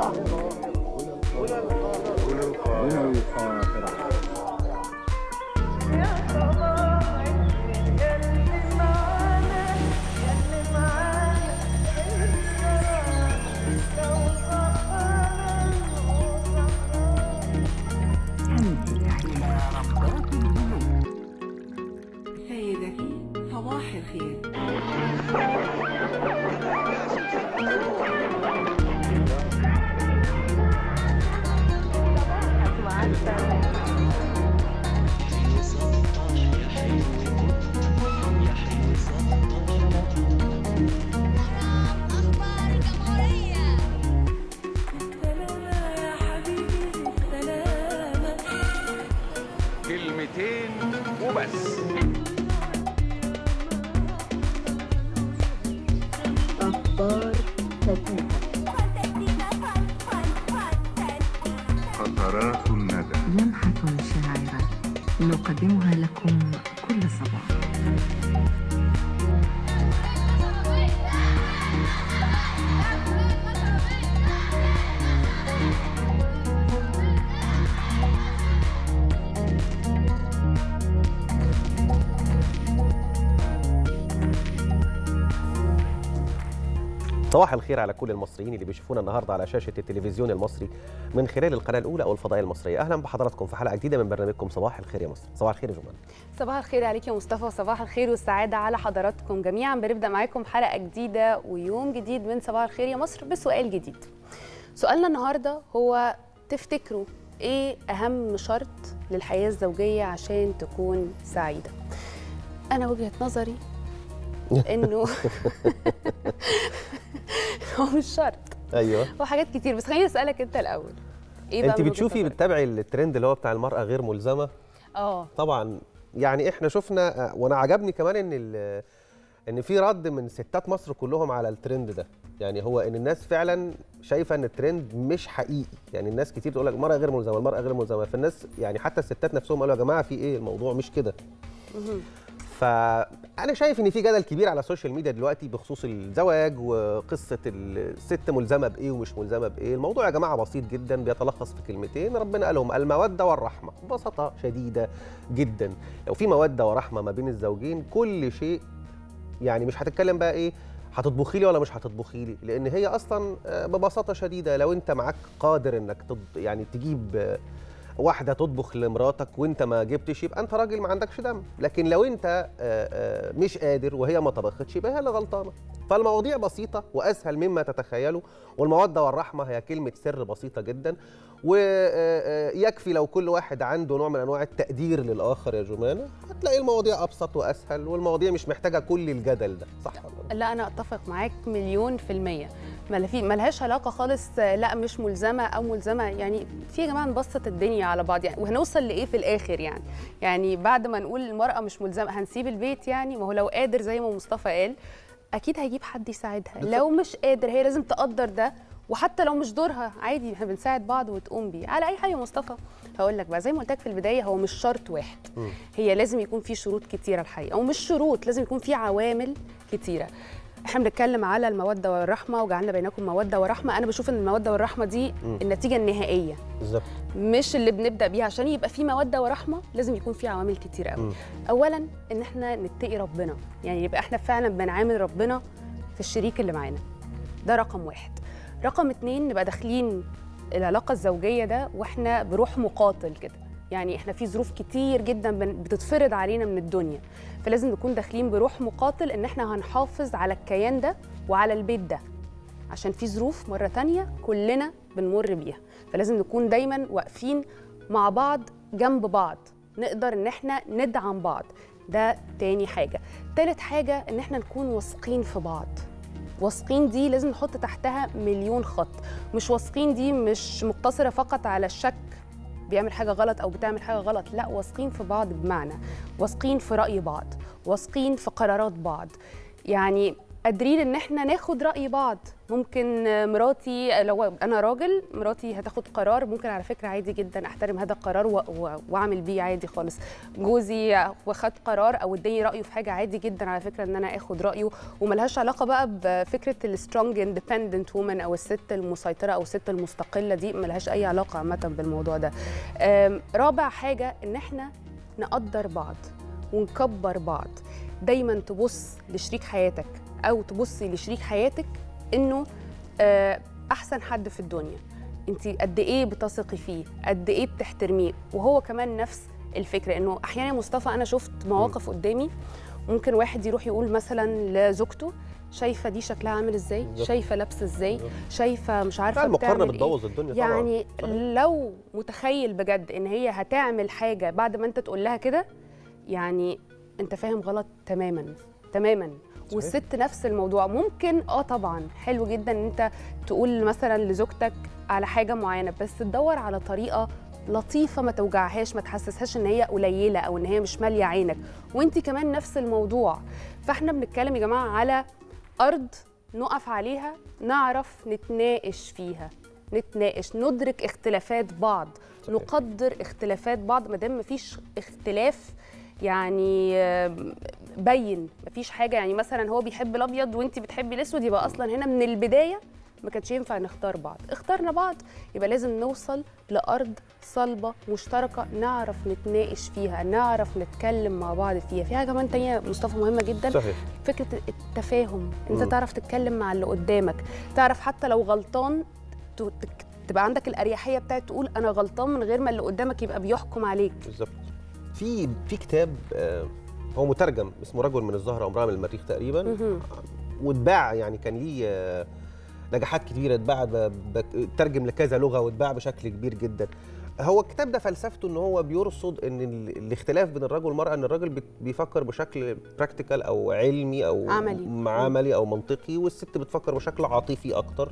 سيدتي صباح الخير أخبار الجمهورية سلامة يا حبيبي سلامة كلمتين وبس قطرات الندى لمحة شاعرة نقدمها لكم كل صباح صباح الخير على كل المصريين اللي بيشوفونا النهارده على شاشه التلفزيون المصري من خلال القناه الاولى او الفضائيه المصريه اهلا بحضراتكم في حلقه جديده من برنامجكم صباح الخير يا مصر صباح الخير يا جمال صباح الخير عليك يا مصطفى وصباح الخير والسعادة على حضراتكم جميعا بنبدأ معاكم حلقة جديدة ويوم جديد من صباح الخير يا مصر بسؤال جديد سؤالنا النهاردة هو تفتكروا ايه أهم شرط للحياة الزوجية عشان تكون سعيدة أنا وجهة نظري إنه هو مش شرط ايوه هو حاجات كتير بس خليني أسألك أنت الأول ايه بقى انت من وجهة بتشوفي نظرك؟ بتتابعي الترند اللي هو بتاع المراه غير ملزمه اه طبعا يعني احنا شفنا وانا عجبني كمان ان ال- ان في رد من ستات مصر كلهم على الترند ده يعني هو ان الناس فعلا شايفه ان الترند مش حقيقي يعني الناس كتير تقول لك المراه غير ملزمه المراه غير ملزمه فالناس يعني حتى الستات نفسهم قالوا يا جماعه في ايه الموضوع مش كده فانا شايف ان في جدل كبير على السوشيال ميديا دلوقتي بخصوص الزواج وقصه الست ملزمه بايه ومش ملزمه بايه الموضوع يا جماعه بسيط جدا بيتلخص في كلمتين ربنا قالهم الموده والرحمه ببساطه شديده جدا لو في موده ورحمه ما بين الزوجين كل شيء يعني مش هتتكلم بقى ايه هتطبخي لي ولا مش هتطبخي لي لان هي اصلا آه، ببساطه شديده لو انت معاك قادر انك تض... يعني تجيب آه، واحده تطبخ لمراتك وانت ما جبتش يبقى انت راجل ما عندكش دم لكن لو انت آه، آه، مش قادر وهي ما طبختش يبقى هي اللي غلطانه فالمواضيع بسيطه واسهل مما تتخيلوا والموده والرحمه هي كلمه سر بسيطه جدا ويكفي لو كل واحد عنده نوع من انواع التقدير للاخر يا جمانه هتلاقي المواضيع ابسط واسهل والمواضيع مش محتاجه كل الجدل ده صح ولا لا؟ لا انا اتفق معاك مليون في الميه ما في ملهاش علاقه خالص آه، لا مش ملزمه او ملزمه يعني في يا جماعه نبسط الدنيا على بعض يعني وهنوصل لايه في الاخر يعني يعني بعد ما نقول المراه مش ملزمه هنسيب البيت يعني ما هو لو قادر زي ما مصطفى قال اكيد هيجيب حد يساعدها لو مش قادر هي لازم تقدر ده وحتى لو مش دورها عادي احنا بنساعد بعض وتقوم بيه على اي حاجه يا مصطفى هقول لك بقى زي ما قلت لك في البدايه هو مش شرط واحد هي لازم يكون في شروط كتيره الحقيقه او مش شروط لازم يكون في عوامل كتيره احنا بنتكلم على الموده والرحمه وجعلنا بينكم موده ورحمه انا بشوف ان الموده والرحمه دي النتيجه النهائيه بالظبط مش اللي بنبدا بيها عشان يبقى في موده ورحمه لازم يكون في عوامل كتير قوي مم. اولا ان احنا نتقي ربنا يعني يبقى احنا فعلا بنعامل ربنا في الشريك اللي معانا ده رقم واحد رقم اتنين نبقى داخلين العلاقه الزوجيه ده واحنا بروح مقاتل كده يعني احنا في ظروف كتير جدا بن- بتتفرض علينا من الدنيا فلازم نكون داخلين بروح مقاتل ان احنا هنحافظ على الكيان ده وعلى البيت ده عشان في ظروف مرة تانية كلنا بنمر بيها فلازم نكون دايما واقفين مع بعض جنب بعض نقدر ان احنا ندعم بعض ده تاني حاجة تالت حاجة ان احنا نكون واثقين في بعض واثقين دي لازم نحط تحتها مليون خط مش واثقين دي مش مقتصرة فقط على الشك بيعمل حاجة غلط أو بتعمل حاجة غلط لا واثقين في بعض بمعنى واثقين في رأي بعض واثقين في قرارات بعض يعني قادرين ان احنا ناخد راي بعض ممكن آه، مراتي لو انا راجل مراتي هتاخد قرار ممكن على فكره عادي جدا احترم هذا القرار و- و- واعمل بيه عادي خالص جوزي واخد قرار او اداني رايه في حاجه عادي جدا على فكره ان انا اخد رايه وملهاش علاقه بقى بفكره السترونج اندبندنت وومن او الست المسيطره او الست المستقله دي ملهاش اي علاقه عامه بالموضوع ده آم، رابع حاجه ان احنا نقدر بعض ونكبر بعض دايما تبص لشريك حياتك او تبصي لشريك حياتك انه آه، احسن حد في الدنيا انت قد ايه بتثقي فيه قد ايه بتحترميه وهو كمان نفس الفكره انه احيانا يا مصطفى انا شفت مواقف قدامي ممكن واحد يروح يقول مثلا لزوجته شايفه دي شكلها عامل ازاي بالظبط. شايفه لابسه ازاي شايفه مش عارفه فعلا المقارنه بتعمل إيه. بتبوظ الدنيا طبعا يعني صحيح. لو متخيل بجد ان هي هتعمل حاجه بعد ما انت تقول لها كده يعني انت فاهم غلط تماما تماما والست نفس الموضوع ممكن اه طبعا حلو جدا ان انت تقول مثلا لزوجتك على حاجه معينه بس تدور على طريقه لطيفه ما توجعهاش ما تحسسهاش ان هي قليله او ان هي مش ماليه عينك وانت كمان نفس الموضوع فاحنا بنتكلم يا جماعه على ارض نقف عليها نعرف نتناقش فيها نتناقش ندرك اختلافات بعض صحيح. نقدر اختلافات بعض ما دام مفيش اختلاف يعني آم، بين مفيش حاجه يعني مثلا هو بيحب الابيض وانت بتحبي الاسود يبقى اصلا هنا من البدايه ما كانش ينفع نختار بعض اخترنا بعض يبقى لازم نوصل لارض صلبه مشتركه نعرف نتناقش فيها نعرف نتكلم مع بعض فيها في حاجه كمان تانية مصطفى مهمه جدا صحيح فكره التفاهم انت مم. تعرف تتكلم مع اللي قدامك تعرف حتى لو غلطان ت- تك- تبقى عندك الاريحيه بتاعت تقول انا غلطان من غير ما اللي قدامك يبقى بيحكم عليك بالظبط في في كتاب آه، هو مترجم اسمه رجل من الزهره وامراه من المريخ تقريبا مهم. واتباع يعني كان ليه آه، نجاحات كتيره اتباع ب- ب- اترجم لكذا لغه واتباع بشكل كبير جدا هو الكتاب ده فلسفته ان هو بيرصد ان ال- الاختلاف بين الرجل والمراه ان الراجل بت- بيفكر بشكل براكتيكال او علمي او عملي. م- عملي او منطقي والست بتفكر بشكل عاطفي اكتر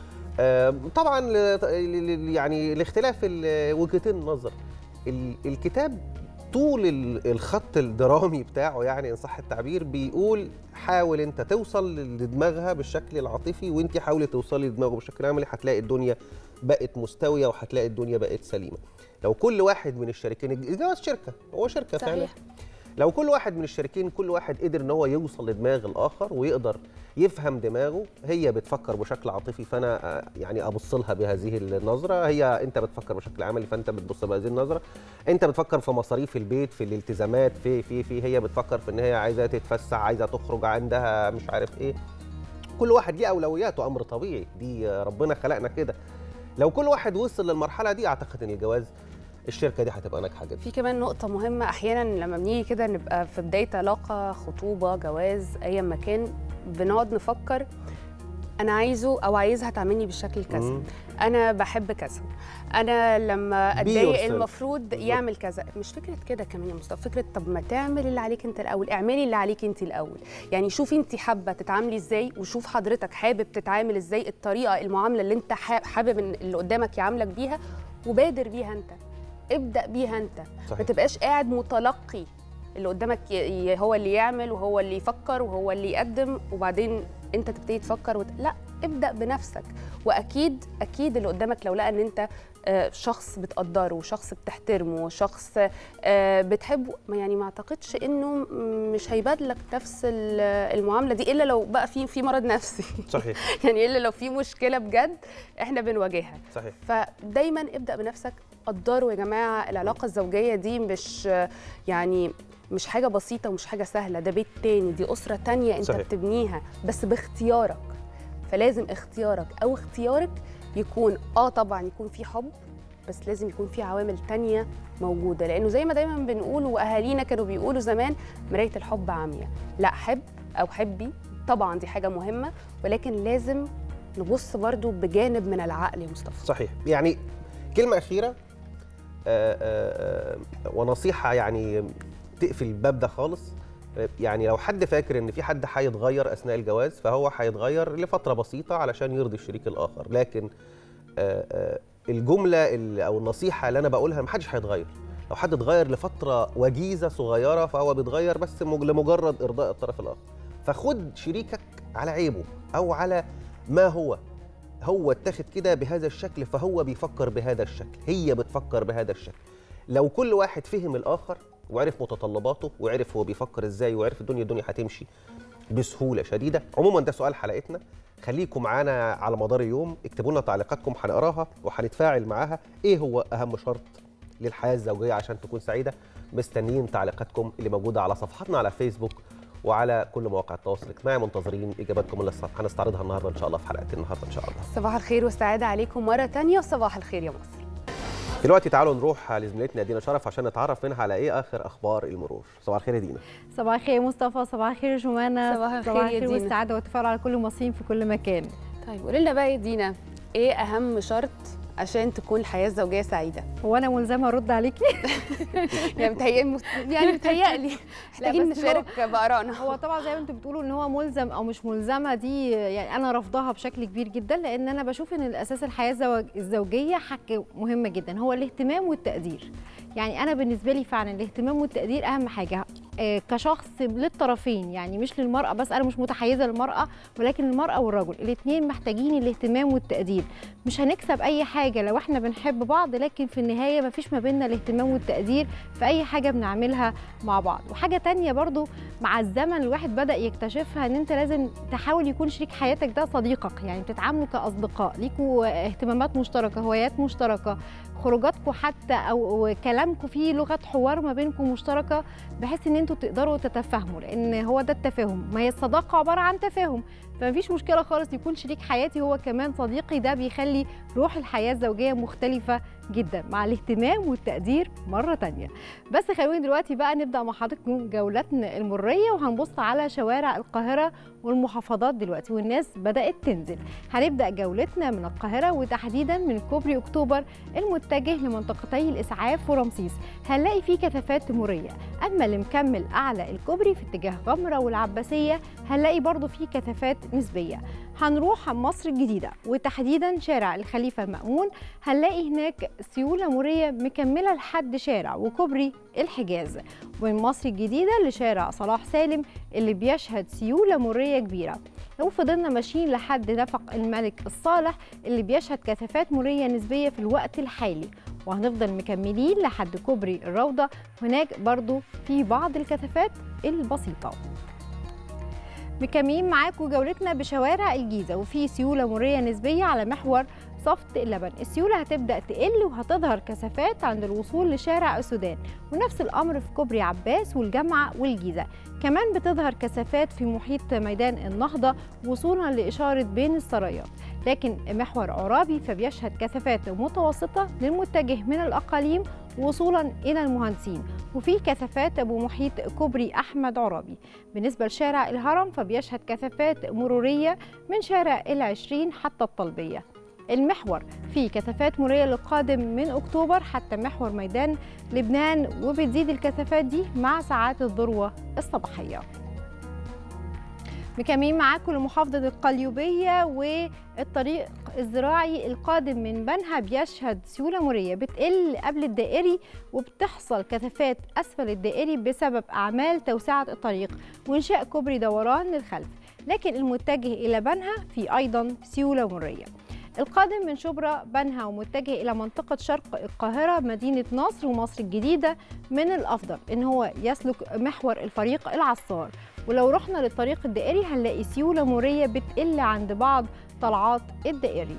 آه، طبعا ل- ل- ل- يعني لاختلاف ال- وجهتين النظر ال- الكتاب طول ال- الخط الدرامي بتاعه يعني ان صح التعبير بيقول حاول انت توصل لدماغها بالشكل العاطفي وانت حاولي توصلي لدماغه بالشكل العملي هتلاقي الدنيا بقت مستويه وهتلاقي الدنيا بقت سليمه لو كل واحد من الشريكين الجواز شركه هو شركه فعلا صحيح لو كل واحد من الشريكين كل واحد قدر ان هو يوصل لدماغ الاخر ويقدر يفهم دماغه هي بتفكر بشكل عاطفي فانا آه، يعني ابص لها بهذه النظره هي انت بتفكر بشكل عملي فانت بتبص بهذه النظره انت بتفكر في مصاريف البيت في الالتزامات في في في هي بتفكر في ان هي عايزه تتفسح عايزه تخرج عندها مش عارف ايه كل واحد ليه اولوياته امر طبيعي دي آه، ربنا خلقنا كده لو كل واحد وصل للمرحله دي اعتقد ان الجواز الشركه دي هتبقى ناجحه جدا في كمان نقطة مهمة أحيانا لما بنيجي كده نبقى في بداية علاقة خطوبة جواز أي مكان بنقعد نفكر أنا عايزه أو عايزها تعاملني بالشكل كذا مم. أنا بحب كذا أنا لما Be أتضايق yourself. المفروض بالظبط. يعمل كذا مش فكرة كده كمان يا مصطفى فكرة طب ما تعمل اللي عليك أنت الأول اعملي اللي عليك أنت الأول يعني شوفي أنت حابة تتعاملي إزاي وشوف حضرتك حابب تتعامل إزاي الطريقة المعاملة اللي أنت حا- حابب إن اللي قدامك يعاملك بيها وبادر بيها أنت ابدأ بيها أنت ما صحيح تبقاش قاعد متلقي اللي قدامك ي- ي- هو اللي يعمل وهو اللي يفكر وهو اللي يقدم وبعدين انت تبتدي تفكر وت... لا ابدا بنفسك واكيد اكيد اللي قدامك لو لقى ان انت آه، شخص بتقدره وشخص بتحترمه وشخص آه، بتحبه ما يعني ما اعتقدش انه م- مش هيبادلك نفس ال- المعامله دي الا لو بقى في في مرض نفسي صحيح يعني الا لو في مشكله بجد احنا بنواجهها صحيح فدايما ابدا بنفسك قدروا يا جماعه العلاقه الزوجيه دي مش يعني مش حاجه بسيطه ومش حاجه سهله ده بيت تاني دي اسره تانية انت صحيح. صحيح. بتبنيها بس باختيارك فلازم اختيارك او اختيارك يكون اه طبعا يكون في حب بس لازم يكون في عوامل تانية موجودة لأنه زي ما دايما بنقول وأهالينا كانوا بيقولوا زمان مراية الحب عامية لا حب أو حبي طبعا دي حاجة مهمة ولكن لازم نبص برضو بجانب من العقل يا مصطفى صحيح يعني كلمة أخيرة آه، آه، آه، ونصيحة يعني تقفل الباب ده خالص آه، يعني لو حد فاكر ان في حد هيتغير اثناء الجواز فهو هيتغير لفتره بسيطه علشان يرضي الشريك الاخر لكن آه، آه، الجمله اللي- او النصيحه اللي انا بقولها محدش هيتغير لو حد اتغير لفتره وجيزه صغيره فهو بيتغير بس مج- لمجرد ارضاء الطرف الاخر فخد شريكك على عيبه او على ما هو هو اتاخد كده بهذا الشكل فهو بيفكر بهذا الشكل هي بتفكر بهذا الشكل لو كل واحد فهم الاخر وعرف متطلباته وعرف هو بيفكر ازاي وعرف الدنيا الدنيا هتمشي بسهوله شديده عموما ده سؤال حلقتنا خليكم معانا على مدار اليوم اكتبوا لنا تعليقاتكم هنقراها وهنتفاعل معاها ايه هو اهم شرط للحياه الزوجيه عشان تكون سعيده مستنيين تعليقاتكم اللي موجوده على صفحاتنا على فيسبوك وعلى كل مواقع التواصل الاجتماعي منتظرين اجاباتكم اللي هنستعرضها النهارده ان شاء الله في حلقه النهارده ان شاء الله صباح الخير والسعاده عليكم مره تانية وصباح الخير يا مصر دلوقتي تعالوا نروح لزميلتنا دينا شرف عشان نتعرف منها على ايه اخر اخبار المرور صباح الخير يا دينا صباح الخير يا مصطفى صباح الخير يا جمانة صباح الخير صباح يا الخير دينا. والسعادة والتفاؤل على كل المصريين في كل مكان طيب قولي لنا بقى يا دينا ايه اهم شرط عشان تكون الحياه الزوجيه سعيده هو أنا ملزمة أرد عليكي يعني متهيألي يعني متهيألي محتاجين بس هو- نشارك بآرائنا هو طبعا زي ما انتم بتقولوا ان هو ملزم او مش ملزمه دي يعني انا رافضاها بشكل كبير جدا لان انا بشوف ان الاساس الحياه الزوج- الزوجيه حاجه مهمه جدا هو الاهتمام والتقدير يعني انا بالنسبه لي فعلا الاهتمام والتقدير اهم حاجه آه، كشخص للطرفين يعني مش للمراه بس انا مش متحيزه للمراه ولكن المراه والرجل الاثنين محتاجين الاهتمام والتقدير مش هنكسب اي حاجه لو احنا بنحب بعض لكن في النهايه مفيش ما بيننا الاهتمام والتقدير في اي حاجه بنعملها مع بعض وحاجه تانية برضو مع الزمن الواحد بدا يكتشفها ان انت لازم تحاول يكون شريك حياتك ده صديقك يعني بتتعاملوا كاصدقاء ليكوا اهتمامات مشتركه هوايات مشتركه خروجاتكم حتى او كلامكم فيه لغه حوار ما بينكم مشتركه بحيث ان انتوا تقدروا تتفاهموا لان هو ده التفاهم ما هي الصداقه عباره عن تفاهم فمفيش مشكله خالص يكون شريك حياتي هو كمان صديقي ده بيخلي روح الحياه الزوجيه مختلفه جدا مع الاهتمام والتقدير مره تانية بس خلونا دلوقتي بقى نبدا مع حضراتكم جولتنا المريه وهنبص على شوارع القاهره والمحافظات دلوقتي والناس بدات تنزل هنبدا جولتنا من القاهره وتحديدا من كوبري اكتوبر المتجه لمنطقتي الاسعاف ورمسيس هنلاقي فيه كثافات مريه اما اللي مكمل اعلى الكوبري في اتجاه غمره والعباسيه هنلاقي برضو فيه كثافات نسبيه هنروح مصر الجديده وتحديدا شارع الخليفه مأمون هنلاقي هناك سيوله مريه مكمله لحد شارع وكوبري الحجاز ومن مصر الجديده لشارع صلاح سالم اللي بيشهد سيوله مريه كبيره لو فضلنا ماشيين لحد نفق الملك الصالح اللي بيشهد كثافات مريه نسبيه في الوقت الحالي وهنفضل مكملين لحد كوبري الروضه هناك برضو في بعض الكثافات البسيطه مكملين معاكم جولتنا بشوارع الجيزه وفي سيوله مريه نسبيه على محور صفت اللبن السيوله هتبدا تقل وهتظهر كثافات عند الوصول لشارع السودان ونفس الامر في كوبري عباس والجامعه والجيزه كمان بتظهر كثافات في محيط ميدان النهضه وصولا لاشاره بين السرايات لكن محور عرابي فبيشهد كثافات متوسطه للمتجه من الاقاليم وصولا الى المهندسين وفي كثافات ابو محيط كوبري احمد عرابي بالنسبه لشارع الهرم فبيشهد كثافات مروريه من شارع العشرين حتى الطلبيه المحور فيه كثافات مرورية للقادم من أكتوبر حتى محور ميدان لبنان وبتزيد الكثافات دي مع ساعات الذروة الصباحية مكملين معاكم لمحافظة القليوبية والطريق الزراعي القادم من بنها بيشهد سيولة مرية بتقل قبل الدائري وبتحصل كثافات أسفل الدائري بسبب أعمال توسعة الطريق وإنشاء كوبري دوران للخلف لكن المتجه إلى بنها في أيضا سيولة مرية القادم من شبرا بنها ومتجه إلى منطقة شرق القاهرة مدينة نصر ومصر الجديدة من الأفضل إن هو يسلك محور الفريق العصار ولو رحنا للطريق الدائري هنلاقي سيولة مرية بتقل عند بعض طلعات الدائري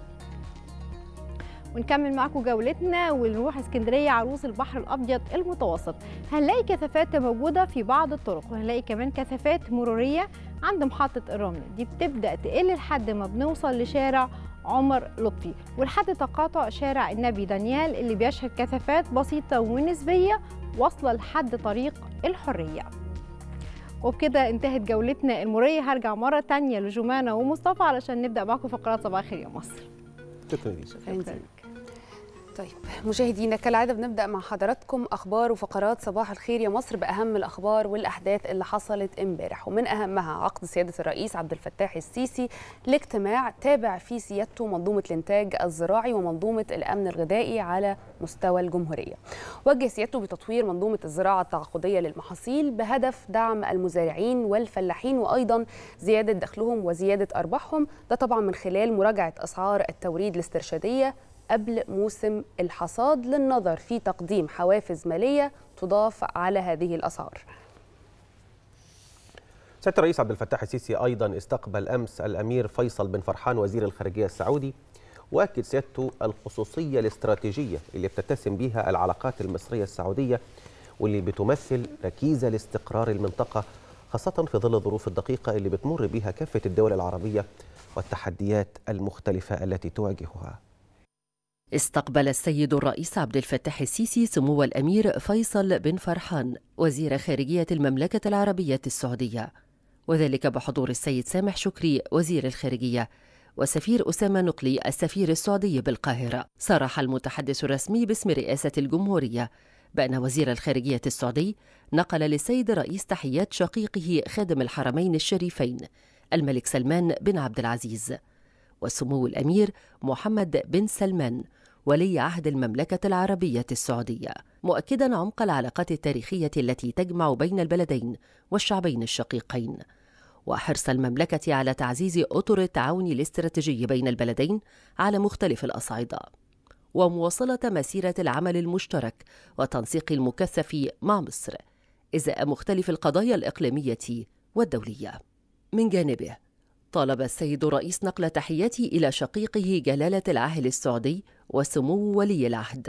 ونكمل معاكم جولتنا ونروح اسكندريه عروس البحر الابيض المتوسط هنلاقي كثافات موجوده في بعض الطرق وهنلاقي كمان كثافات مروريه عند محطه الرمل دي بتبدا تقل لحد ما بنوصل لشارع عمر لطفي ولحد تقاطع شارع النبي دانيال اللي بيشهد كثافات بسيطه ونسبيه واصله لحد طريق الحريه وبكده انتهت جولتنا المريه هرجع مره تانية لجمانه ومصطفى علشان نبدا معاكم فقرات صباح الخير يا مصر شكرا ليك شكراً ليك. طيب مشاهدينا كالعاده بنبدا مع حضراتكم اخبار وفقرات صباح الخير يا مصر باهم الاخبار والاحداث اللي حصلت امبارح ومن اهمها عقد سياده الرئيس عبد الفتاح السيسي لاجتماع تابع فيه سيادته منظومه الانتاج الزراعي ومنظومه الامن الغذائي على مستوى الجمهوريه. وجه سيادته بتطوير منظومه الزراعه التعاقديه للمحاصيل بهدف دعم المزارعين والفلاحين وايضا زياده دخلهم وزياده ارباحهم ده طبعا من خلال مراجعه اسعار التوريد الاسترشاديه قبل موسم الحصاد للنظر في تقديم حوافز ماليه تضاف على هذه الاسعار. سياده الرئيس عبد الفتاح السيسي ايضا استقبل امس الامير فيصل بن فرحان وزير الخارجيه السعودي واكد سيادته الخصوصيه الاستراتيجيه اللي بتتسم بها العلاقات المصريه السعوديه واللي بتمثل ركيزه لاستقرار المنطقه خاصه في ظل الظروف الدقيقه اللي بتمر بها كافه الدول العربيه والتحديات المختلفه التي تواجهها. استقبل السيد الرئيس عبد الفتاح السيسي سمو الامير فيصل بن فرحان وزير خارجيه المملكه العربيه السعوديه وذلك بحضور السيد سامح شكري وزير الخارجيه وسفير اسامه نقلي السفير السعودي بالقاهره صرح المتحدث الرسمي باسم رئاسه الجمهوريه بان وزير الخارجيه السعودي نقل للسيد الرئيس تحيات شقيقه خادم الحرمين الشريفين الملك سلمان بن عبد العزيز وسمو الامير محمد بن سلمان ولي عهد المملكة العربية السعودية، مؤكدا عمق العلاقات التاريخية التي تجمع بين البلدين والشعبين الشقيقين، وحرص المملكة على تعزيز أطر التعاون الاستراتيجي بين البلدين على مختلف الأصعدة، ومواصلة مسيرة العمل المشترك والتنسيق المكثف مع مصر إزاء مختلف القضايا الإقليمية والدولية. من جانبه طالب السيد الرئيس نقل تحياتي إلى شقيقه جلالة العاهل السعودي وسمو ولي العهد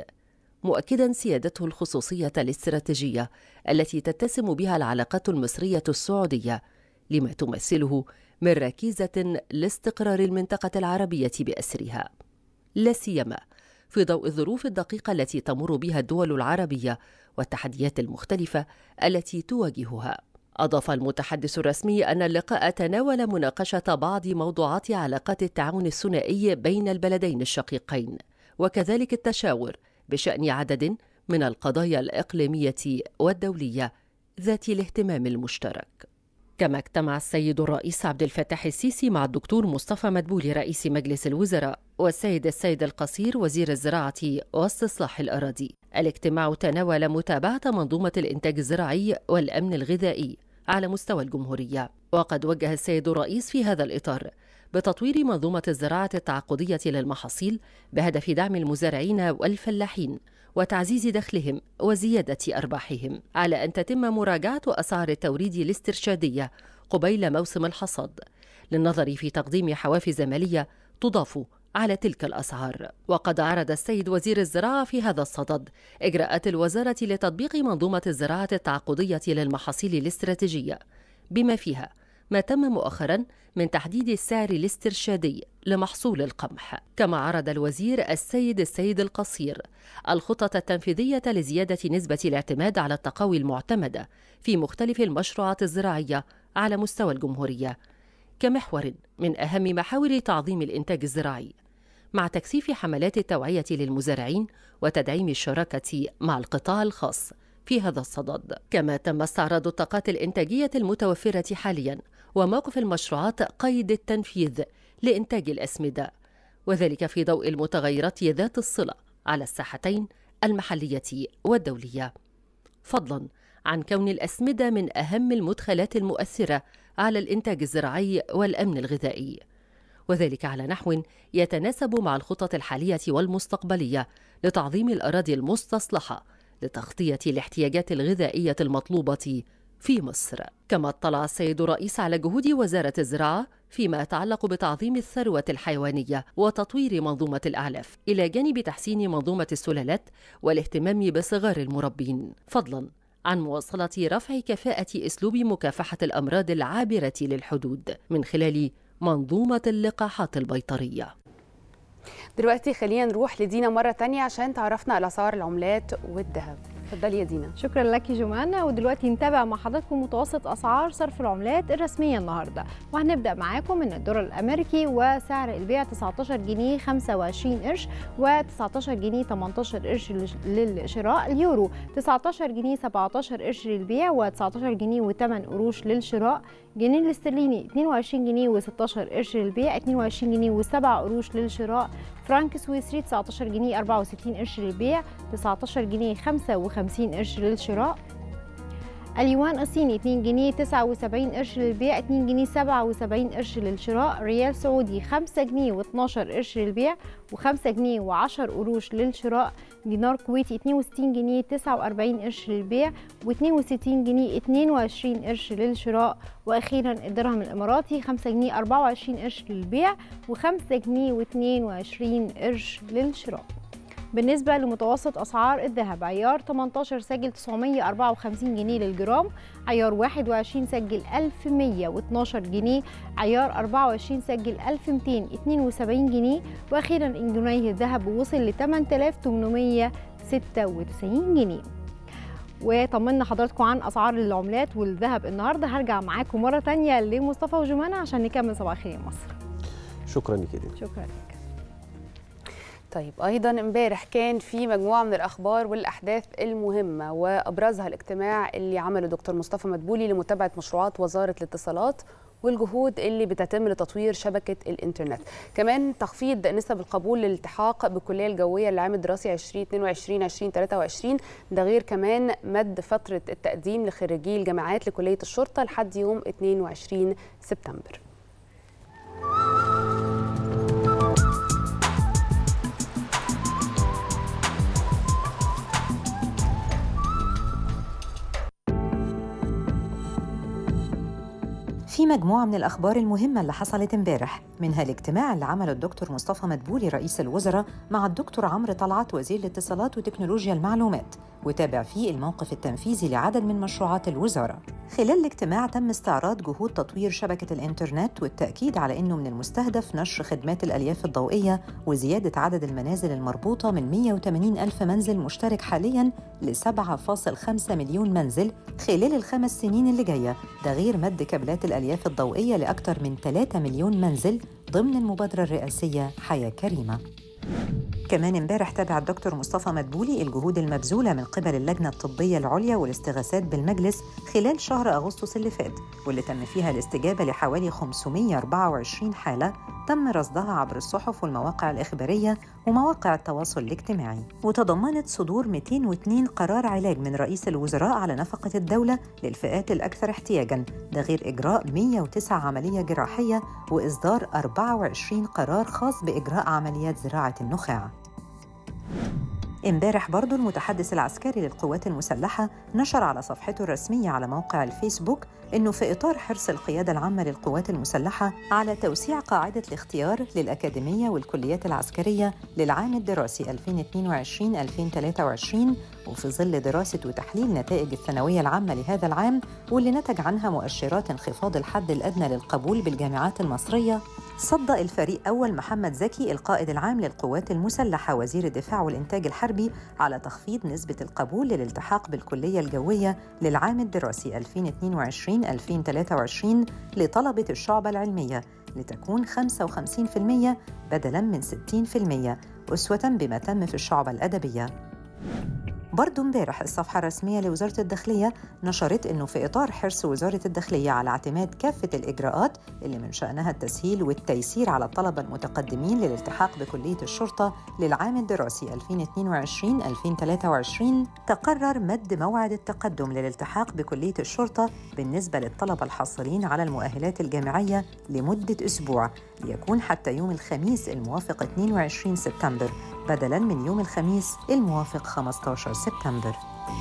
مؤكدا سيادته الخصوصية الاستراتيجية التي تتسم بها العلاقات المصرية السعودية لما تمثله من ركيزة لاستقرار المنطقة العربية بأسرها لا سيما في ضوء الظروف الدقيقة التي تمر بها الدول العربية والتحديات المختلفة التي تواجهها أضاف المتحدث الرسمي أن اللقاء تناول مناقشة بعض موضوعات علاقات التعاون الثنائي بين البلدين الشقيقين وكذلك التشاور بشأن عدد من القضايا الإقليمية والدولية ذات الاهتمام المشترك كما اجتمع السيد الرئيس عبد الفتاح السيسي مع الدكتور مصطفى مدبولي رئيس مجلس الوزراء والسيد السيد القصير وزير الزراعة واستصلاح الأراضي الاجتماع تناول متابعة منظومة الإنتاج الزراعي والأمن الغذائي على مستوى الجمهورية وقد وجه السيد الرئيس في هذا الإطار بتطوير منظومة الزراعة التعاقدية للمحاصيل بهدف دعم المزارعين والفلاحين وتعزيز دخلهم وزيادة أرباحهم على أن تتم مراجعة أسعار التوريد الاسترشادية قبيل موسم الحصاد للنظر في تقديم حوافز مالية تضاف على تلك الأسعار وقد عرض السيد وزير الزراعة في هذا الصدد إجراءات الوزارة لتطبيق منظومة الزراعة التعاقدية للمحاصيل الاستراتيجية بما فيها ما تم مؤخرا من تحديد السعر الاسترشادي لمحصول القمح كما عرض الوزير السيد السيد القصير الخطط التنفيذية لزيادة نسبة الاعتماد على التقاوي المعتمدة في مختلف المشروعات الزراعية على مستوى الجمهورية كمحور من أهم محاور تعظيم الإنتاج الزراعي مع تكثيف حملات التوعية للمزارعين وتدعيم الشراكة مع القطاع الخاص في هذا الصدد كما تم استعراض الطاقات الإنتاجية المتوفرة حالياً وموقف المشروعات قيد التنفيذ لإنتاج الأسمدة وذلك في ضوء المتغيرات ذات الصلة على الساحتين المحلية والدولية فضلاً عن كون الأسمدة من أهم المدخلات المؤثرة على الإنتاج الزراعي والأمن الغذائي وذلك على نحو يتناسب مع الخطط الحالية والمستقبلية لتعظيم الأراضي المستصلحة لتغطية الاحتياجات الغذائية المطلوبة في مصر كما اطلع السيد الرئيس على جهود وزارة الزراعة فيما يتعلق بتعظيم الثروة الحيوانية وتطوير منظومة الأعلاف إلى جانب تحسين منظومة السلالات والاهتمام بصغار المربين فضلاً عن مواصلة رفع كفاءة أسلوب مكافحة الأمراض العابرة للحدود من خلال منظومة اللقاحات البيطرية دلوقتي خلينا نروح لدينا مرة تانية عشان تعرفنا الأسعار العملات والذهب اتفضلي يا دينا شكرا لك جمانة ودلوقتي نتابع مع حضراتكم متوسط أسعار صرف العملات الرسمية النهاردة وهنبدأ معاكم من الدولار الأمريكي وسعر البيع 19 جنيه 25 قرش و19 جنيه 18 قرش للش- للشراء اليورو 19 جنيه 17 قرش للبيع و19 جنيه و8 قروش للشراء جنيه الاسترليني 22 جنيه و16 قرش للبيع 22 جنيه و7 قروش للشراء فرانك سويسري 19 جنيه 64 قرش للبيع 19 جنيه 55 قرش للشراء اليوان الصيني 2 جنيه 79 قرش للبيع 2 جنيه 77 قرش للشراء ريال سعودي 5 جنيه و12 قرش للبيع و5 جنيه و10 قروش للشراء دينار كويتي 62 جنيه 49 قرش للبيع و62 جنيه 22 قرش للشراء واخيرا الدرهم الاماراتي 5 جنيه 24 قرش للبيع و5 جنيه و22 قرش للشراء بالنسبة لمتوسط أسعار الذهب عيار 18 سجل 954 جنيه للجرام عيار 21 سجل 1112 جنيه عيار 24 سجل 1272 جنيه وأخيرا جنيه الذهب وصل ل 8896 جنيه وطمنا حضراتكم عن اسعار العملات والذهب النهارده هرجع معاكم مره تانية لمصطفى وجمانه عشان نكمل صباح الخير يا مصر شكرا لك يا دينا شكرا لك طيب ايضا امبارح كان في مجموعه من الاخبار والاحداث المهمه وابرزها الاجتماع اللي عمله دكتور مصطفى مدبولي لمتابعه مشروعات وزاره الاتصالات والجهود اللي بتتم لتطوير شبكه الانترنت كمان تخفيض نسب القبول للالتحاق بالكليه الجويه للعام الدراسي 2022 2023 ده غير كمان مد فتره التقديم لخريجي الجامعات لكليه الشرطه لحد يوم 22 سبتمبر في مجموعة من الأخبار المهمة اللي حصلت امبارح منها الاجتماع اللي عمله الدكتور مصطفى مدبولي رئيس الوزراء مع الدكتور عمرو طلعت وزير الاتصالات وتكنولوجيا المعلومات وتابع فيه الموقف التنفيذي لعدد من مشروعات الوزارة خلال الاجتماع تم استعراض جهود تطوير شبكة الإنترنت والتأكيد على أنه من المستهدف نشر خدمات الألياف الضوئية وزيادة عدد المنازل المربوطة من 180 ألف منزل مشترك حالياً ل 7.5 مليون منزل خلال الخمس سنين اللي جاية ده غير مد كابلات الألياف الضوئية لأكثر من 3 مليون منزل ضمن المبادرة الرئاسية حياة كريمة كمان امبارح تابع الدكتور مصطفى مدبولي الجهود المبذولة من قبل اللجنة الطبية العليا والاستغاثات بالمجلس خلال شهر أغسطس اللي فات واللي تم فيها الاستجابة لحوالي 524 حالة تم رصدها عبر الصحف والمواقع الإخبارية ومواقع التواصل الاجتماعي وتضمنت صدور 202 قرار علاج من رئيس الوزراء على نفقة الدولة للفئات الأكثر احتياجاً ده غير إجراء 109 عملية جراحية وإصدار 24 قرار خاص بإجراء عمليات زراعة النخاع امبارح برضو المتحدث العسكري للقوات المسلحة نشر على صفحته الرسمية على موقع الفيسبوك إنه في إطار حرص القيادة العامة للقوات المسلحة على توسيع قاعدة الاختيار للأكاديمية والكليات العسكرية للعام الدراسي 2022-2023 وفي ظل دراسة وتحليل نتائج الثانوية العامة لهذا العام واللي نتج عنها مؤشرات انخفاض الحد الأدنى للقبول بالجامعات المصرية صدق الفريق أول محمد زكي القائد العام للقوات المسلحة وزير الدفاع والإنتاج الحربي على تخفيض نسبة القبول للالتحاق بالكلية الجوية للعام الدراسي 2022-2023 لطلبة الشعبة العلمية لتكون 55% بدلاً من 60% أسوة بما تم في الشعبة الأدبية برضو امبارح الصفحة الرسمية لوزارة الداخلية نشرت أنه في إطار حرص وزارة الداخلية على اعتماد كافة الإجراءات اللي من شأنها التسهيل والتيسير على الطلبة المتقدمين للالتحاق بكلية الشرطة للعام الدراسي 2022-2023 تقرر مد موعد التقدم للالتحاق بكلية الشرطة بالنسبة للطلبة الحاصلين على المؤهلات الجامعية لمدة أسبوع ليكون حتى يوم الخميس الموافق 22 سبتمبر بدلاً من يوم الخميس الموافق 15 سبتمبر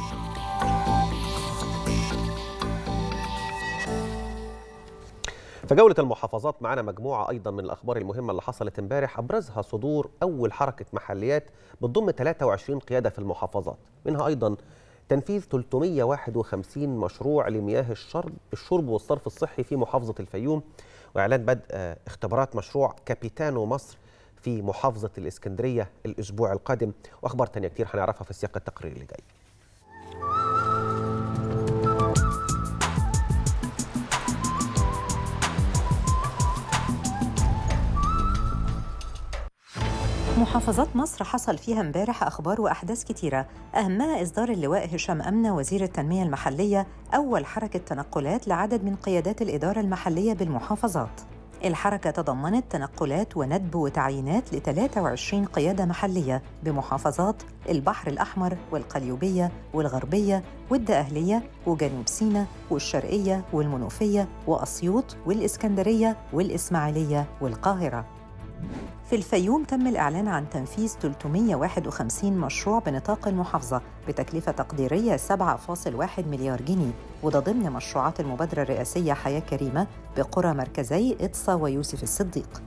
في جولة المحافظات معنا مجموعة أيضا من الأخبار المهمة اللي حصلت امبارح أبرزها صدور أول حركة محليات بتضم 23 قيادة في المحافظات منها أيضا تنفيذ 351 مشروع لمياه الشرب الشرب والصرف الصحي في محافظة الفيوم وإعلان بدء آه، اختبارات مشروع كابيتانو مصر في محافظة الإسكندرية الأسبوع القادم وأخبار تانية كتير هنعرفها في سياق التقرير اللي جاي محافظات مصر حصل فيها امبارح أخبار وأحداث كتيرة أهمها إصدار اللواء هشام أمنة وزير التنمية المحلية أول حركة تنقلات لعدد من قيادات الإدارة المحلية بالمحافظات الحركة تضمنت تنقلات وندب وتعيينات ل 23 قيادة محلية بمحافظات البحر الأحمر والقليوبية والغربية والدقهلية وجنوب سيناء والشرقية والمنوفية وأسيوط والإسكندرية والإسماعيلية والقاهرة في الفيوم تم الإعلان عن تنفيذ 351 مشروع بنطاق المحافظة بتكلفة تقديرية 7.1 مليار جنيه وده ضمن مشروعات المبادرة الرئاسية حياة كريمة بقرى مركزي إطسا ويوسف الصديق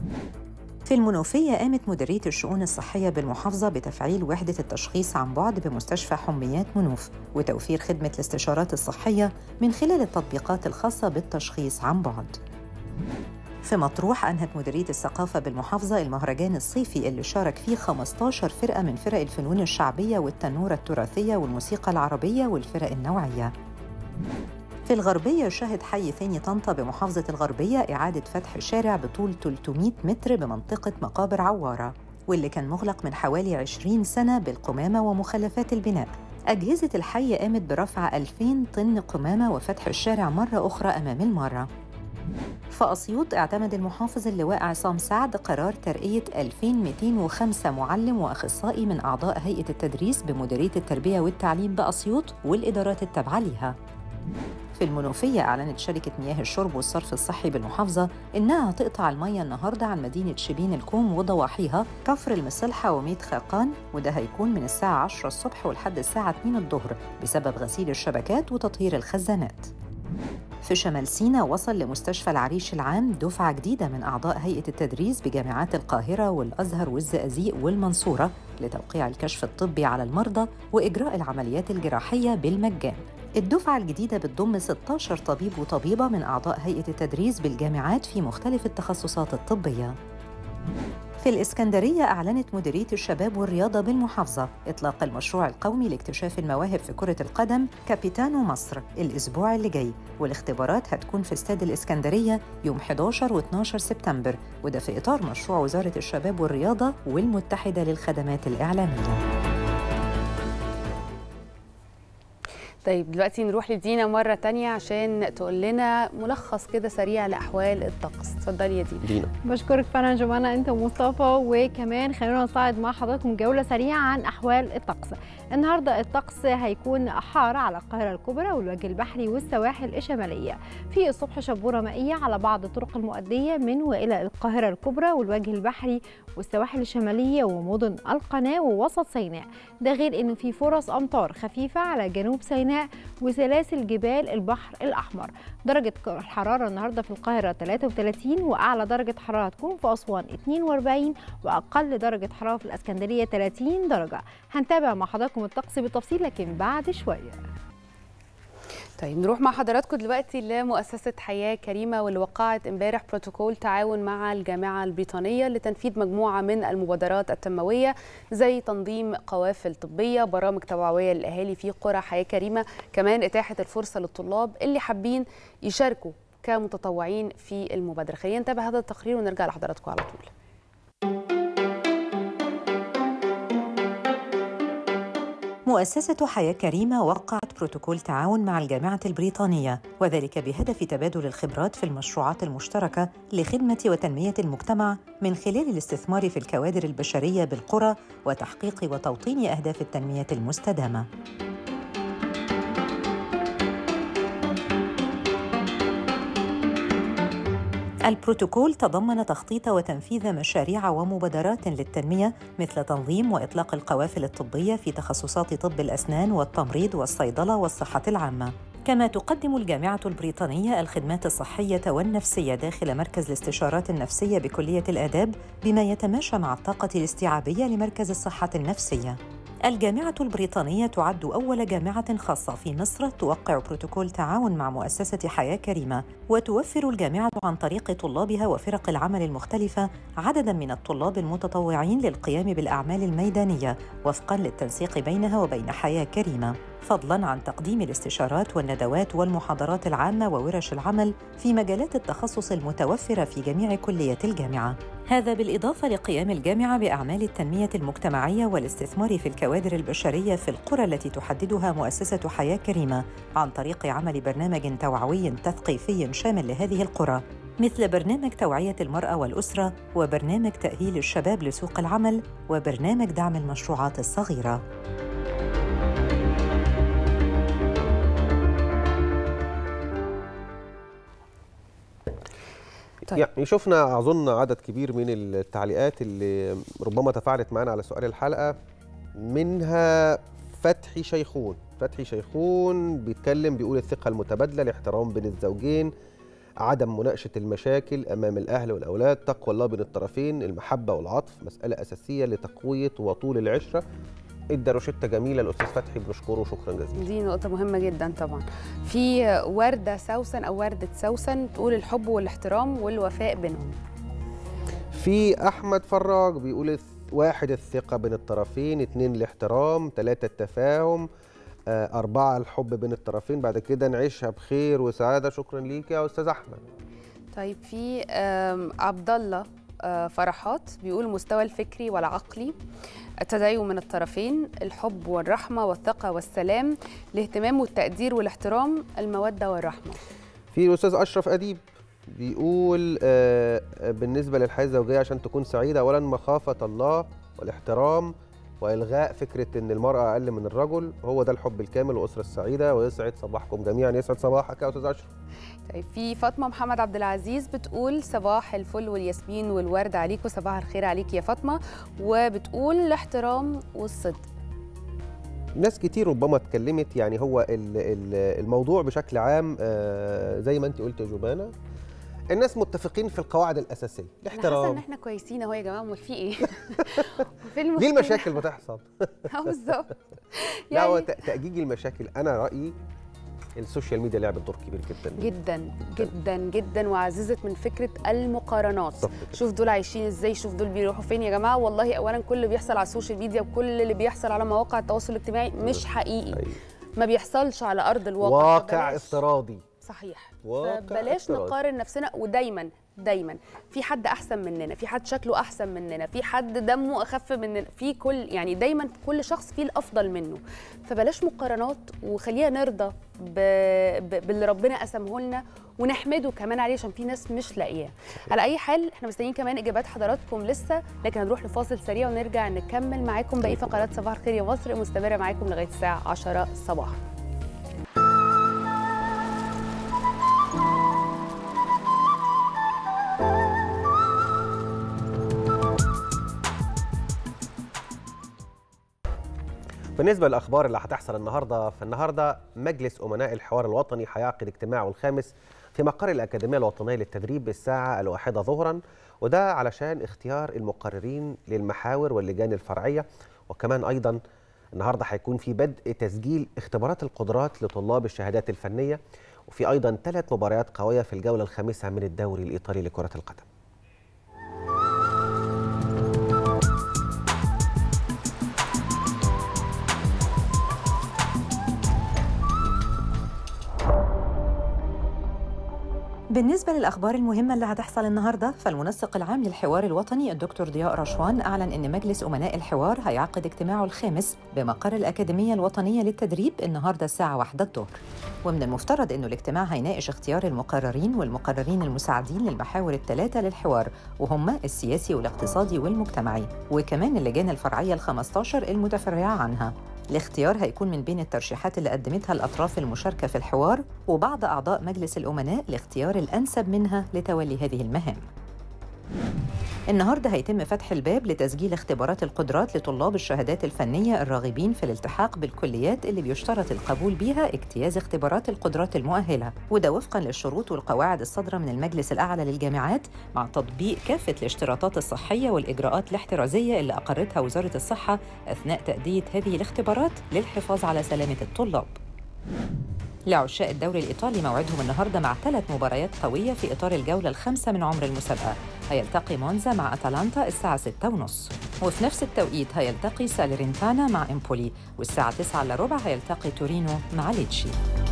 في المنوفية قامت مديرية الشؤون الصحية بالمحافظة بتفعيل وحدة التشخيص عن بعد بمستشفى حميات منوف وتوفير خدمة الاستشارات الصحية من خلال التطبيقات الخاصة بالتشخيص عن بعد في مطروح أنهت مديرية الثقافة بالمحافظة المهرجان الصيفي اللي شارك فيه 15 فرقة من فرق الفنون الشعبية والتنورة التراثية والموسيقى العربية والفرق النوعية في الغربية شهد حي ثاني طنطا بمحافظة الغربية إعادة فتح شارع بطول 300 متر بمنطقة مقابر عوارة واللي كان مغلق من حوالي 20 سنة بالقمامة ومخلفات البناء أجهزة الحي قامت برفع 2000 طن قمامة وفتح الشارع مرة أخرى أمام المرة في أسيوط اعتمد المحافظ اللواء عصام سعد قرار ترقية 2205 معلم وأخصائي من أعضاء هيئة التدريس بمديرية التربية والتعليم بأسيوط والإدارات التابعة ليها في المنوفية أعلنت شركة مياه الشرب والصرف الصحي بالمحافظة إنها هتقطع المية النهاردة عن مدينة شبين الكوم وضواحيها كفر المصلحة وميت خاقان وده هيكون من الساعة 10 الصبح ولحد الساعة 2 الظهر بسبب غسيل الشبكات وتطهير الخزانات في شمال سيناء وصل لمستشفى العريش العام دفعة جديدة من أعضاء هيئة التدريس بجامعات القاهرة والأزهر والزقازيق والمنصورة لتوقيع الكشف الطبي على المرضى وإجراء العمليات الجراحية بالمجان الدفعة الجديدة بتضم 16 طبيب وطبيبة من أعضاء هيئة التدريس بالجامعات في مختلف التخصصات الطبية في الإسكندرية أعلنت مديرية الشباب والرياضة بالمحافظة إطلاق المشروع القومي لاكتشاف المواهب في كرة القدم كابيتانو مصر الأسبوع اللي جاي والاختبارات هتكون في استاد الإسكندرية يوم 11 و12 سبتمبر وده في إطار مشروع وزارة الشباب والرياضة والمتحدة للخدمات الإعلامية طيب دلوقتي نروح لدينا مرة تانية عشان تقول لنا ملخص كده سريع لأحوال الطقس اتفضلي يا دينا دينا بشكرك فعلا جمانة انت ومصطفى وكمان خلينا نصعد مع حضراتكم جولة سريعة عن أحوال الطقس النهاردة الطقس هيكون حار على القاهرة الكبرى والوجه البحري والسواحل الشمالية في الصبح شبورة مائية على بعض الطرق المؤدية من وإلى القاهرة الكبرى والوجه البحري والسواحل الشمالية ومدن القناة ووسط سيناء ده غير انه في فرص امطار خفيفة على جنوب سيناء وسلاسل جبال البحر الاحمر درجة الحرارة النهاردة في القاهرة 33 واعلى درجة حرارة تكون في اسوان 42 واقل درجة حرارة في الاسكندرية 30 درجة هنتابع مع حضراتكم الطقس بالتفصيل لكن بعد شوية طيب نروح مع حضراتكم دلوقتي لمؤسسة حياة كريمة واللي وقعت امبارح بروتوكول تعاون مع الجامعة البريطانية لتنفيذ مجموعة من المبادرات التنموية زي تنظيم قوافل طبية برامج توعوية للأهالي في قرى حياة كريمة كمان إتاحة الفرصة للطلاب اللي حابين يشاركوا كمتطوعين في المبادرة خلينا نتابع هذا التقرير ونرجع لحضراتكم على طول مؤسسة حياة كريمة وقعت بروتوكول تعاون مع الجامعة البريطانية وذلك بهدف تبادل الخبرات في المشروعات المشتركة لخدمة وتنمية المجتمع من خلال الاستثمار في الكوادر البشرية بالقرى وتحقيق وتوطين أهداف التنمية المستدامة. البروتوكول تضمن تخطيط وتنفيذ مشاريع ومبادرات للتنمية مثل تنظيم وإطلاق القوافل الطبية في تخصصات طب الأسنان والتمريض والصيدلة والصحة العامة. كما تقدم الجامعة البريطانية الخدمات الصحية والنفسية داخل مركز الاستشارات النفسية بكلية الآداب بما يتماشى مع الطاقة الاستيعابية لمركز الصحة النفسية. الجامعة البريطانية تعد أول جامعة خاصة في مصر توقع بروتوكول تعاون مع مؤسسة حياة كريمة، وتوفر الجامعة عن طريق طلابها وفرق العمل المختلفة عدداً من الطلاب المتطوعين للقيام بالأعمال الميدانية وفقاً للتنسيق بينها وبين حياة كريمة. فضلاً عن تقديم الاستشارات والندوات والمحاضرات العامة وورش العمل في مجالات التخصص المتوفرة في جميع كليات الجامعة. هذا بالإضافة لقيام الجامعة بأعمال التنمية المجتمعية والاستثمار في الكوادر البشرية في القرى التي تحددها مؤسسة حياة كريمة عن طريق عمل برنامج توعوي تثقيفي شامل لهذه القرى مثل برنامج توعية المرأة والأسرة وبرنامج تأهيل الشباب لسوق العمل وبرنامج دعم المشروعات الصغيرة. طيب. يعني شفنا اظن عدد كبير من التعليقات اللي ربما تفاعلت معنا على سؤال الحلقه منها فتحي شيخون فتحي شيخون بيتكلم بيقول الثقه المتبادله الاحترام بين الزوجين عدم مناقشه المشاكل امام الاهل والاولاد تقوى الله بين الطرفين المحبه والعطف مساله اساسيه لتقويه وطول العشره ادى روشته جميله الاستاذ فتحي بنشكره شكرا جزيلا دي نقطة مهمة جدا طبعا في وردة سوسن أو وردة سوسن تقول الحب والاحترام والوفاء بينهم في احمد فراج بيقول الث- واحد الثقه بين الطرفين اتنين الاحترام تلاتة التفاهم آه، أربعة الحب بين الطرفين بعد كده نعيشها بخير وسعادة شكرا ليك يا أستاذ أحمد طيب في آم، عبد الله آه، فرحات بيقول المستوى الفكري والعقلي التدين من الطرفين الحب والرحمة والثقة والسلام الاهتمام والتقدير والاحترام المودة والرحمة في الأستاذ أشرف أديب بيقول آه، آه، بالنسبة للحياة الزوجية عشان تكون سعيدة أولا مخافة الله والاحترام وإلغاء فكرة إن المرأة أقل من الرجل هو ده الحب الكامل والأسرة السعيدة ويسعد صباحكم جميعا يسعد صباحك يا أستاذ أشرف طيب في فاطمة محمد عبد العزيز بتقول صباح الفل والياسمين والورد عليك وصباح الخير عليك يا فاطمة وبتقول الاحترام والصدق ناس كتير ربما اتكلمت يعني هو ال- ال- الموضوع بشكل عام آه، زي ما انت قلت يا جمانة الناس متفقين في القواعد الأساسية انا حاسة ان الاحترام احنا كويسين اهو يا جماعة امال في ايه؟ في ليه المشكلة المشاكل بتحصل؟ اه بالظبط لا هو يعني ت- تأجيج المشاكل أنا رأيي السوشيال ميديا لعبت دور كبير جدا جدا جدا جدا وعززت من فكره المقارنات بالظبط كده. شوف دول عايشين ازاي شوف دول بيروحوا فين يا جماعه والله اولا كل اللي بيحصل على السوشيال ميديا وكل اللي بيحصل على مواقع التواصل الاجتماعي مش حقيقي أيوة. ما بيحصلش على ارض الواقع واقع فبلاش- افتراضي صحيح واقع فبلاش افتراضي. نقارن نفسنا ودايما دايما في حد احسن مننا في حد شكله احسن مننا في حد دمه اخف مننا في كل يعني دايما كل شخص فيه الافضل منه فبلاش مقارنات وخلينا نرضى ب... ب... باللي ربنا قسمه لنا ونحمده كمان عليه عشان في ناس مش لاقياه على اي حال احنا مستنيين كمان اجابات حضراتكم لسه لكن هنروح لفاصل سريع ونرجع نكمل معاكم باقي فقرات صباح الخير يا مصر مستمره معاكم لغايه الساعه 10 صباحا بالنسبة للأخبار اللي هتحصل النهاردة فالنهاردة مجلس أمناء الحوار الوطني هيعقد اجتماعه الخامس في مقر الأكاديمية الوطنية للتدريب الساعة الواحدة ظهرا وده علشان اختيار المقررين للمحاور واللجان الفرعية وكمان أيضا النهاردة هيكون في بدء تسجيل اختبارات القدرات لطلاب الشهادات الفنية وفي أيضا ثلاث مباريات قوية في الجولة الخامسة من الدوري الإيطالي لكرة القدم بالنسبة للأخبار المهمة اللي هتحصل النهاردة فالمنسق العام للحوار الوطني الدكتور ضياء رشوان أعلن أن مجلس أمناء الحوار هيعقد اجتماعه الخامس بمقر الأكاديمية الوطنية للتدريب النهاردة الساعة واحدة الظهر ومن المفترض أنه الاجتماع هيناقش اختيار المقررين والمقررين المساعدين للمحاور الثلاثة للحوار وهم السياسي والاقتصادي والمجتمعي وكمان اللجان الفرعية ال15 المتفرعة عنها الاختيار هيكون من بين الترشيحات اللي قدمتها الأطراف المشاركة في الحوار وبعض أعضاء مجلس الأمناء لاختيار الأنسب منها لتولي هذه المهام النهارده هيتم فتح الباب لتسجيل اختبارات القدرات لطلاب الشهادات الفنيه الراغبين في الالتحاق بالكليات اللي بيشترط القبول بيها اجتياز اختبارات القدرات المؤهله وده وفقا للشروط والقواعد الصادره من المجلس الاعلى للجامعات مع تطبيق كافه الاشتراطات الصحيه والاجراءات الاحترازيه اللي اقرتها وزاره الصحه اثناء تاديه هذه الاختبارات للحفاظ على سلامه الطلاب لعشاق الدوري الإيطالي موعدهم النهاردة مع ثلاث مباريات قوية في إطار الجولة الخامسة من عمر المسابقة هيلتقي مونزا مع أتلانتا الساعة 6:30 وفي نفس التوقيت هيلتقي ساليرنتانا مع إمبولي والساعة 9 إلا ربع هيلتقي تورينو مع ليتشي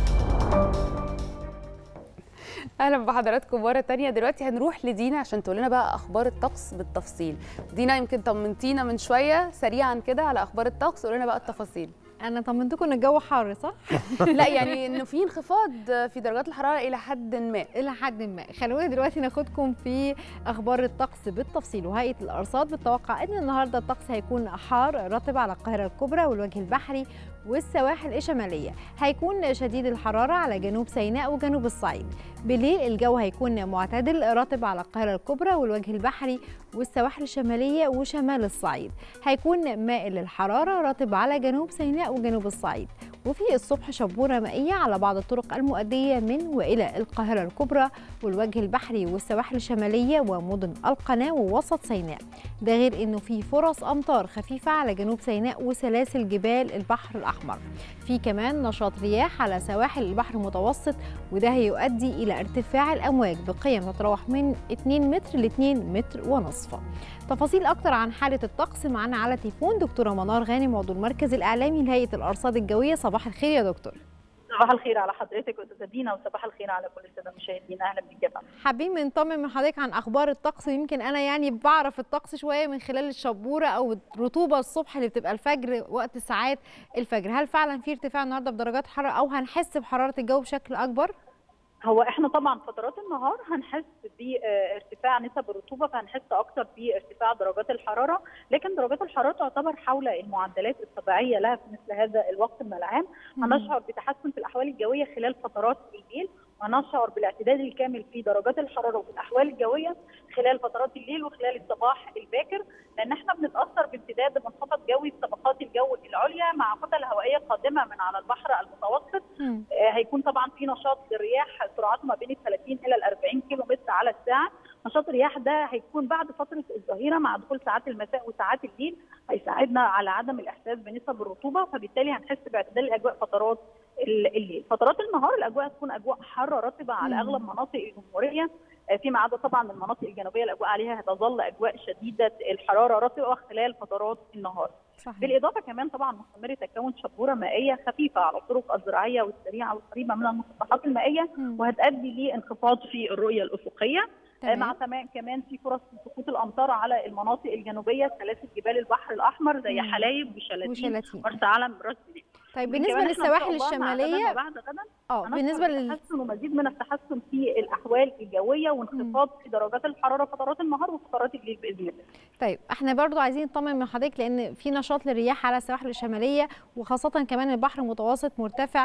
اهلا بحضراتكم مره تانية دلوقتي هنروح لدينا عشان تقول لنا بقى اخبار الطقس بالتفصيل دينا يمكن طمنتينا من شويه سريعا كده على اخبار الطقس قول لنا بقى التفاصيل انا طمنتكم ان الجو حر صح لا يعني انه في انخفاض في درجات الحراره الى حد ما الى حد ما خلونا دلوقتي ناخدكم في اخبار الطقس بالتفصيل وهيئه الارصاد بتتوقع ان النهارده الطقس هيكون حار رطب على القاهره الكبرى والوجه البحري والسواحل الشماليه هيكون شديد الحراره على جنوب سيناء وجنوب الصعيد بالليل الجو هيكون معتدل رطب على القاهره الكبرى والوجه البحري والسواحل الشماليه وشمال الصعيد هيكون مائل للحراره رطب على جنوب سيناء وجنوب الصعيد وفي الصبح شبوره مائيه على بعض الطرق المؤديه من والى القاهره الكبرى والوجه البحري والسواحل الشماليه ومدن القناه ووسط سيناء ده غير انه في فرص امطار خفيفه على جنوب سيناء وسلاسل جبال البحر الاحمر في كمان نشاط رياح على سواحل البحر المتوسط وده هيؤدي الى ارتفاع الامواج بقيم تتراوح من 2 متر ل 2 متر ونصف تفاصيل اكتر عن حاله الطقس معانا على تليفون دكتوره منار غانم عضو المركز الاعلامي لهيئه الارصاد الجويه صباح الخير يا دكتور صباح الخير على حضرتك استاذه دينا وصباح الخير على كل الساده المشاهدين اهلا بيك يا فندم حابين نطمن من حضرتك عن اخبار الطقس ويمكن انا يعني بعرف الطقس شويه من خلال الشبوره او الرطوبه الصبح اللي بتبقى الفجر وقت ساعات الفجر هل فعلا في ارتفاع النهارده بدرجات حراره او هنحس بحراره الجو بشكل اكبر هو احنا طبعا فترات النهار هنحس بارتفاع نسب الرطوبه فهنحس اكتر بارتفاع درجات الحراره لكن درجات الحراره تعتبر حول المعدلات الطبيعيه لها في مثل هذا الوقت من العام هنشعر بتحسن في الاحوال الجويه خلال فترات الليل ونشعر بالاعتدال الكامل في درجات الحراره وفي الاحوال الجويه خلال فترات الليل وخلال الصباح الباكر لان احنا بنتاثر بامتداد منخفض جوي في طبقات الجو العليا مع كتل هوائيه قادمه من على البحر المتوسط آه هيكون طبعا في نشاط للرياح سرعته ما بين ال 30 الى ال 40 كيلو متر على الساعه نشاط الرياح ده هيكون بعد فتره الظهيره مع دخول ساعات المساء وساعات الليل هيساعدنا على عدم الاحساس بنسب الرطوبه فبالتالي هنحس باعتدال الاجواء فترات الليل فترات النهار الاجواء هتكون اجواء حاره رطبه على اغلب مناطق الجمهوريه فيما عدا طبعا المناطق الجنوبيه الاجواء عليها هتظل اجواء شديده الحراره رطبه خلال فترات النهار صحيح. بالاضافه كمان طبعا مستمر تكون شبوره مائيه خفيفه على الطرق الزراعيه والسريعه والقريبه من المسطحات المائيه م. وهتؤدي لانخفاض في الرؤيه الافقيه تمام. مع كمان كمان في فرص سقوط الامطار على المناطق الجنوبيه سلاسل جبال البحر الاحمر زي حلايب وشلاتين مرسى علم راس طيب بالنسبه للسواحل الشماليه بعد غدا اه بالنسبه لل ومزيد من التحسن في الاحوال الجويه وانخفاض في درجات الحراره فترات النهار وفترات الليل باذن الله. طيب احنا برضو عايزين نطمن من حضرتك لان في نشاط للرياح على السواحل الشماليه وخاصه كمان البحر المتوسط مرتفع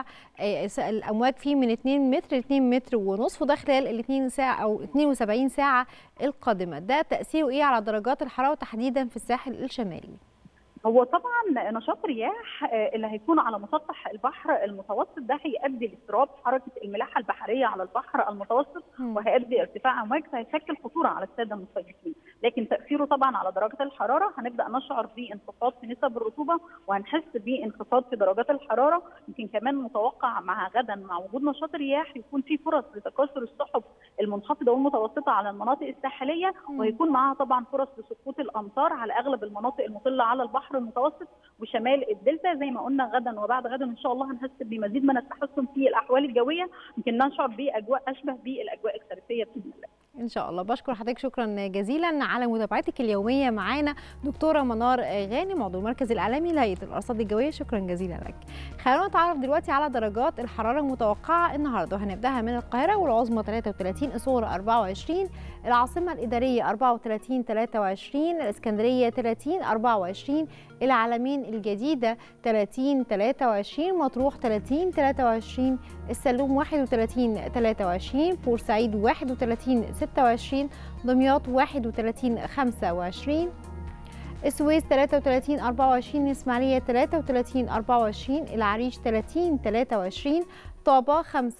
الامواج فيه من 2 متر ل 2 متر ونصف وده خلال ال 2 ساعه او 72 ساعه القادمه ده تاثيره ايه على درجات الحراره تحديدا في الساحل الشمالي؟ هو طبعا نشاط رياح اللي هيكون على مسطح البحر المتوسط ده هيؤدي لاضطراب حركه الملاحه البحريه على البحر المتوسط وهيؤدي ارتفاع امواج فهيشكل خطوره على الساده المصيفين لكن تاثيره طبعا على درجه الحراره هنبدا نشعر بانخفاض في نسب الرطوبه وهنحس بانخفاض في درجات الحراره يمكن كمان متوقع مع غدا مع وجود نشاط رياح يكون في فرص لتكاثر السحب المنخفضه والمتوسطه على المناطق الساحليه وهيكون معها طبعا فرص لسقوط الامطار على اغلب المناطق المطله على البحر المتوسط وشمال الدلتا زي ما قلنا غدا وبعد غدا ان شاء الله هنحس بمزيد من التحسن في الاحوال الجويه يمكن نشعر باجواء اشبه بالاجواء الخريفيه باذن الله ان شاء الله بشكر حضرتك شكرا جزيلا على متابعتك اليوميه معانا دكتوره منار غانم عضو المركز الاعلامي لهيئه الارصاد الجويه شكرا جزيلا لك خلونا نتعرف دلوقتي على درجات الحراره المتوقعه النهارده وهنبداها من القاهره والعظمى 33 الصغرى 24 العاصمه الاداريه 34 23 الاسكندريه 30 24 العلمين الجديده 30 23 مطروح 30 23 السلوم 31 23 بورسعيد 31 26 دمياط 31 25 السويس 33 24 الإسماعيلية 33 24 العريش 30 23 طابة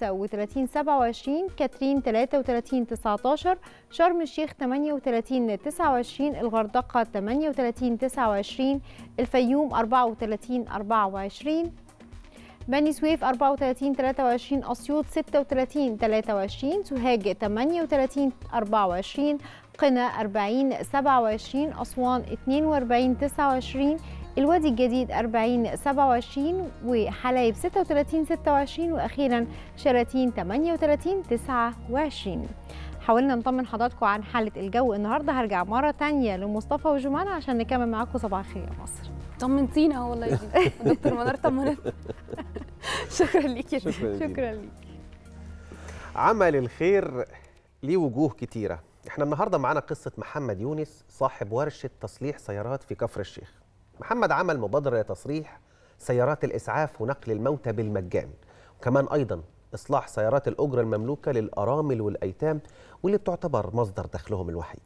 35 27 كاترين 33 19 شرم الشيخ 38 29 الغردقة 38 29 الفيوم 34 24 بني سويف 34 23 أسيوط 36 23 سوهاج 38 24 قنا 40 27 أسوان 42 29 الوادي الجديد 40 27 وحلايب 36 26 وأخيرا شلاتين 38 29 حاولنا نطمن حضراتكم عن حالة الجو النهارده هرجع مرة تانية لمصطفى وجمانة عشان نكمل معاكم صباح الخير يا مصر طمنتينا والله يا دي. دكتور منار طمنت شكرا ليكي شكرا شكرا شكرا ليك عمل الخير ليه وجوه كتيرة احنا النهاردة معانا قصة محمد يونس صاحب ورشة تصليح سيارات في كفر الشيخ محمد عمل مبادرة لتصريح سيارات الإسعاف ونقل الموتى بالمجان وكمان أيضا إصلاح سيارات الأجرة المملوكة للأرامل والأيتام واللي بتعتبر مصدر دخلهم الوحيد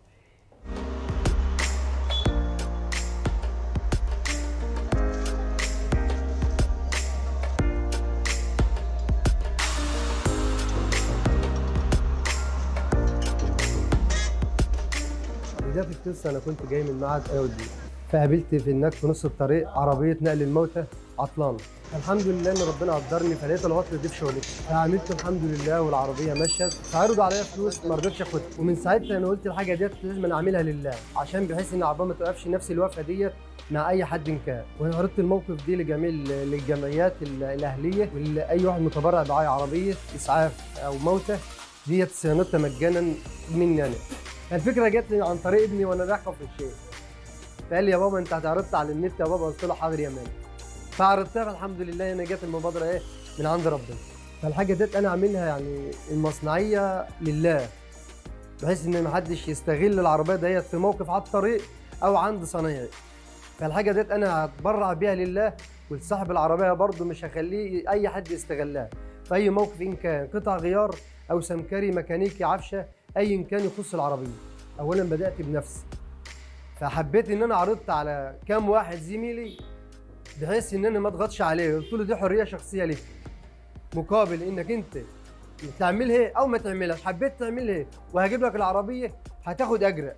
بداية القصة أنا كنت جاي من معهد أيودي فقابلت في هناك في نص الطريق عربية نقل الموتى عطلانة الحمد لله ان ربنا قدرني فلقيت العطل دي في شغلتي فعملت الحمد لله والعربيه مشت فعرضوا عليا فلوس ما رضيتش اخدها ومن ساعتها انا قلت الحاجه ديت لازم اعملها لله عشان بحيث ان العربيه ما توقفش نفس الوقفه ديت مع اي حد كان وانا عرضت الموقف دي لجميع ال- للجمعيات ال- الاهليه واي واحد متبرع باي عربيه اسعاف او موتى ديت صيانتها مجانا مني انا الفكره جت لي عن طريق ابني وانا رايح كفر الشيخ فقال لي يا بابا انت هتعرضت على النت يا بابا قلت له حاضر يا مان فعرضتها فالحمد لله انا جت المبادره ايه من عند ربنا فالحاجه ديت انا عاملها يعني المصنعيه لله بحيث ان ما حدش يستغل العربيه ديت في موقف على الطريق او عند صنايعي فالحاجه ديت انا هتبرع بيها لله ولصاحب العربيه برضه مش هخليه اي حد يستغلها في اي موقف ان كان قطع غيار او سمكري ميكانيكي عفشه ايا كان يخص العربيه اولا بدات بنفسي فحبيت ان انا عرضت على كام واحد زميلي بحيث ان انا ما اضغطش عليه قلت له دي حريه شخصيه ليك مقابل انك انت تعملها إيه او ما تعملهاش حبيت تعملها إيه وهجيب لك العربيه هتاخد اجر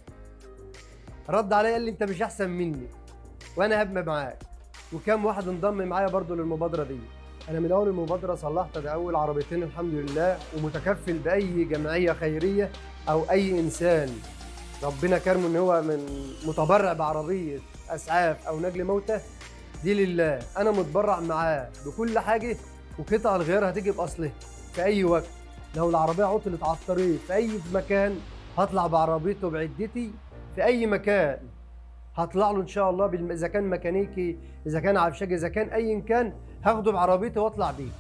رد عليا قال لي انت مش احسن مني وانا هبقى معاك وكام واحد انضم معايا برضو للمبادره دي انا من اول المبادره صلحت ده اول عربيتين الحمد لله ومتكفل باي جمعيه خيريه او اي انسان ربنا كرمه ان هو من متبرع بعربيه اسعاف او نجل موتى دي لله انا متبرع معاه بكل حاجه وقطع الغيار هتيجي باصلها في اي وقت لو العربيه عطلت على الطريق في اي مكان هطلع بعربيته بعدتي في اي مكان هطلع له ان شاء الله بالم... اذا كان ميكانيكي اذا كان عفشاجي اذا كان ايا كان هاخده بعربيتي واطلع بيه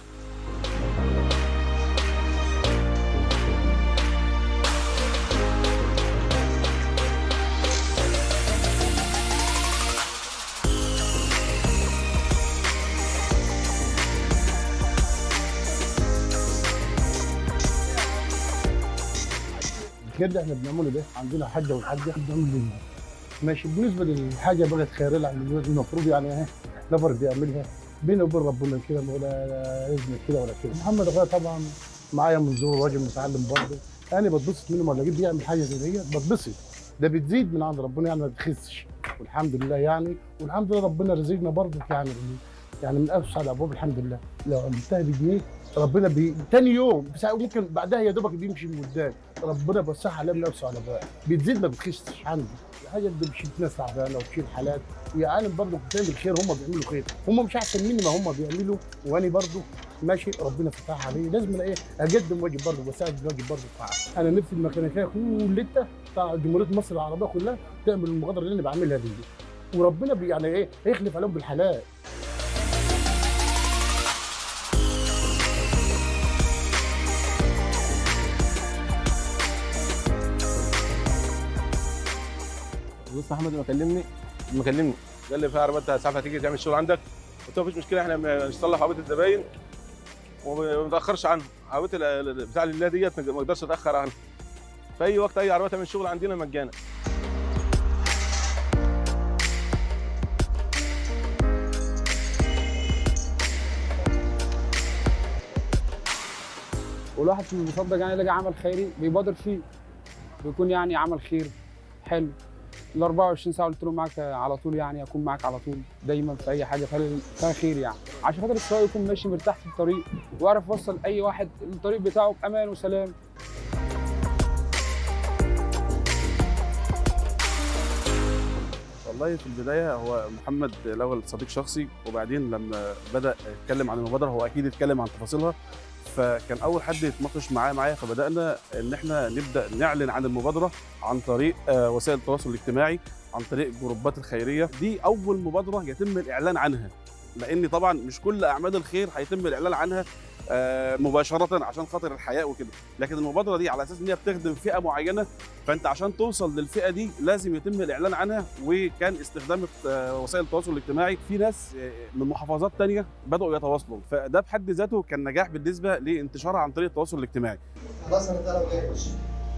الخير اللي احنا بنعمله ده عندنا حاجه والحاجه بنعمله لله ماشي بالنسبه للحاجه بقت خير لها المفروض يعني ايه نفر بيعملها بينه وبين ربنا كده ولا اذن كده ولا كده محمد اخويا طبعا معايا من زور راجل متعلم برضه انا بتبسط منه لما اجيب يعمل حاجه زي دي بتبسط ده بتزيد من عند ربنا يعني ما بتخسش والحمد لله يعني والحمد لله ربنا رزقنا برضه يعني يعني من اوسع الابواب الحمد لله لو عملتها بجنيه ربنا بي... تاني يوم بس ممكن بعدها يا دوبك بيمشي من قدام ربنا بيوسعها عليها من اوسع الابواب بتزيد ما بتخسش عندي الحاجه اللي بتشيل ناس تعبانه وتشيل حالات ويا عالم برضه بتعمل خير هم بيعملوا خير هم مش احسن مني ما هم بيعملوا وانا برضه ماشي ربنا فتح عليه لازم أنا ايه اقدم واجب برضه واساعد الواجب برضه بتاعي انا نفسي الميكانيكيه كلها بتاع جمهوريه مصر العربيه كلها تعمل المبادره اللي انا بعملها دي وربنا بي يعني ايه هيخلف عليهم بالحلال بص احمد لما كلمني لما كلمني قال لي في عربيات اسعاف هتيجي تعمل شغل عندك قلت له مفيش مشكله احنا نصلح عربيه الزباين وما نتاخرش عنها عربيه ال- ال- بتاع لله ديت ما اقدرش اتاخر عنها في اي وقت اي عربيه تعمل شغل عندنا مجانا والواحد في المصدق يعني يلاقي عمل خيري بيبادر فيه بيكون يعني عمل خير حلو ال 24 ساعه قلت له معاك على طول يعني اكون معاك على طول دايما في اي حاجه فيها فيها خير يعني عشان خاطر السواق يكون ماشي مرتاح في الطريق ويعرف يوصل اي واحد الطريق بتاعه بامان وسلام والله في البدايه هو محمد الاول صديق شخصي وبعدين لما بدا يتكلم عن المبادره هو اكيد اتكلم عن تفاصيلها فكان اول حد يتناقش معاه معايا فبدانا ان احنا نبدا نعلن عن المبادره عن طريق آه، وسائل التواصل الاجتماعي عن طريق الجروبات الخيريه دي اول مبادره يتم الاعلان عنها لان طبعا مش كل اعمال الخير هيتم الاعلان عنها آه، مباشره عشان خاطر الحياه وكده لكن المبادره دي على اساس ان هي بتخدم فئه معينه فانت عشان توصل للفئه دي لازم يتم الاعلان عنها وكان استخدام آه، وسائل التواصل الاجتماعي في ناس آه، من محافظات تانية بداوا يتواصلوا فده بحد ذاته كان نجاح بالنسبه لانتشارها عن طريق التواصل الاجتماعي خلاص انا طالع وجاي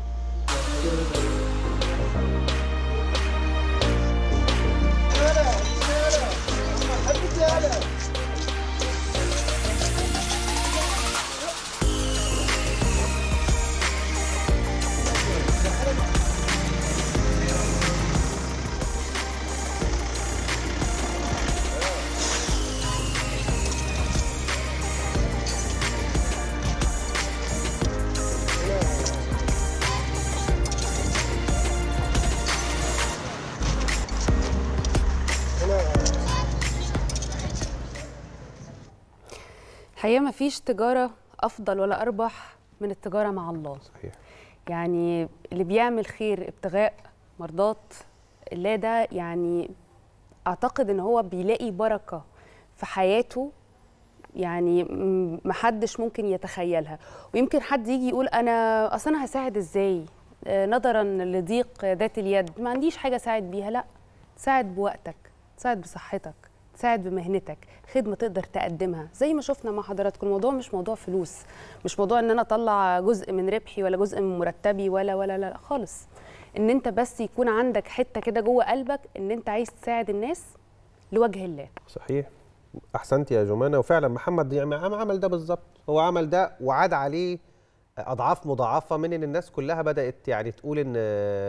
الحقيقه ما فيش تجاره افضل ولا اربح من التجاره مع الله صحيح يعني اللي بيعمل خير ابتغاء مرضات الله ده يعني اعتقد ان هو بيلاقي بركه في حياته يعني م- محدش ممكن يتخيلها ويمكن حد يجي يقول انا اصل انا هساعد ازاي آه، نظرا لضيق ذات اليد ما عنديش حاجه اساعد بيها لا تساعد بوقتك تساعد بصحتك تساعد بمهنتك خدمه تقدر تقدمها زي ما شفنا مع حضراتكم الموضوع مش موضوع فلوس مش موضوع ان انا اطلع جزء من ربحي ولا جزء من مرتبي ولا ولا لا, لا خالص ان انت بس يكون عندك حته كده جوه قلبك ان انت عايز تساعد الناس لوجه الله صحيح احسنت يا جمانه وفعلا محمد يعني عم- عمل ده بالظبط هو عمل ده وعاد عليه اضعاف مضاعفه من ان الناس كلها بدات يعني تقول ان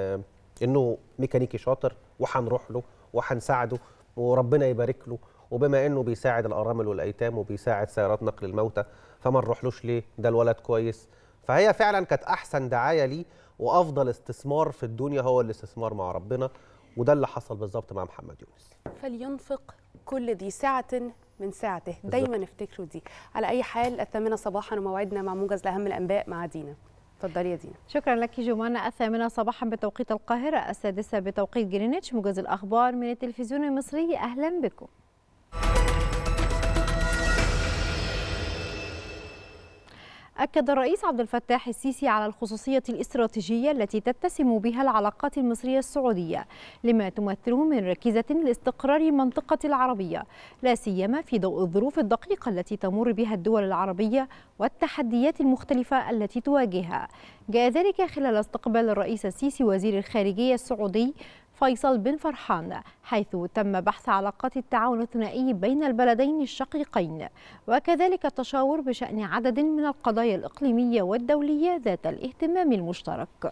انه ميكانيكي شاطر وهنروح له وهنساعده وربنا يبارك له وبما انه بيساعد الارامل والايتام وبيساعد سيارات نقل الموتى فما نروحلوش ليه ده الولد كويس فهي فعلا كانت احسن دعايه ليه وافضل استثمار في الدنيا هو الاستثمار مع ربنا وده اللي حصل بالظبط مع محمد يونس فلينفق كل ذي سعة من سعته دايما افتكروا دي على أي حال الثامنة صباحا وموعدنا مع موجز لأهم الأنباء مع دينا اتفضلي يا دينا شكرا لك جمانة الثامنة صباحا بتوقيت القاهرة السادسة بتوقيت جرينتش موجز الأخبار من التلفزيون المصري أهلا بكم أكد الرئيس عبد الفتاح السيسي على الخصوصية الاستراتيجية التي تتسم بها العلاقات المصرية السعودية لما تمثله من ركيزة لاستقرار المنطقة العربية لا سيما في ضوء الظروف الدقيقة التي تمر بها الدول العربية والتحديات المختلفة التي تواجهها جاء ذلك خلال استقبال الرئيس السيسي وزير الخارجية السعودي فيصل بن فرحان حيث تم بحث علاقات التعاون الثنائي بين البلدين الشقيقين وكذلك التشاور بشأن عدد من القضايا الإقليمية والدولية ذات الاهتمام المشترك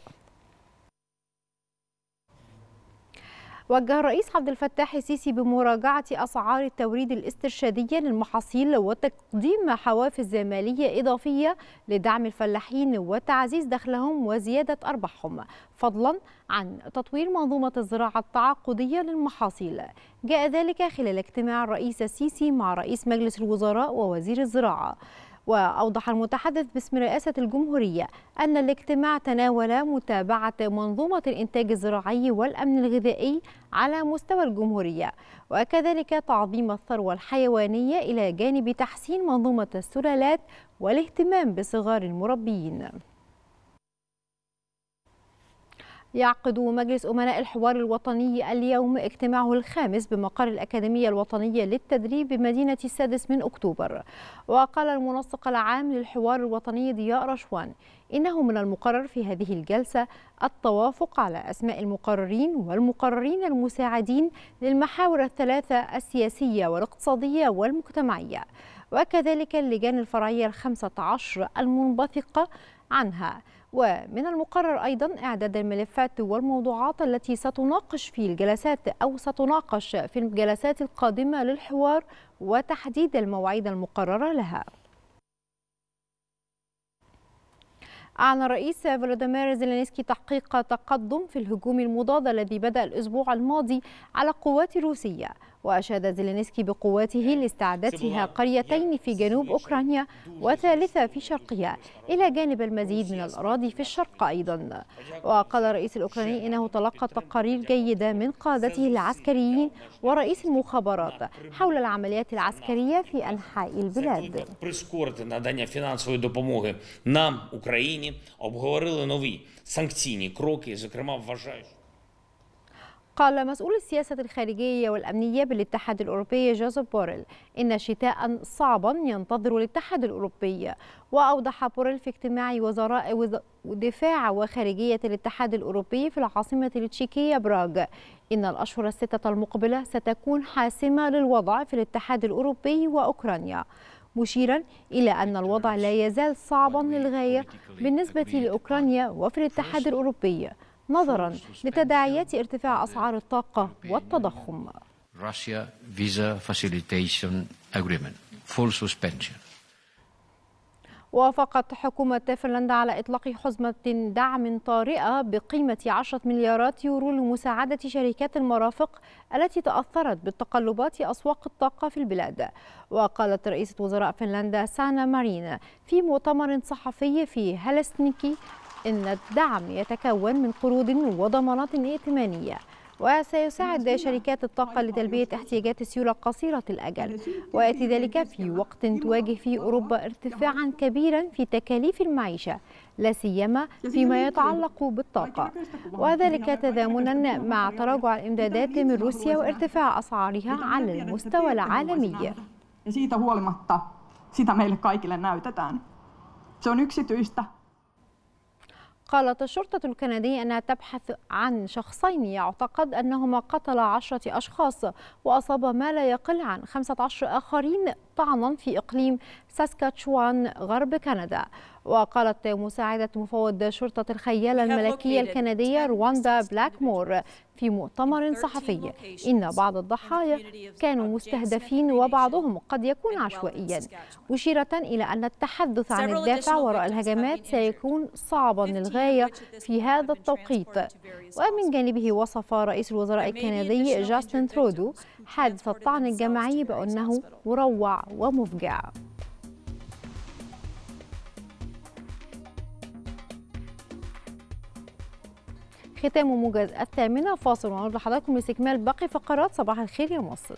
وجه الرئيس عبد الفتاح السيسي بمراجعة أسعار التوريد الاسترشادية للمحاصيل وتقديم حوافز مالية إضافية لدعم الفلاحين وتعزيز دخلهم وزيادة أرباحهم فضلا عن تطوير منظومة الزراعة التعاقدية للمحاصيل جاء ذلك خلال اجتماع الرئيس السيسي مع رئيس مجلس الوزراء ووزير الزراعة وأوضح المتحدث باسم رئاسة الجمهورية أن الاجتماع تناول متابعة منظومة الإنتاج الزراعي والأمن الغذائي على مستوى الجمهورية وكذلك تعظيم الثروة الحيوانية إلى جانب تحسين منظومة السلالات والاهتمام بصغار المربيين يعقد مجلس أمناء الحوار الوطني اليوم اجتماعه الخامس بمقر الأكاديمية الوطنية للتدريب بمدينة السادس من أكتوبر وقال المنسق العام للحوار الوطني ضياء رشوان إنه من المقرر في هذه الجلسة التوافق على أسماء المقررين والمقررين المساعدين للمحاور الثلاثة السياسية والاقتصادية والمجتمعية وكذلك اللجان الفرعية الخمسة عشر المنبثقة عنها ومن المقرر أيضا إعداد الملفات والموضوعات التي ستناقش في الجلسات أو ستناقش في الجلسات القادمة للحوار وتحديد المواعيد المقررة لها أعلن الرئيس فلاديمير زيلينسكي تحقيق تقدم في الهجوم المضاد الذي بدأ الأسبوع الماضي على القوات الروسية وأشاد زيلينسكي بقواته لاستعادتها قريتين في جنوب أوكرانيا وثالثة في شرقها إلى جانب المزيد من الأراضي في الشرق أيضا وقال الرئيس الأوكراني إنه تلقى تقارير جيدة من قادته العسكريين ورئيس المخابرات حول العمليات العسكرية في أنحاء البلاد прискорити надання фінансової допомоги нам, Україні, обговорили нові санкційні кроки, зокрема вважаю. قال مسؤول السياسة الخارجية والأمنية بالاتحاد الأوروبي جوزيف بوريل إن شتاء صعبا ينتظر الاتحاد الأوروبي وأوضح بوريل في اجتماع وزراء وز- دفاع وخارجية الاتحاد الأوروبي في العاصمة التشيكية براغ إن الأشهر الستة المقبلة ستكون حاسمة للوضع في الاتحاد الأوروبي وأوكرانيا مشيرا إلى أن الوضع لا يزال صعبا للغاية بالنسبة لأوكرانيا وفي الاتحاد الأوروبي نظرا لتداعيات ارتفاع أسعار الطاقة والتضخم Russia Visa Facilitation Agreement, full suspension. وافقت حكومة فنلندا على إطلاق حزمة دعم طارئة بقيمة 10 مليارات يورو لمساعدة شركات المرافق التي تأثرت بالتقلبات أسواق الطاقة في البلاد وقالت رئيسة وزراء فنلندا سانا مارين في مؤتمر صحفي في هلسنكي إن الدعم يتكون من قروض وضمانات ائتمانية وسيساعد شركات الطاقة لتلبية احتياجات السيولة قصيرة الأجل ويأتي ذلك في وقت تواجه فيه أوروبا ارتفاعا كبيرا في تكاليف المعيشة لا سيما فيما يتعلق بالطاقة وذلك تزامنا مع تراجع الإمدادات من روسيا وارتفاع أسعارها على المستوى العالمي Ja siitä huolimatta sitä meille kaikille näytetään. Se on yksityistä. قالت الشرطة الكندية أنها تبحث عن شخصين يعتقد أنهما قتلا عشرة أشخاص وأصاب ما لا يقل عن 15 آخرين طعنا في إقليم ساسكاتشوان غرب كندا وقالت مساعدة مفوض شرطة الخيالة الملكية الكندية رواندا بلاكمور في مؤتمر صحفي إن بعض الضحايا كانوا مستهدفين وبعضهم قد يكون عشوائيا مشيرة إلى أن التحدث عن الدافع وراء الهجمات سيكون صعبا للغاية في هذا التوقيت ومن جانبه وصف رئيس الوزراء الكندي جاستن ترودو حادث الطعن الجماعي بأنه مروع ومفجع ختام موجز الثامنة فاصل ونعود لحضراتكم لاستكمال باقي فقرات صباح الخير يا مصر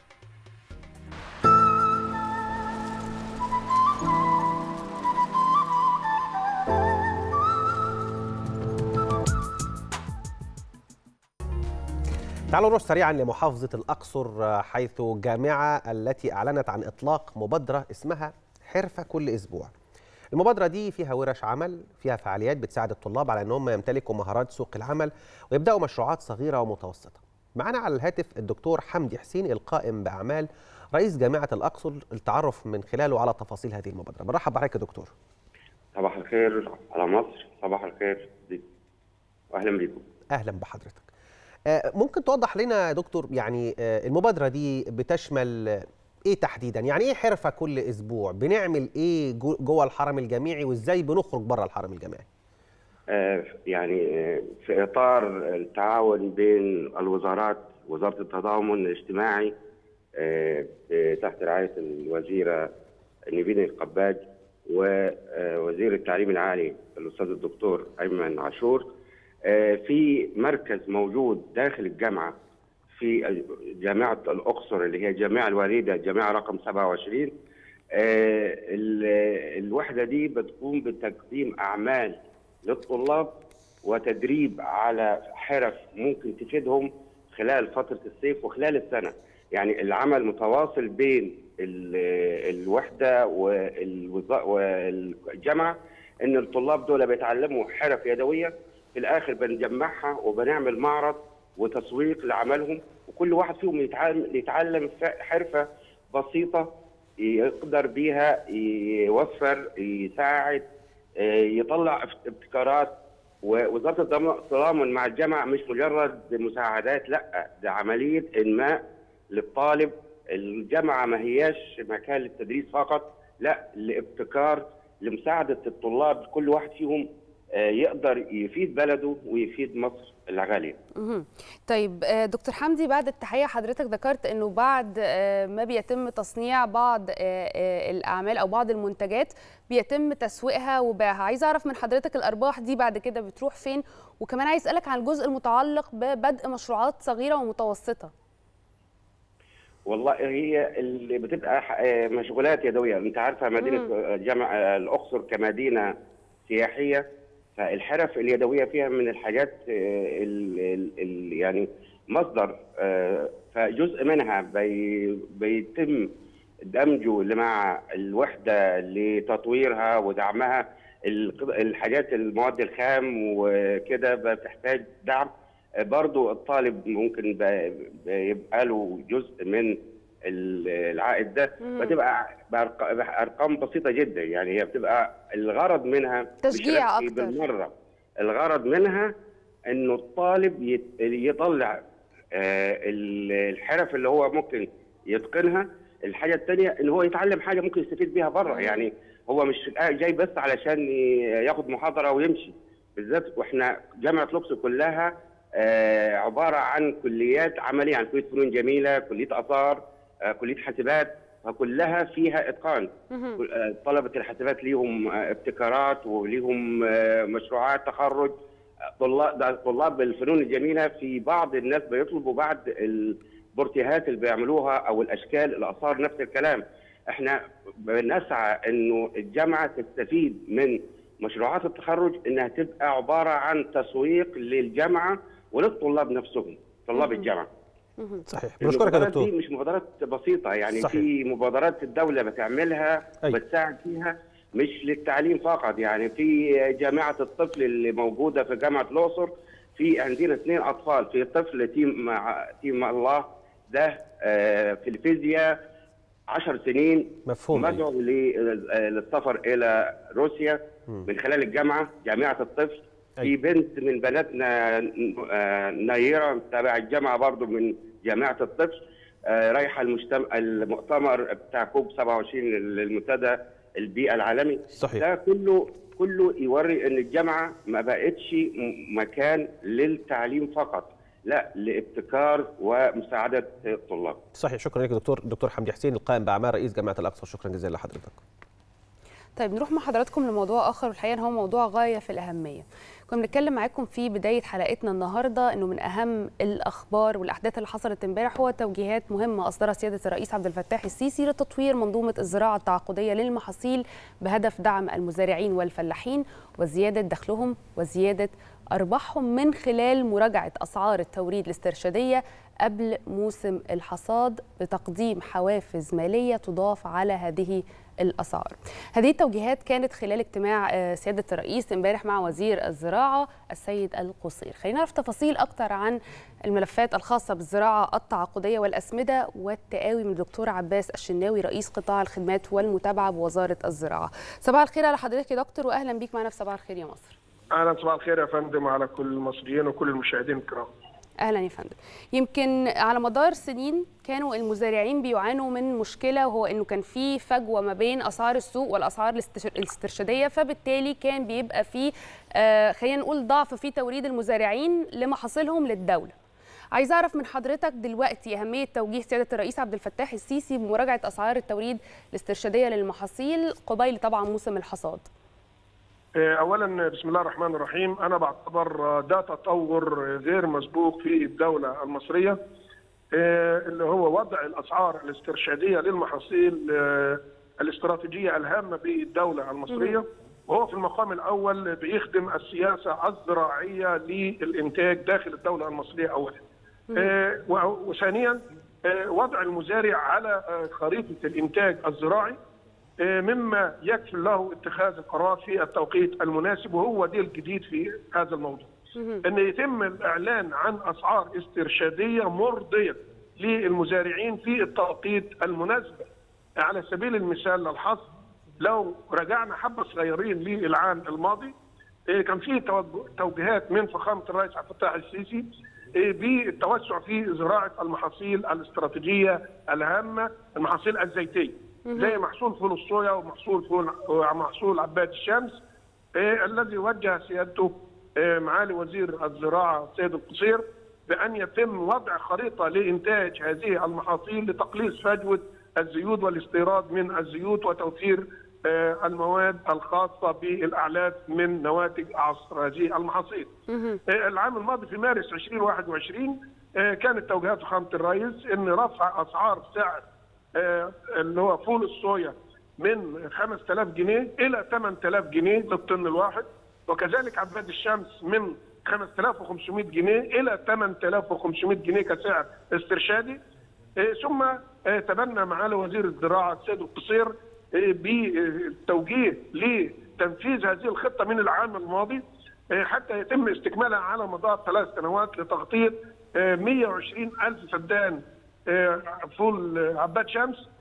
تعالوا نروح سريعا لمحافظة الأقصر حيث جامعة التي أعلنت عن إطلاق مبادرة اسمها حرفة كل أسبوع المبادرة دي فيها ورش عمل فيها فعاليات بتساعد الطلاب على أنهم يمتلكوا مهارات سوق العمل ويبدأوا مشروعات صغيرة ومتوسطة معنا على الهاتف الدكتور حمدي حسين القائم بأعمال رئيس جامعة الأقصر التعرف من خلاله على تفاصيل هذه المبادرة برحب بحضرتك يا دكتور صباح الخير على مصر صباح الخير بيكم واهلا بيكم أهلا بحضرتك آه، ممكن توضح لنا يا دكتور يعني آه، المبادرة دي بتشمل آه، ايه تحديدا يعني ايه حرفة كل اسبوع بنعمل ايه جو- جوه الحرم الجامعي وازاي بنخرج بره الحرم الجامعي آه، يعني آه، في اطار التعاون بين الوزارات وزاره التضامن الاجتماعي آه، آه، تحت رعايه الوزيره نيفين القباج ووزير التعليم العالي الاستاذ الدكتور ايمن عاشور آه، في مركز موجود داخل الجامعه في جامعه الاقصر اللي هي الجامعه الوليده الجامعه رقم 27 آه، ال- الوحده دي بتقوم بتقديم اعمال للطلاب وتدريب على حرف ممكن تفيدهم خلال فتره الصيف وخلال السنه يعني العمل متواصل بين ال- الوحده والوزا- والجامعه ان الطلاب دول بيتعلموا حرف يدويه في الاخر بنجمعها وبنعمل معرض وتسويق لعملهم وكل واحد فيهم يتعلم يتعلم ف- حرفه بسيطه يقدر بيها يوفر يساعد آه، يطلع ابت- ابتكارات ووزاره الضم- التضامن مع الجامعه مش مجرد مساعدات لا ده عمليه انماء للطالب الجامعه ما هياش مكان للتدريس فقط لا لابتكار لمساعده الطلاب كل واحد فيهم آه، يقدر يفيد بلده ويفيد مصر الغاليه مهم. طيب آه، دكتور حمدي بعد التحية حضرتك ذكرت انه بعد آه، ما بيتم تصنيع بعض آه، آه، الاعمال او بعض المنتجات بيتم تسويقها وبيعها عايزه اعرف من حضرتك الارباح دي بعد كده بتروح فين وكمان عايز اسالك عن الجزء المتعلق ببدء مشروعات صغيره ومتوسطه والله هي اللي بتبقى ح- آه، مشغولات يدويه انت عارفه مدينه مم. آه، جامع آه، الاقصر كمدينه سياحيه فالحرف اليدويه فيها من الحاجات آه، ال- ال- ال- يعني مصدر آه، فجزء منها بي- بيتم دمجه اللي مع الوحده لتطويرها ودعمها الق- الحاجات المواد الخام وكده بتحتاج دعم برضو الطالب ممكن ب- بيبقى له جزء من ال- العائد ده مم. بتبقى بأرق- بارقام بسيطه جدا يعني هي بتبقى الغرض منها مش تشجيع ربحي أكتر. بالمره الغرض منها انه الطالب يت- يطلع آه، ال- الحرف اللي هو ممكن يتقنها الحاجه الثانيه ان هو يتعلم حاجه ممكن يستفيد بيها بره يعني هو مش جاي بس علشان ي- ياخد محاضره ويمشي بالذات واحنا جامعه الاقصر كلها آه، عباره عن كليات عمليه يعني كليه فنون جميله كليه اثار آه، كليه حاسبات فكلها فيها اتقان مهم. آه، طلبه الحاسبات ليهم آه، ابتكارات وليهم آه، مشروعات تخرج آه، طلاب ده طلاب الفنون الجميله في بعض الناس بيطلبوا بعض البورتيهات اللي بيعملوها او الاشكال الاثار نفس الكلام احنا بنسعى انه الجامعه تستفيد من مشروعات التخرج انها تبقى عباره عن تسويق للجامعه وللطلاب نفسهم طلاب الجامعه صحيح بنشكرك يا المبادرات دي دكتور مش مبادرات بسيطه يعني صحيح. في مبادرات الدوله بتعملها أي. وبتساعد فيها مش للتعليم فقط يعني في جامعه الطفل اللي موجوده في جامعه الاقصر في عندنا اثنين اطفال في طفل تيم مع تيم الله ده آه، في الفيزياء 10 سنين مفهوم أي. مدعو ل- آه، للسفر الى روسيا مم. من خلال الجامعه جامعه الطفل أي. في بنت من بناتنا آه، نيره تبع الجامعه برضو من جامعه الطفل آه، رايحه المجتمع المؤتمر بتاع كوب 27 للمنتدى البيئه العالمي صحيح. ده كله كله يوري ان الجامعه ما بقتش م- مكان للتعليم فقط لا لابتكار ومساعده الطلاب صحيح شكرا لك دكتور دكتور حمدي حسين القائم باعمال رئيس جامعه الاقصر شكرا جزيلا لحضرتك طيب نروح مع حضراتكم لموضوع اخر والحقيقه إن هو موضوع غايه في الاهميه كنا بنتكلم معاكم في بدايه حلقتنا النهارده انه من اهم الاخبار والاحداث اللي حصلت امبارح هو توجيهات مهمه اصدرها سياده الرئيس عبد الفتاح السيسي لتطوير منظومه الزراعه التعاقديه للمحاصيل بهدف دعم المزارعين والفلاحين وزياده دخلهم وزياده ارباحهم من خلال مراجعه اسعار التوريد الاسترشاديه قبل موسم الحصاد بتقديم حوافز ماليه تضاف على هذه الاسعار. هذه التوجيهات كانت خلال اجتماع آه، سياده الرئيس امبارح مع وزير الزراعه السيد القصير. خلينا نعرف تفاصيل اكتر عن الملفات الخاصه بالزراعه التعاقديه والاسمده والتقاوي من الدكتور عباس الشناوي رئيس قطاع الخدمات والمتابعه بوزاره الزراعه. صباح الخير على حضرتك يا دكتور واهلا بيك معنا في صباح الخير يا مصر. اهلا صباح الخير يا فندم على كل المصريين وكل المشاهدين الكرام اهلا يا فندم يمكن على مدار سنين كانوا المزارعين بيعانوا من مشكله وهو انه كان في فجوه ما بين اسعار السوق والاسعار الاستش- الاسترشاديه فبالتالي كان بيبقى في آه خلينا نقول ضعف في توريد المزارعين لمحاصيلهم للدوله عايز اعرف من حضرتك دلوقتي اهميه توجيه سياده الرئيس عبد الفتاح السيسي بمراجعه اسعار التوريد الاسترشاديه للمحاصيل قبيل طبعا موسم الحصاد آه، اولا بسم الله الرحمن الرحيم انا بعتبر آه، ده تطور آه، غير مسبوق في الدوله المصريه آه، اللي هو وضع الاسعار الاسترشاديه للمحاصيل آه، الاستراتيجيه الهامه بالدوله المصريه وهو في المقام الاول بيخدم السياسه الزراعيه للانتاج داخل الدوله المصريه اولا آه، و- وثانيا آه، وضع المزارع على آه، خريطه الانتاج الزراعي آه، مما يكفي له اتخاذ القرار في التوقيت المناسب وهو ده الجديد في هذا الموضوع ان يتم الاعلان عن اسعار استرشاديه مرضيه للمزارعين في التوقيت المناسب على سبيل المثال للحصر لو رجعنا حبه صغيرين للعام الماضي إيه، كان في توج- توجيهات من فخامه الرئيس عبد الفتاح السيسي إيه، بالتوسع في زراعه المحاصيل الاستراتيجيه الهامه المحاصيل الزيتيه مهم. زي محصول فول الصويا ومحصول فول ومحصول عباد الشمس إيه، الذي وجه سيادته إيه، معالي وزير الزراعه السيد القصير بان يتم وضع خريطه لانتاج هذه المحاصيل لتقليص فجوه الزيوت والاستيراد من الزيوت وتوفير آه، المواد الخاصه بالاعلاف من نواتج عصر هذه المحاصيل. آه، العام الماضي في مارس 2021 آه، كانت توجيهات فخامه الرئيس ان رفع اسعار سعر آه، اللي هو فول الصويا من 5000 جنيه الى 8000 جنيه للطن الواحد وكذلك عباد الشمس من 5500 جنيه الى 8500 جنيه كسعر استرشادي آه، ثم آه، تبنى معالي وزير الزراعه السيد القصير آه، بالتوجيه لتنفيذ هذه الخطه من العام الماضي آه، حتى يتم استكمالها على مدار ثلاث سنوات لتغطيه آه، 120 الف فدان آه، فول آه، عباد شمس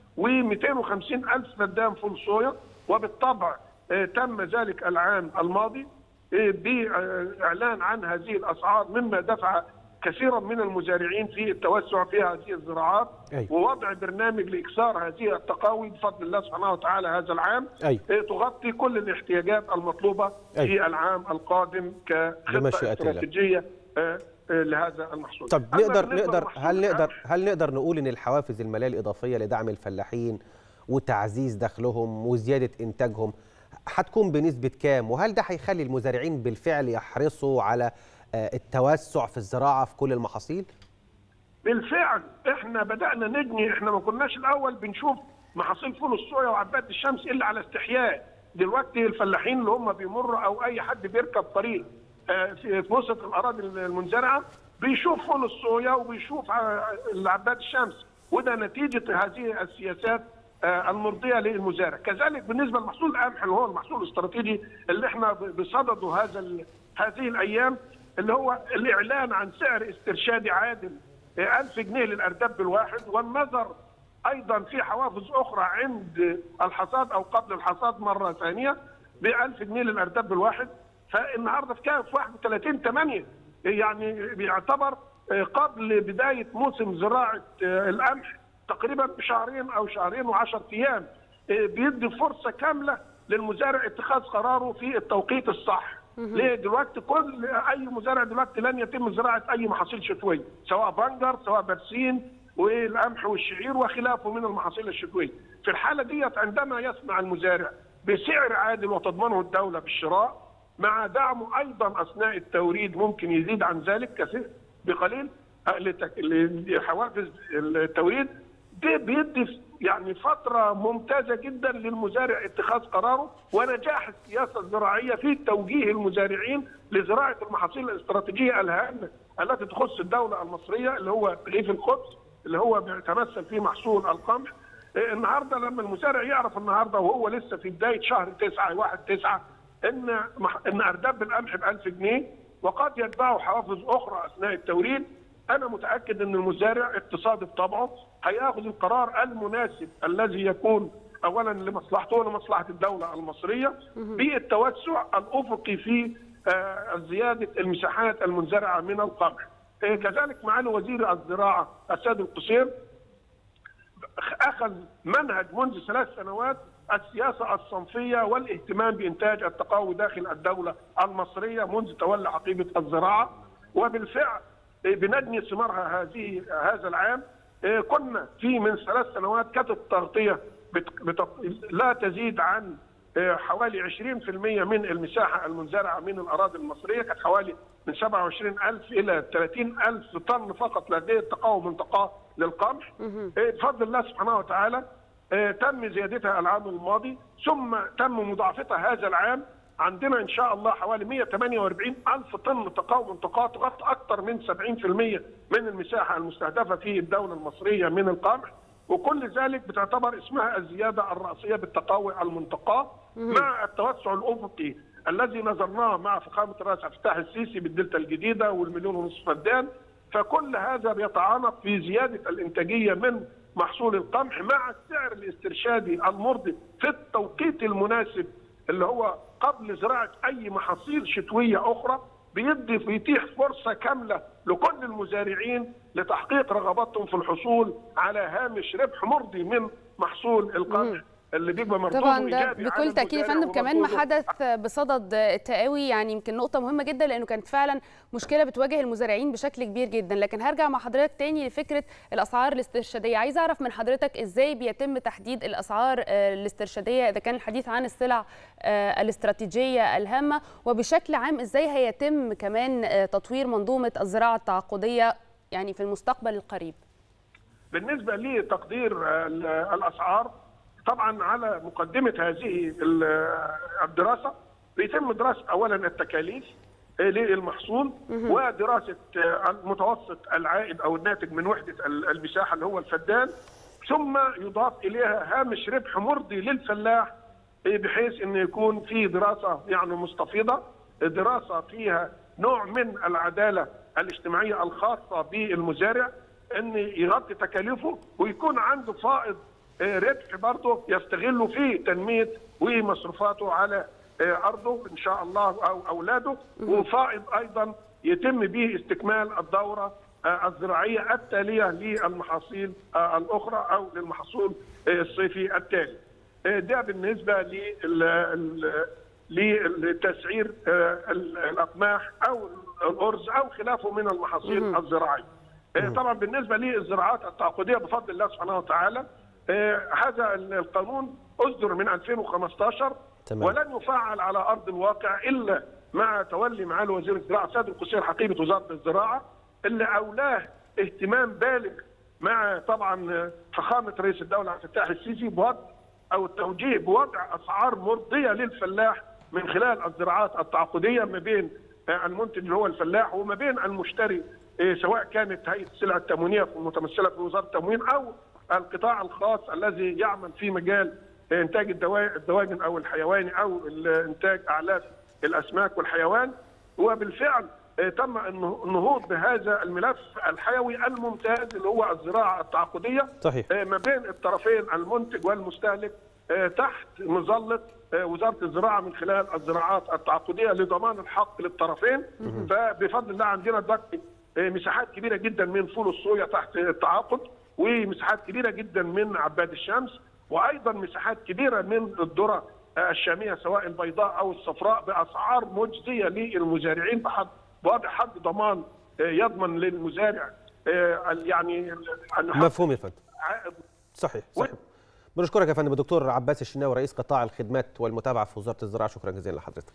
و250 الف فدان فول صويا وبالطبع آه، تم ذلك العام الماضي آه، باعلان عن هذه الاسعار مما دفع كثيرا من المزارعين في التوسع في هذه الزراعات أيوة. ووضع برنامج لاكثار هذه التقاوي بفضل الله سبحانه وتعالى هذا العام أيوة. آه، تغطي كل الاحتياجات المطلوبه أيوة. في العام القادم كخطه بمشيئة الله. استراتيجيه آه، آه، لهذا المحصول طب أما نقدر بالنسبة نقدر لمحصول هل نقدر القمح، هل نقدر نقول ان الحوافز الماليه الاضافيه لدعم الفلاحين وتعزيز دخلهم وزياده انتاجهم هتكون بنسبه كام وهل ده هيخلي المزارعين بالفعل يحرصوا على آه، التوسع في الزراعه في كل المحاصيل؟ بالفعل احنا بدانا نجني احنا ما كناش الاول بنشوف محاصيل فول الصويا وعباد الشمس الا على استحياء دلوقتي الفلاحين اللي هم بيمروا او اي حد بيركب طريق آه، في في وسط الاراضي المنزرعه بيشوف فول الصويا وبيشوف ع- عباد الشمس وده نتيجه هذه السياسات آه، المرضيه للمزارع كذلك بالنسبه لمحصول القمح اللي هو المحصول الاستراتيجي اللي احنا ب- بصدده هذا ال- هذه الايام اللي هو الاعلان عن سعر استرشادي عادل آه، 1000 جنيه للارداب الواحد والنظر ايضا في حوافز اخرى عند الحصاد او قبل الحصاد مره ثانيه ب 1000 جنيه للارداب الواحد فالنهارده في كام في 31 8 يعني بيعتبر آه، قبل بدايه موسم زراعه آه، القمح تقريبا بشهرين او شهرين و10 ايام آه، بيدي فرصه كامله للمزارع اتخاذ قراره في التوقيت الصح ليه دلوقتي كل اي مزارع دلوقتي لن يتم زراعه اي محاصيل شتويه سواء بنجر سواء برسيم والقمح والشعير وخلافه من المحاصيل الشتويه في الحاله ديت عندما يصنع المزارع بسعر عادل وتضمنه الدوله بالشراء مع دعمه ايضا اثناء التوريد ممكن يزيد عن ذلك كثير بقليل لتك- لحوافز التوريد ده بيدي يعني فترة ممتازة جدا للمزارع اتخاذ قراره ونجاح السياسة الزراعية في توجيه المزارعين لزراعة المحاصيل الاستراتيجية الهامة التي تخص الدولة المصرية اللي هو رغيف القدس اللي هو بيتمثل في محصول القمح إيه، النهارده لما المزارع يعرف النهارده وهو لسه في بدايه شهر 9 1 9 ان مح- ان ارداب القمح ب 1000 جنيه وقد يتبعه حوافز اخرى اثناء التوريد انا متاكد ان المزارع اقتصادي بطبعه هياخذ القرار المناسب الذي يكون اولا لمصلحته ولمصلحه الدوله المصريه بالتوسع الافقي في آه، زياده المساحات المنزرعه من القمح آه، كذلك معالي وزير الزراعه السيد القصير اخذ منهج منذ ثلاث سنوات السياسه الصنفيه والاهتمام بانتاج التقاوي داخل الدوله المصريه منذ تولى عقيبه الزراعه وبالفعل إيه، بنجني ثمارها هذه هذا العام إيه، كنا في من ثلاث سنوات كانت التغطيه بت- بت- لا تزيد عن إيه، حوالي 20% من المساحه المنزرعه من الاراضي المصريه كانت حوالي من 27000 الى 30000 طن فقط لديه التقاوم منطقه للقمح إيه، بفضل الله سبحانه وتعالى آه، تم زيادتها العام الماضي ثم تم مضاعفتها هذا العام عندنا ان شاء الله حوالي 148 الف طن تقاوم منطقات تغطي اكثر من 70% من المساحه المستهدفه في الدوله المصريه من القمح وكل ذلك بتعتبر اسمها الزياده الراسيه بالتقاوي المنطقه مع التوسع الافقي الذي نظرناه مع فخامه الرئيس عبد الفتاح السيسي بالدلتا الجديده والمليون ونصف فدان فكل هذا بيتعانق في زياده الانتاجيه من محصول القمح مع السعر الاسترشادي المرضي في التوقيت المناسب اللي هو قبل زراعه اي محاصيل شتويه اخرى بيدي بيتيح فرصه كامله لكل المزارعين لتحقيق رغباتهم في الحصول على هامش ربح مرضي من محصول القمح اللي بيبقى مردوده طبعا ده ايجابي على بكل تاكيد يا المزارع فندم كمان ما ومردوده حدث بصدد التقاوي يعني يمكن نقطه مهمه جدا لانه كانت فعلا مشكله بتواجه المزارعين بشكل كبير جدا لكن هرجع مع حضرتك تاني لفكره الاسعار الاسترشاديه عايزه اعرف من حضرتك ازاي بيتم تحديد الاسعار آه، الاسترشاديه اذا كان الحديث عن السلع آه، الاستراتيجيه الهامه وبشكل عام ازاي هيتم كمان آه، تطوير منظومه الزراعه التعاقديه يعني في المستقبل القريب بالنسبه لتقدير ال- الاسعار طبعا على مقدمه هذه ال- الدراسه بيتم دراسه اولا التكاليف للمحصول مهم. ودراسه المتوسط العائد او الناتج من وحده ال- المساحه اللي هو الفدان ثم يضاف اليها هامش ربح مرضي للفلاح بحيث ان يكون في دراسه يعني مستفيضه دراسه فيها نوع من العداله الاجتماعيه الخاصه بالمزارع ان يغطي تكاليفه ويكون عنده فائض آه، ربح برضه يستغله في تنميه ومصروفاته على آه، ارضه ان شاء الله او اولاده وفائض ايضا يتم به استكمال الدوره آه، الزراعيه التاليه للمحاصيل آه، الاخرى او للمحصول آه، الصيفي التالي. آه، ده بالنسبه لل- ال- لتسعير آه، ال- الاقماح او الارز او خلافه من المحاصيل مهم. الزراعيه. آه، طبعا بالنسبه للزراعات التعاقديه بفضل الله سبحانه وتعالى آه، هذا القانون اصدر من 2015 تمام. ولن يفعل على ارض الواقع الا مع تولي معالي وزير الزراعه سيد القصير حقيبه وزاره الزراعه اللي اولاه اهتمام بالغ مع طبعا فخامه رئيس الدوله عبد الفتاح السيسي بوضع او التوجيه بوضع اسعار مرضيه للفلاح من خلال الزراعات التعاقديه ما بين آه، المنتج اللي هو الفلاح وما بين المشتري آه، سواء كانت هيئه السلع التموينيه المتمثله في وزاره التموين او القطاع الخاص الذي يعمل في مجال انتاج الدوا- الدواجن او الحيواني او ال- انتاج اعلاف الاسماك والحيوان وبالفعل آه، تم النه- النهوض بهذا الملف الحيوي الممتاز اللي هو الزراعه التعاقديه صحيح. آه، ما بين الطرفين المنتج والمستهلك آه، تحت مظله آه، وزاره الزراعه من خلال الزراعات التعاقديه لضمان الحق للطرفين فبفضل الله عندنا دلوقتي آه، مساحات كبيره جدا من فول الصويا تحت التعاقد ومساحات كبيره جدا من عباد الشمس وايضا مساحات كبيره من الذره آه، الشاميه سواء البيضاء او الصفراء باسعار مجزيه للمزارعين بحد بوضع حد ضمان آه، يضمن للمزارع آه، ال- يعني ال- أن يحقق مفهوم يا فندم عائد صحيح صحيح بنشكرك يا فندم الدكتور عباس الشناوي رئيس قطاع الخدمات والمتابعه في وزاره الزراعه شكرا جزيلا لحضرتك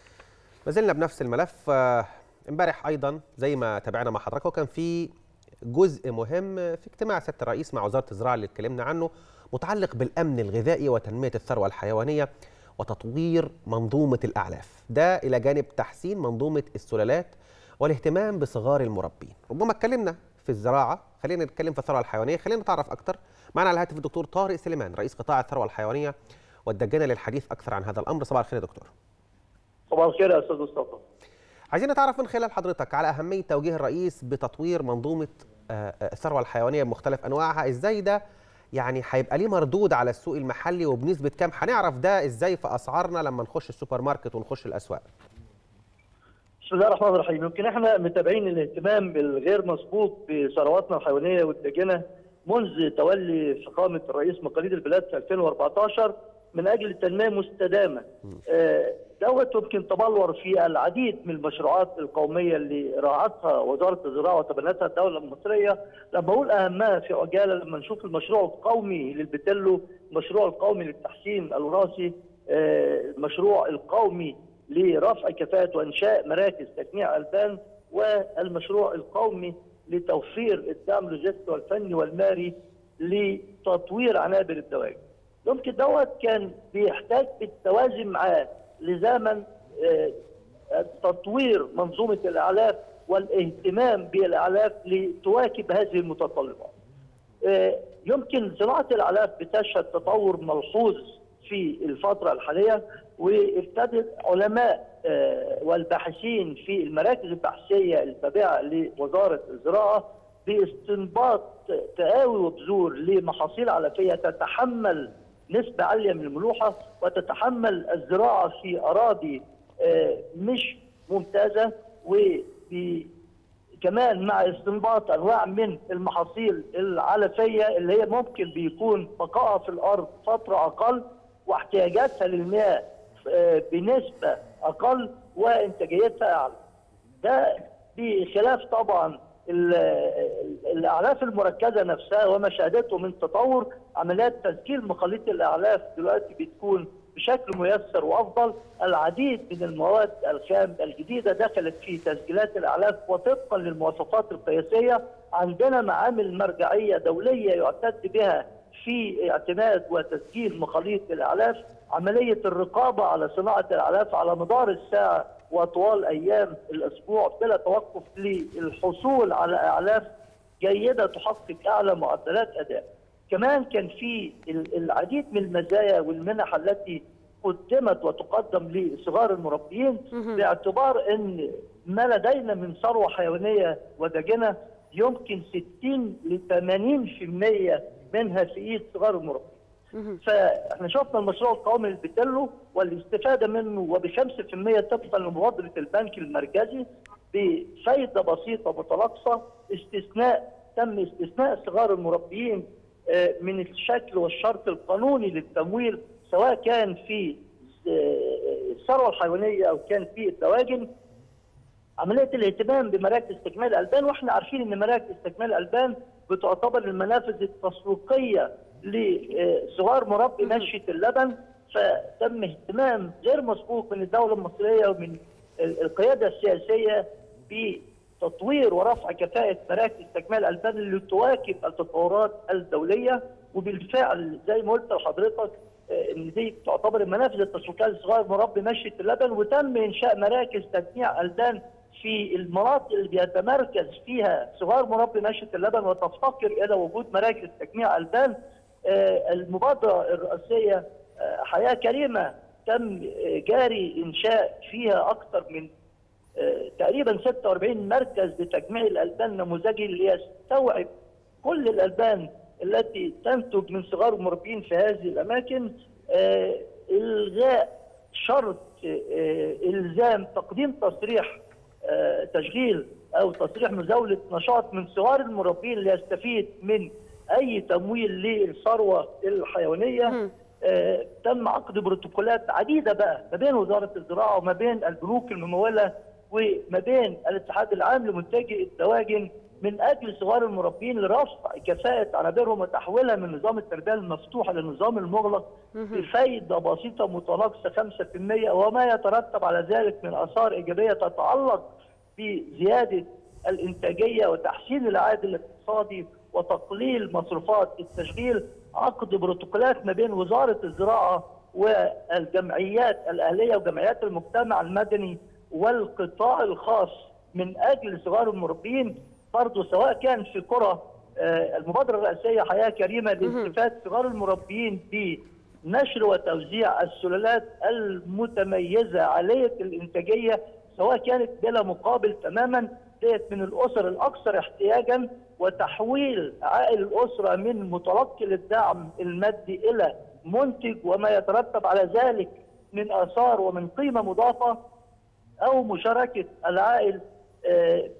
ما زلنا بنفس الملف آه، امبارح ايضا زي ما تابعنا مع حضرتك وكان في جزء مهم في اجتماع سياده الرئيس مع وزاره الزراعه اللي اتكلمنا عنه متعلق بالامن الغذائي وتنميه الثروه الحيوانيه وتطوير منظومه الاعلاف ده الى جانب تحسين منظومه السلالات والاهتمام بصغار المربين ربما اتكلمنا في الزراعه خلينا نتكلم في الثروه الحيوانيه خلينا نتعرف اكتر معنا على الهاتف الدكتور طارق سليمان رئيس قطاع الثروه الحيوانيه ودجنا للحديث اكثر عن هذا الامر صباح الخير يا دكتور صباح الخير يا استاذ مصطفى عايزين نتعرف من خلال حضرتك على أهمية توجيه الرئيس بتطوير منظومة آه، آه، الثروة الحيوانية بمختلف أنواعها إزاي ده يعني هيبقى ليه مردود على السوق المحلي وبنسبة كام هنعرف ده إزاي في أسعارنا لما نخش السوبر ماركت ونخش الأسواق بسم الله الرحمن الرحيم يمكن احنا متابعين الاهتمام بالغير مسبوق بثرواتنا الحيوانيه والدجنه منذ تولي فخامه الرئيس مقاليد البلاد في 2014 من اجل تنميه مستدامه آه، دوت يمكن تبلور في العديد من المشروعات القوميه اللي راعتها وزاره الزراعه وتبنتها الدوله المصريه لما اقول اهمها في عجاله لما نشوف المشروع القومي للبتلو المشروع القومي للتحسين الوراثي آه، المشروع القومي لرفع كفاءة وإنشاء مراكز تجميع ألبان والمشروع القومي لتوفير الدعم اللوجستي والفني والمالي لتطوير عنابر الدواجن. يمكن دوت كان بيحتاج بالتوازي معاه لزاما آه، تطوير منظومة الإعلاف والاهتمام بالإعلاف لتواكب هذه المتطلبات. آه، يمكن زراعة الأعلاف بتشهد تطور ملحوظ في الفترة الحالية وابتدت علماء آه، والباحثين في المراكز البحثية التابعة لوزارة الزراعة باستنباط تقاوي وبذور لمحاصيل علفيه تتحمل نسبه عاليه من الملوحه وتتحمل الزراعه في اراضي آه، مش ممتازه وكمان مع استنباط انواع من المحاصيل العلفيه اللي هي ممكن بيكون بقائها في الارض فتره اقل واحتياجاتها للمياه آه، بنسبه اقل وانتاجيتها اعلى. ده بخلاف طبعا ال- ال- الاعلاف المركزه نفسها وما شهدته من تطور عمليات تسجيل مخاليط الاعلاف دلوقتي بتكون بشكل ميسر وافضل العديد من المواد الخام الجديده دخلت في تسجيلات الاعلاف وطبقا للمواصفات القياسيه عندنا معامل مرجعيه دوليه يعتد بها في اعتماد وتسجيل مخاليط الاعلاف عمليه الرقابه على صناعه الاعلاف على مدار الساعه وطوال ايام الاسبوع بلا توقف للحصول على اعلاف جيده تحقق اعلى معدلات اداء. كمان كان في ال- العديد من المزايا والمنح التي قدمت وتقدم لصغار المربيين باعتبار ان ما لدينا من ثروه حيوانيه ودجنه يمكن 60 ل 80% منها في ايد صغار المربيين. فاحنا شفنا المشروع القومي للبتلو والاستفاده منه وب 5% طبقا لمبادره البنك المركزي بفايده بسيطه متناقصه استثناء تم استثناء صغار المربيين آه، من الشكل والشرط القانوني للتمويل سواء كان في آه، الثروه الحيوانيه او كان في الدواجن عمليه الاهتمام بمراكز تكميل الالبان واحنا عارفين ان مراكز تكميل الالبان بتعتبر المنافذ التسويقيه لصغار مربي مشيه اللبن فتم اهتمام غير مسبوق من الدوله المصريه ومن ال- القياده السياسيه بتطوير ورفع كفاءه مراكز تكميل الالبان اللي تواكب التطورات الدوليه وبالفعل زي ما قلت لحضرتك آه، ان دي تعتبر المنافذ التسويقيه لصغار مربي مشيه اللبن وتم انشاء مراكز تجميع البان في المناطق اللي بيتمركز فيها صغار مربي مشيه اللبن وتفتقر الى وجود مراكز تجميع البان آه، المبادره الرئاسيه آه، حياه كريمه تم آه، جاري انشاء فيها اكثر من آه، تقريبا 46 مركز لتجميع الالبان نموذجي ليستوعب كل الالبان التي تنتج من صغار المربين في هذه الاماكن آه، الغاء شرط آه، الزام تقديم تصريح آه، تشغيل او تصريح مزاوله نشاط من صغار المربين ليستفيد من اي تمويل للثروه الحيوانيه آه، تم عقد بروتوكولات عديده بقى ما بين وزاره الزراعه وما بين البنوك المموله وما بين الاتحاد العام لمنتجي الدواجن من اجل صغار المربين لرفع كفاءه عنابرهم وتحويلها من نظام التربيه المفتوحه للنظام المغلق بفايده بسيطه متناقصه 5% وما يترتب على ذلك من اثار ايجابيه تتعلق بزياده الانتاجيه وتحسين العائد الاقتصادي وتقليل مصروفات التشغيل عقد بروتوكولات ما بين وزاره الزراعه والجمعيات الاهليه وجمعيات المجتمع المدني والقطاع الخاص من اجل صغار المربين برضه سواء كان في قرى آه، المبادره الرئاسيه حياه كريمه لاستفاده صغار المربين بنشر وتوزيع السلالات المتميزه عاليه الانتاجيه سواء كانت بلا مقابل تماما ديت من الاسر الاكثر احتياجا وتحويل عائل الاسره من متلقي للدعم المادي الى منتج وما يترتب على ذلك من اثار ومن قيمه مضافه او مشاركه العائل آه،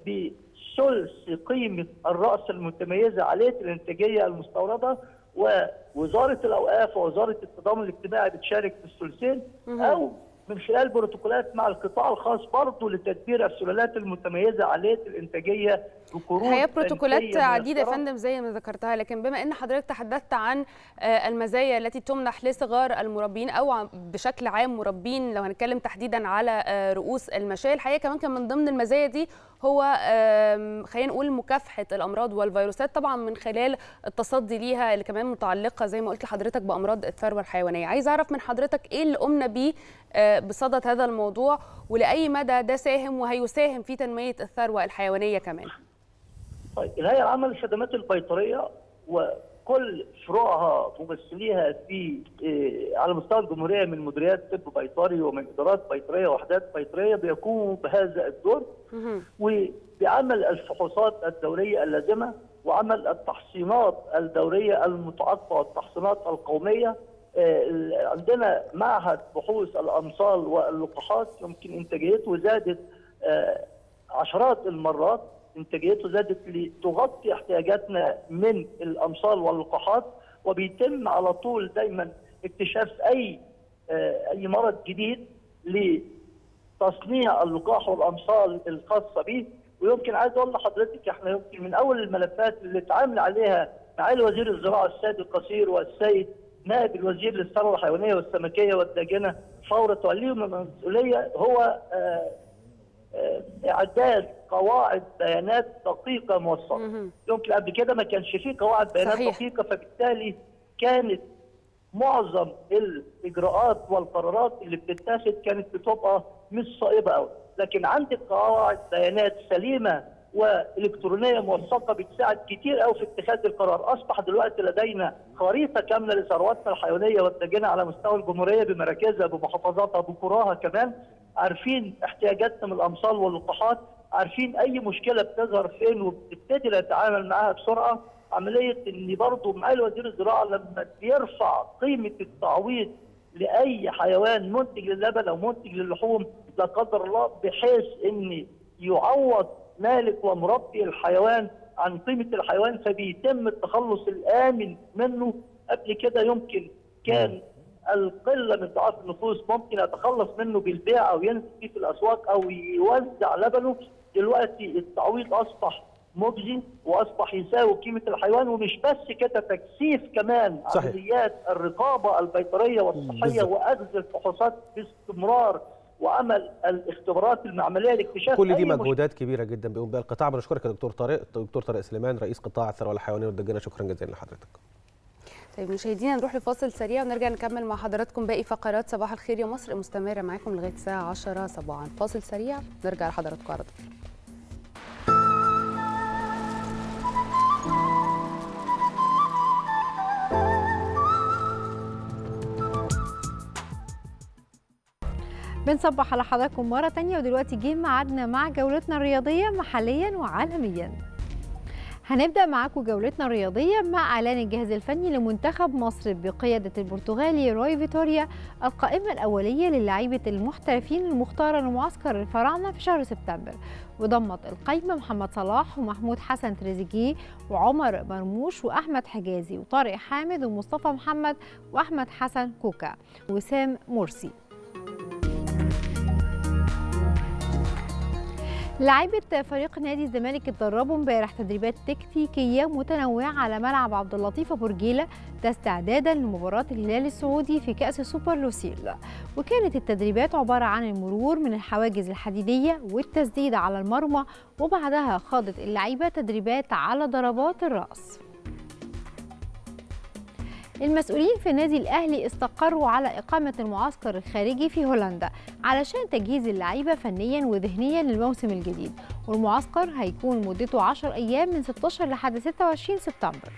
بثلث قيمه الراس المتميزه عاليه الانتاجيه المستورده ووزاره الاوقاف ووزاره التضامن الاجتماعي بتشارك في الثلثين او من خلال بروتوكولات مع القطاع الخاص برضه لتدبير السلالات المتميزه عاليه الانتاجيه بقروض هي بروتوكولات بنكية عديده يا ميسرة. فندم زي ما ذكرتها لكن بما ان حضرتك تحدثت عن آه، المزايا التي تمنح لصغار المربين او عم- بشكل عام مربين لو هنتكلم تحديدا على آه، رؤوس المشاية الحقيقه كمان كان من ضمن المزايا دي هو آم، خلينا نقول مكافحه الامراض والفيروسات طبعا من خلال التصدي ليها اللي كمان متعلقه زي ما قلت لحضرتك بامراض الثروه الحيوانيه عايز اعرف من حضرتك ايه اللي قمنا بيه آه، بصدد هذا الموضوع ولاي مدى ده ساهم وهيساهم في تنميه الثروه الحيوانيه كمان طيب الهيئه العامه للخدمات البيطريه كل فروعها ممثليها في آه، على مستوى الجمهوريه من مديريات طب بيطري ومن ادارات بيطريه ووحدات بيطريه بيقوموا بهذا الدور وبعمل الفحوصات الدوريه اللازمه وعمل التحصينات الدوريه المتعاقبه والتحصينات القوميه آه، عندنا معهد بحوث الامصال واللقاحات يمكن انتاجيته زادت آه، عشرات المرات انتاجيته زادت لتغطي احتياجاتنا من الامصال واللقاحات وبيتم على طول دايما اكتشاف اي آه، اي مرض جديد لتصنيع اللقاح والامصال الخاصه به ويمكن عايز اقول لحضرتك احنا يمكن من اول الملفات اللي اتعامل عليها معالي وزير الزراعه السيد القصير والسيد نائب الوزير للثروه الحيوانيه والسمكيه والداجنه فور توليهم المسؤوليه هو آه، آه، اعداد قواعد بيانات دقيقه موثقه يمكن قبل كده ما كانش فيه قواعد بيانات صحيح. دقيقه فبالتالي كانت معظم الاجراءات والقرارات اللي بتتاخد كانت بتبقى مش صائبه قوي لكن عندك قواعد بيانات سليمه والكترونيه موثقه بتساعد كتير قوي في اتخاذ القرار اصبح دلوقتي لدينا خريطه كامله لثرواتنا الحيوانيه والداجنه على مستوى الجمهوريه بمراكزها بمحافظاتها بقراها كمان عارفين احتياجاتنا من الامصال واللقاحات عارفين اي مشكله بتظهر فين وبنبتدي نتعامل معاها بسرعه عمليه ان برضه معالي وزير الزراعه لما بيرفع قيمه التعويض لاي حيوان منتج للبن او منتج للحوم لا قدر الله بحيث ان يعوض مالك ومربي الحيوان عن قيمه الحيوان فبيتم التخلص الامن منه قبل كده يمكن كان القله من ضعاف النفوس ممكن يتخلص منه بالبيع او ينزل فيه في الاسواق او يوزع لبنه دلوقتي التعويض اصبح مجزي واصبح يساوي قيمه الحيوان ومش بس كده تكثيف كمان صحيح. عمليات الرقابه البيطريه والصحيه بالظبط. واخذ الفحوصات باستمرار وعمل الاختبارات المعمليه لاكتشاف كل دي أي مشكلة. مجهودات كبيره جدا بيقوم بها القطاع بنشكرك يا دكتور طارق دكتور طارق سليمان رئيس قطاع الثروه الحيوانيه والدجاجه شكرا جزيلا لحضرتك طيب مشاهدينا نروح لفاصل سريع ونرجع نكمل مع حضراتكم باقي فقرات صباح الخير يا مصر مستمره معاكم لغايه الساعه 10 صباحا فاصل سريع نرجع لحضراتكم على طول بنصبح على حضراتكم مرة تانية ودلوقتي جه ميعادنا مع جولتنا الرياضية محليا وعالميا هنبدأ معاكم جولتنا الرياضية مع إعلان الجهاز الفني لمنتخب مصر بقيادة البرتغالي روي فيتوريا القائمة الأولية للاعيبة المحترفين المختارة لمعسكر الفراعنة في شهر سبتمبر وضمت القائمة محمد صلاح ومحمود حسن تريزيجيه وعمر مرموش وأحمد حجازي وطارق حامد ومصطفى محمد وأحمد حسن كوكا وسام مرسي لاعيبة فريق نادي الزمالك اتدربوا امبارح تدريبات تكتيكية متنوعة على ملعب عبد اللطيف أبو رجيلة ده استعدادا لمباراة الهلال السعودي في كأس سوبر لوسيل وكانت التدريبات عبارة عن المرور من الحواجز الحديدية والتسديد على المرمى وبعدها خاضت اللعيبة تدريبات على ضربات الرأس المسؤولين في النادي الأهلي استقروا على إقامة المعسكر الخارجي في هولندا علشان تجهيز اللعيبة فنيا وذهنيا للموسم الجديد والمعسكر هيكون مدته 10 أيام من 16 لحد 26 سبتمبر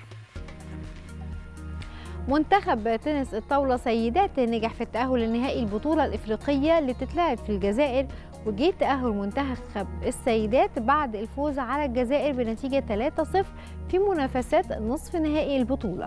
منتخب تنس الطاولة سيدات نجح في التأهل لنهائي البطولة الإفريقية اللي بتتلعب في الجزائر وجه تأهل منتخب السيدات بعد الفوز على الجزائر بنتيجة 3-0 في منافسات نصف نهائي البطولة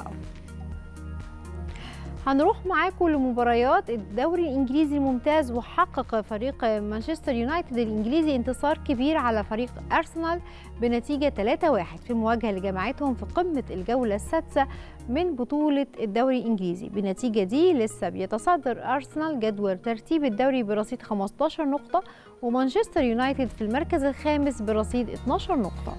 هنروح معاكم لمباريات الدوري الانجليزي الممتاز وحقق فريق مانشستر يونايتد الانجليزي انتصار كبير على فريق ارسنال بنتيجه 3-1 في المواجهه اللي جمعتهم في قمه الجوله السادسه من بطوله الدوري الانجليزي بالنتيجه دي لسه بيتصدر ارسنال جدول ترتيب الدوري برصيد 15 نقطه ومانشستر يونايتد في المركز الخامس برصيد 12 نقطه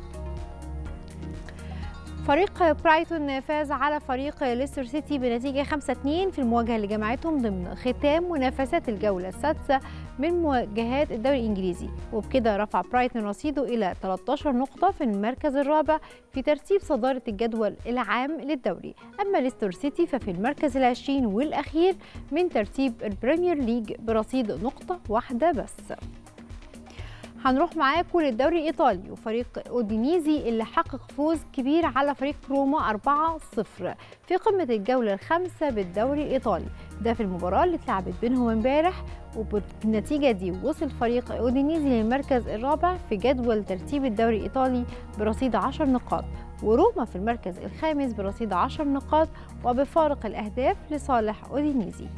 فريق برايتون فاز على فريق ليستر سيتي بنتيجة 5-2 في المواجهة اللي جمعتهم ضمن ختام منافسات الجولة السادسة من مواجهات الدوري الإنجليزي وبكده رفع برايتون رصيده إلى 13 نقطة في المركز الرابع في ترتيب صدارة الجدول العام للدوري أما ليستر سيتي ففي المركز العشرين والأخير من ترتيب البريمير ليج برصيد نقطة واحدة بس هنروح معاكم للدوري الايطالي وفريق اودينيزي اللي حقق فوز كبير على فريق روما 4-0 في قمه الجوله الخامسه بالدوري الايطالي ده في المباراه اللي اتلعبت بينهم امبارح وبالنتيجه دي وصل فريق اودينيزي للمركز الرابع في جدول ترتيب الدوري الايطالي برصيد 10 نقاط وروما في المركز الخامس برصيد 10 نقاط وبفارق الاهداف لصالح اودينيزي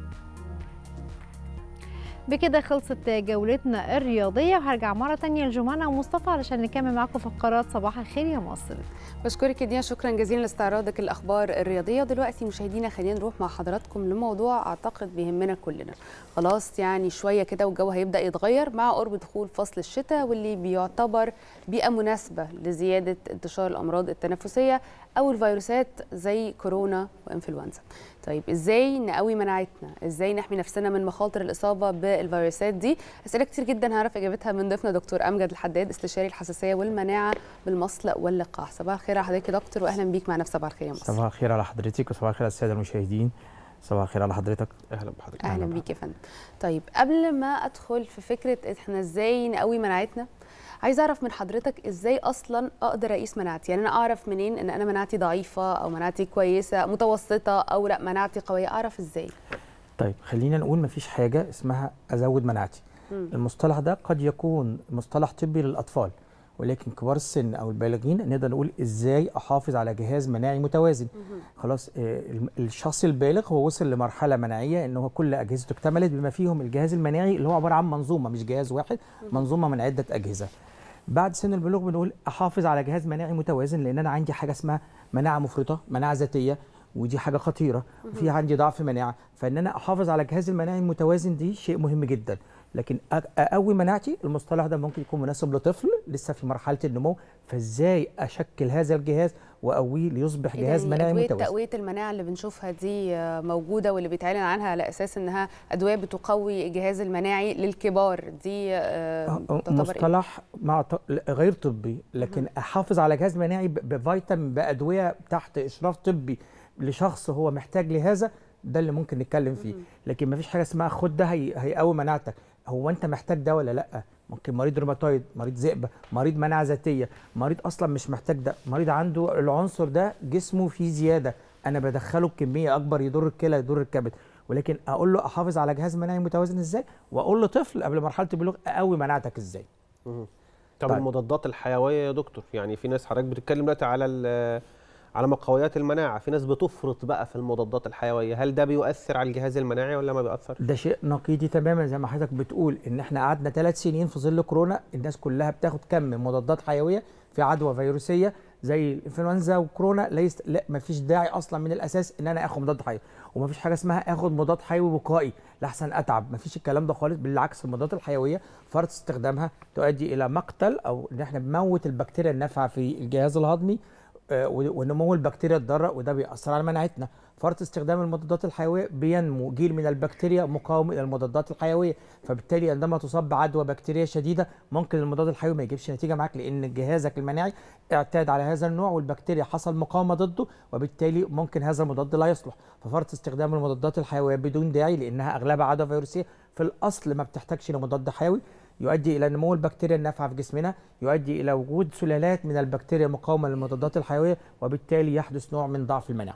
بكده خلصت جولتنا الرياضية وهرجع مرة تانية لجمانة ومصطفى علشان نكمل معاكم فقرات صباح الخير يا مصر بشكرك يا دينا شكرا جزيلا لاستعراضك الاخبار الرياضيه دلوقتي مشاهدينا خلينا نروح مع حضراتكم لموضوع اعتقد بيهمنا كلنا خلاص يعني شويه كده والجو هيبدا يتغير مع قرب دخول فصل الشتاء واللي بيعتبر بيئه مناسبه لزياده انتشار الامراض التنفسيه او الفيروسات زي كورونا وانفلونزا طيب ازاي نقوي مناعتنا ازاي نحمي نفسنا من مخاطر الاصابه بالفيروسات دي اسئله كتير جدا هعرف اجابتها من ضيفنا دكتور امجد الحداد استشاري الحساسيه والمناعه بالمصل واللقاح صباح الخير على حضرتك يا دكتور واهلا بيك معنا في صباح الخير يا مصر صباح الخير على حضرتك وصباح الخير على الساده المشاهدين صباح الخير على حضرتك اهلا بحضرتك اهلا بيك يا فندم طيب قبل ما ادخل في فكره احنا ازاي نقوي مناعتنا عايزه اعرف من حضرتك ازاي اصلا اقدر اقيس مناعتي يعني انا اعرف منين ان انا مناعتي ضعيفه او مناعتي كويسه متوسطه او لا مناعتي قويه اعرف ازاي طيب خلينا نقول مفيش حاجه اسمها ازود مناعتي مم. المصطلح ده قد يكون مصطلح طبي للاطفال ولكن كبار السن او البالغين نقدر نقول ازاي احافظ على جهاز مناعي متوازن خلاص آه، الم- الشخص البالغ هو وصل لمرحله مناعيه ان هو كل اجهزته اكتملت بما فيهم الجهاز المناعي اللي هو عباره عن منظومه مش جهاز واحد منظومه من عده اجهزه بعد سن البلوغ بنقول احافظ على جهاز مناعي متوازن لان انا عندي حاجه اسمها مناعه مفرطه مناعه ذاتيه ودي حاجه خطيره وفي عندي ضعف مناعه فان انا احافظ على الجهاز المناعي المتوازن دي شيء مهم جدا لكن أ- اقوي مناعتي المصطلح ده ممكن يكون مناسب لطفل لسه في مرحله النمو فازاي اشكل هذا الجهاز واقويه ليصبح جهاز يعني مناعي ادويه متوازن تقويه المناعه اللي بنشوفها دي آه، موجوده واللي بيتعلن عنها على اساس انها ادويه بتقوي الجهاز المناعي للكبار دي آه، تعتبر إيه؟ مصطلح مع ط- غير طبي لكن احافظ على جهاز مناعي ب- بفيتامين بادويه تحت اشراف طبي لشخص هو محتاج لهذا ده اللي ممكن نتكلم فيه لكن مفيش حاجه اسمها خد ده هي- هيقوي مناعتك هو انت محتاج ده ولا لا ممكن مريض روماتويد مريض ذئبه مريض مناعه ذاتيه مريض اصلا مش محتاج ده مريض عنده العنصر ده جسمه فيه زياده انا بدخله بكميه اكبر يضر الكلى يضر الكبد ولكن اقول له احافظ على جهاز مناعي متوازن ازاي واقول لطفل قبل مرحله البلوغ اقوي مناعتك ازاي مهم. طب طيب. المضادات الحيويه يا دكتور يعني في ناس حضرتك بتتكلم دلوقتي على ال- على مقويات المناعه في ناس بتفرط بقى في المضادات الحيويه هل ده بيؤثر على الجهاز المناعي ولا ما بيأثرش ده شيء نقيضي تماما زي ما حضرتك بتقول ان احنا قعدنا ثلاث سنين في ظل كورونا الناس كلها بتاخد كم من مضادات حيويه في عدوى فيروسيه زي الانفلونزا وكورونا ليس لا مفيش داعي اصلا من الاساس ان انا اخد مضاد حيوي ومفيش حاجه اسمها اخد مضاد حيوي وقائي لاحسن اتعب مفيش الكلام ده خالص بالعكس المضادات الحيويه فرط استخدامها تؤدي الى مقتل او ان احنا بنموت البكتيريا النافعه في الجهاز الهضمي آه، ونمو البكتيريا الضاره وده بيأثر على مناعتنا فرط استخدام المضادات الحيويه بينمو جيل من البكتيريا مقاوم الى المضادات الحيويه فبالتالي عندما تصاب بعدوى بكتيريه شديده ممكن المضاد الحيوي ما يجيبش نتيجه معاك لان جهازك المناعي اعتاد على هذا النوع والبكتيريا حصل مقاومه ضده وبالتالي ممكن هذا المضاد لا يصلح ففرط استخدام المضادات الحيويه بدون داعي لانها اغلبها عدوى فيروسيه في الاصل ما بتحتاجش لمضاد حيوي يؤدي الى نمو البكتيريا النافعه في جسمنا يؤدي الى وجود سلالات من البكتيريا مقاومه للمضادات الحيويه وبالتالي يحدث نوع من ضعف المناعه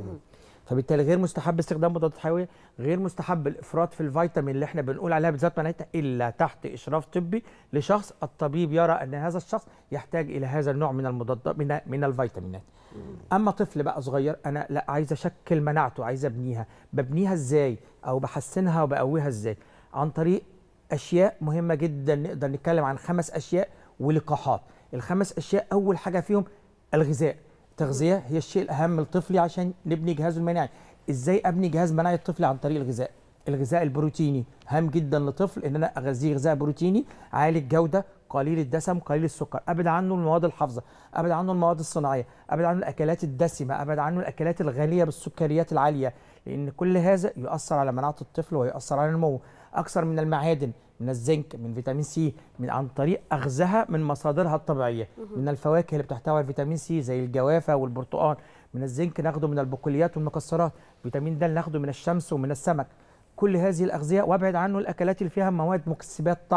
فبالتالي غير مستحب استخدام مضادات حيويه غير مستحب الافراط في الفيتامين اللي احنا بنقول عليها بذات مناعتها الا تحت اشراف طبي لشخص الطبيب يرى ان هذا الشخص يحتاج الى هذا النوع من المضادات من من الفيتامينات اما طفل بقى صغير انا لا عايز اشكل مناعته عايز ابنيها ببنيها ازاي او بحسنها وبقويها ازاي عن طريق اشياء مهمه جدا نقدر نتكلم عن خمس اشياء ولقاحات الخمس اشياء اول حاجه فيهم الغذاء التغذيه هي الشيء الاهم لطفلي عشان نبني جهازه المناعي ازاي ابني جهاز مناعي الطفل عن طريق الغذاء الغذاء البروتيني هام جدا لطفل ان انا اغذيه غذاء بروتيني عالي الجوده قليل الدسم قليل السكر ابعد عنه المواد الحافظه ابعد عنه المواد الصناعيه ابعد عنه الاكلات الدسمه ابعد عنه الاكلات الغنيه بالسكريات العاليه لان كل هذا يؤثر على مناعه الطفل ويؤثر على نموه اكثر من المعادن من الزنك من فيتامين سي من عن طريق اخذها من مصادرها الطبيعيه من الفواكه اللي بتحتوي على فيتامين سي زي الجوافه والبرتقال من الزنك ناخده من البقوليات والمكسرات فيتامين د ناخده من الشمس ومن السمك كل هذه الاغذيه وابعد عنه الاكلات اللي فيها مواد مكسبات طعم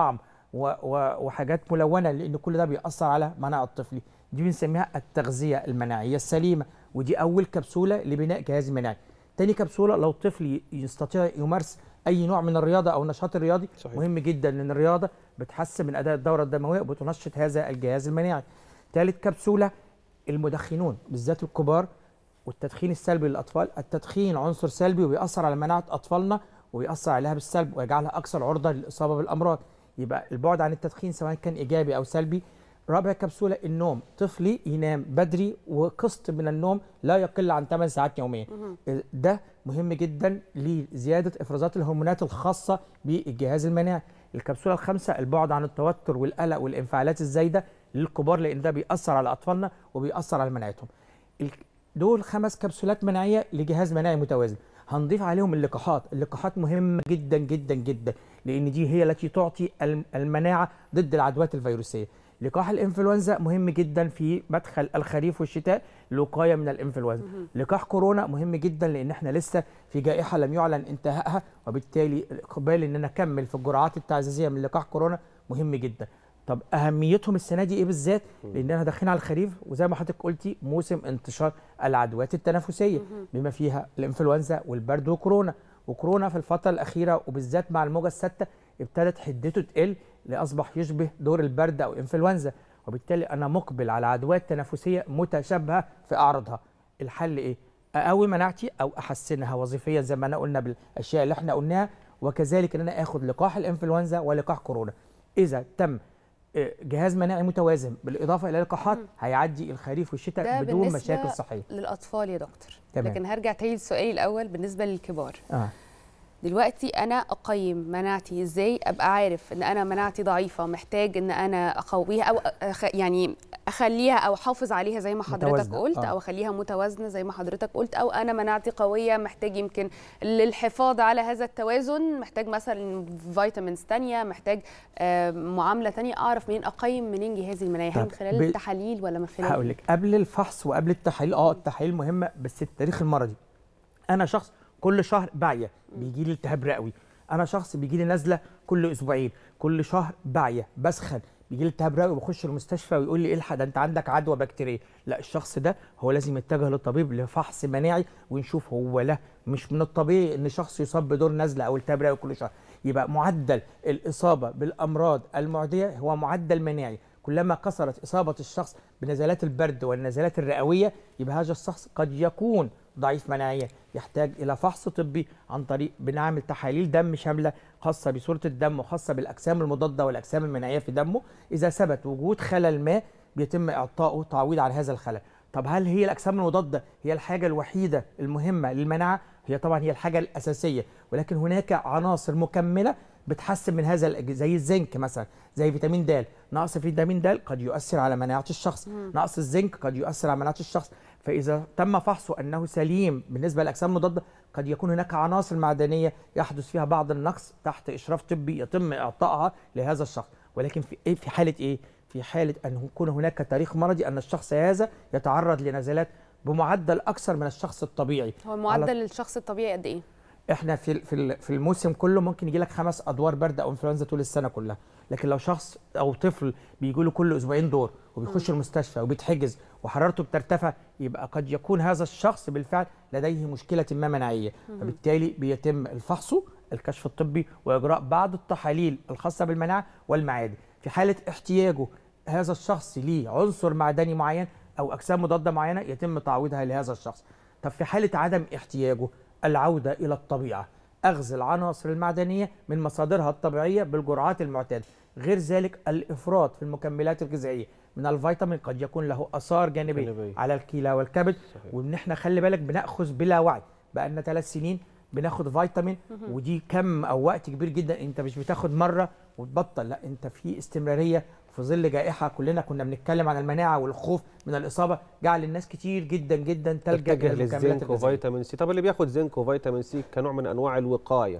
و- و- وحاجات ملونه لان كل ده بيأثر على مناعه الطفل دي بنسميها التغذيه المناعيه السليمه ودي اول كبسوله لبناء جهاز مناعي تاني كبسوله لو طفل يستطيع يمارس اي نوع من الرياضه او النشاط الرياضي صحيح. مهم جدا لان الرياضه بتحسن من اداء الدوره الدمويه وبتنشط هذا الجهاز المناعي ثالث كبسوله المدخنون بالذات الكبار والتدخين السلبي للاطفال التدخين عنصر سلبي وبيأثر على مناعه اطفالنا وبيأثر عليها بالسلب ويجعلها اكثر عرضه للاصابه بالامراض يبقى البعد عن التدخين سواء كان ايجابي او سلبي رابع كبسوله النوم طفلي ينام بدري وقسط من النوم لا يقل عن 8 ساعات يوميا ده مهم جدا لزياده افرازات الهرمونات الخاصه بالجهاز المناعي الكبسوله الخامسه البعد عن التوتر والقلق والانفعالات الزايده للكبار لان ده بيأثر على اطفالنا وبيأثر على مناعتهم ال- دول خمس كبسولات مناعيه لجهاز مناعي متوازن هنضيف عليهم اللقاحات اللقاحات مهمه جدا جدا جدا لان دي هي التي تعطي الم- المناعه ضد العدوات الفيروسيه لقاح الانفلونزا مهم جدا في مدخل الخريف والشتاء للوقايه من الانفلونزا لقاح كورونا مهم جدا لان احنا لسه في جائحه لم يعلن انتهائها وبالتالي الاقبال ان انا اكمل في الجرعات التعزيزيه من لقاح كورونا مهم جدا طب اهميتهم السنه دي ايه بالذات لان احنا داخلين على الخريف وزي ما حضرتك قلتي موسم انتشار العدوات التنفسيه بما فيها الانفلونزا والبرد وكورونا وكورونا في الفتره الاخيره وبالذات مع الموجه السادسه ابتدت حدته تقل لاصبح يشبه دور البرد او انفلونزا وبالتالي انا مقبل على عدوات تنفسيه متشابهه في اعراضها الحل ايه اقوي مناعتي او احسنها وظيفيا زي ما انا قلنا بالاشياء اللي احنا قلناها وكذلك ان انا اخد لقاح الانفلونزا ولقاح كورونا اذا تم آه، جهاز مناعي متوازن بالاضافه الى اللقاحات هيعدي الخريف ده والشتاء بدون بالنسبة مشاكل صحيه للاطفال يا دكتور تمام. لكن هرجع تاني للسؤال الاول بالنسبه للكبار اه دلوقتي انا اقيم مناعتي ازاي ابقى عارف ان انا مناعتي ضعيفه محتاج ان انا اقويها او أخ يعني اخليها او احافظ عليها زي ما حضرتك متوازنة، قلت آه. او اخليها متوازنه زي ما حضرتك قلت او انا مناعتي قويه محتاج يمكن للحفاظ على هذا التوازن محتاج مثلا فيتامينز تانية محتاج آه، معامله تانية اعرف منين اقيم منين جهازي المناعي هل من طب خلال ب- التحاليل ولا من خلال هقول لك قبل الفحص وقبل التحاليل اه التحاليل مهمه بس التاريخ المرضي انا شخص كل شهر بعيا بيجي لي التهاب رئوي انا شخص بيجي لي نزله كل اسبوعين كل شهر بعيا بسخن بيجي لي التهاب رئوي بخش المستشفى ويقول لي الحق ده انت عندك عدوى بكتيريه لا الشخص ده هو لازم يتجه للطبيب لفحص مناعي ونشوف هو لا مش من الطبيعي ان شخص يصاب بدور نزله او التهاب رئوي كل شهر يبقى معدل الاصابه بالامراض المعديه هو معدل مناعي كلما كثرت إصابة الشخص بنزلات البرد والنزلات الرئوية يبقى هذا الشخص قد يكون ضعيف مناعيا يحتاج إلى فحص طبي عن طريق بنعمل تحاليل دم شاملة خاصة بصورة الدم وخاصة بالأجسام المضادة والأجسام المناعية في دمه إذا ثبت وجود خلل ما بيتم إعطائه تعويض عن هذا الخلل طب هل هي الأجسام المضادة هي الحاجة الوحيدة المهمة للمناعة؟ هي طبعا هي الحاجة الأساسية ولكن هناك عناصر مكملة بتحسن من هذا الأج- زي الزنك مثلا زي فيتامين د نقص فيتامين د قد يؤثر على مناعه الشخص مم. نقص الزنك قد يؤثر على مناعه الشخص فاذا تم فحصه انه سليم بالنسبه للاجسام المضاده قد يكون هناك عناصر معدنيه يحدث فيها بعض النقص تحت اشراف طبي يتم اعطائها لهذا الشخص ولكن في إيه في حاله ايه في حاله ان يكون هناك تاريخ مرضي ان الشخص هذا يتعرض لنزلات بمعدل اكثر من الشخص الطبيعي هو على- معدل الشخص الطبيعي قد ايه احنا في في ال- في الموسم كله ممكن يجي لك خمس ادوار برد او انفلونزا طول السنه كلها لكن لو شخص او طفل بيجي له كل اسبوعين دور وبيخش المستشفى وبيتحجز وحرارته بترتفع يبقى قد يكون هذا الشخص بالفعل لديه مشكله ما مناعيه مم. فبالتالي بيتم الفحص الكشف الطبي واجراء بعض التحاليل الخاصه بالمناعه والمعادن في حاله احتياجه هذا الشخص ليه عنصر معدني معين او اجسام مضاده معينه يتم تعويضها لهذا الشخص طب في حاله عدم احتياجه العوده الى الطبيعه اخذ العناصر المعدنيه من مصادرها الطبيعيه بالجرعات المعتاده غير ذلك الافراط في المكملات الغذائيه من الفيتامين قد يكون له اثار جانبيه جانبية. على الكلى والكبد وان احنا خلي بالك بناخذ بلا وعي بقى لنا ثلاث سنين بناخد فيتامين مهم. ودي كم او وقت كبير جدا انت مش بتاخد مره وتبطل لا انت في استمراريه في ظل جائحه كلنا كنا بنتكلم عن المناعه والخوف من الاصابه جعل الناس كتير جدا جدا تلجا تتجه الى المكملات للزنك الغذائيه وفيتامين سي طب اللي بياخد زنك وفيتامين سي كنوع من انواع الوقايه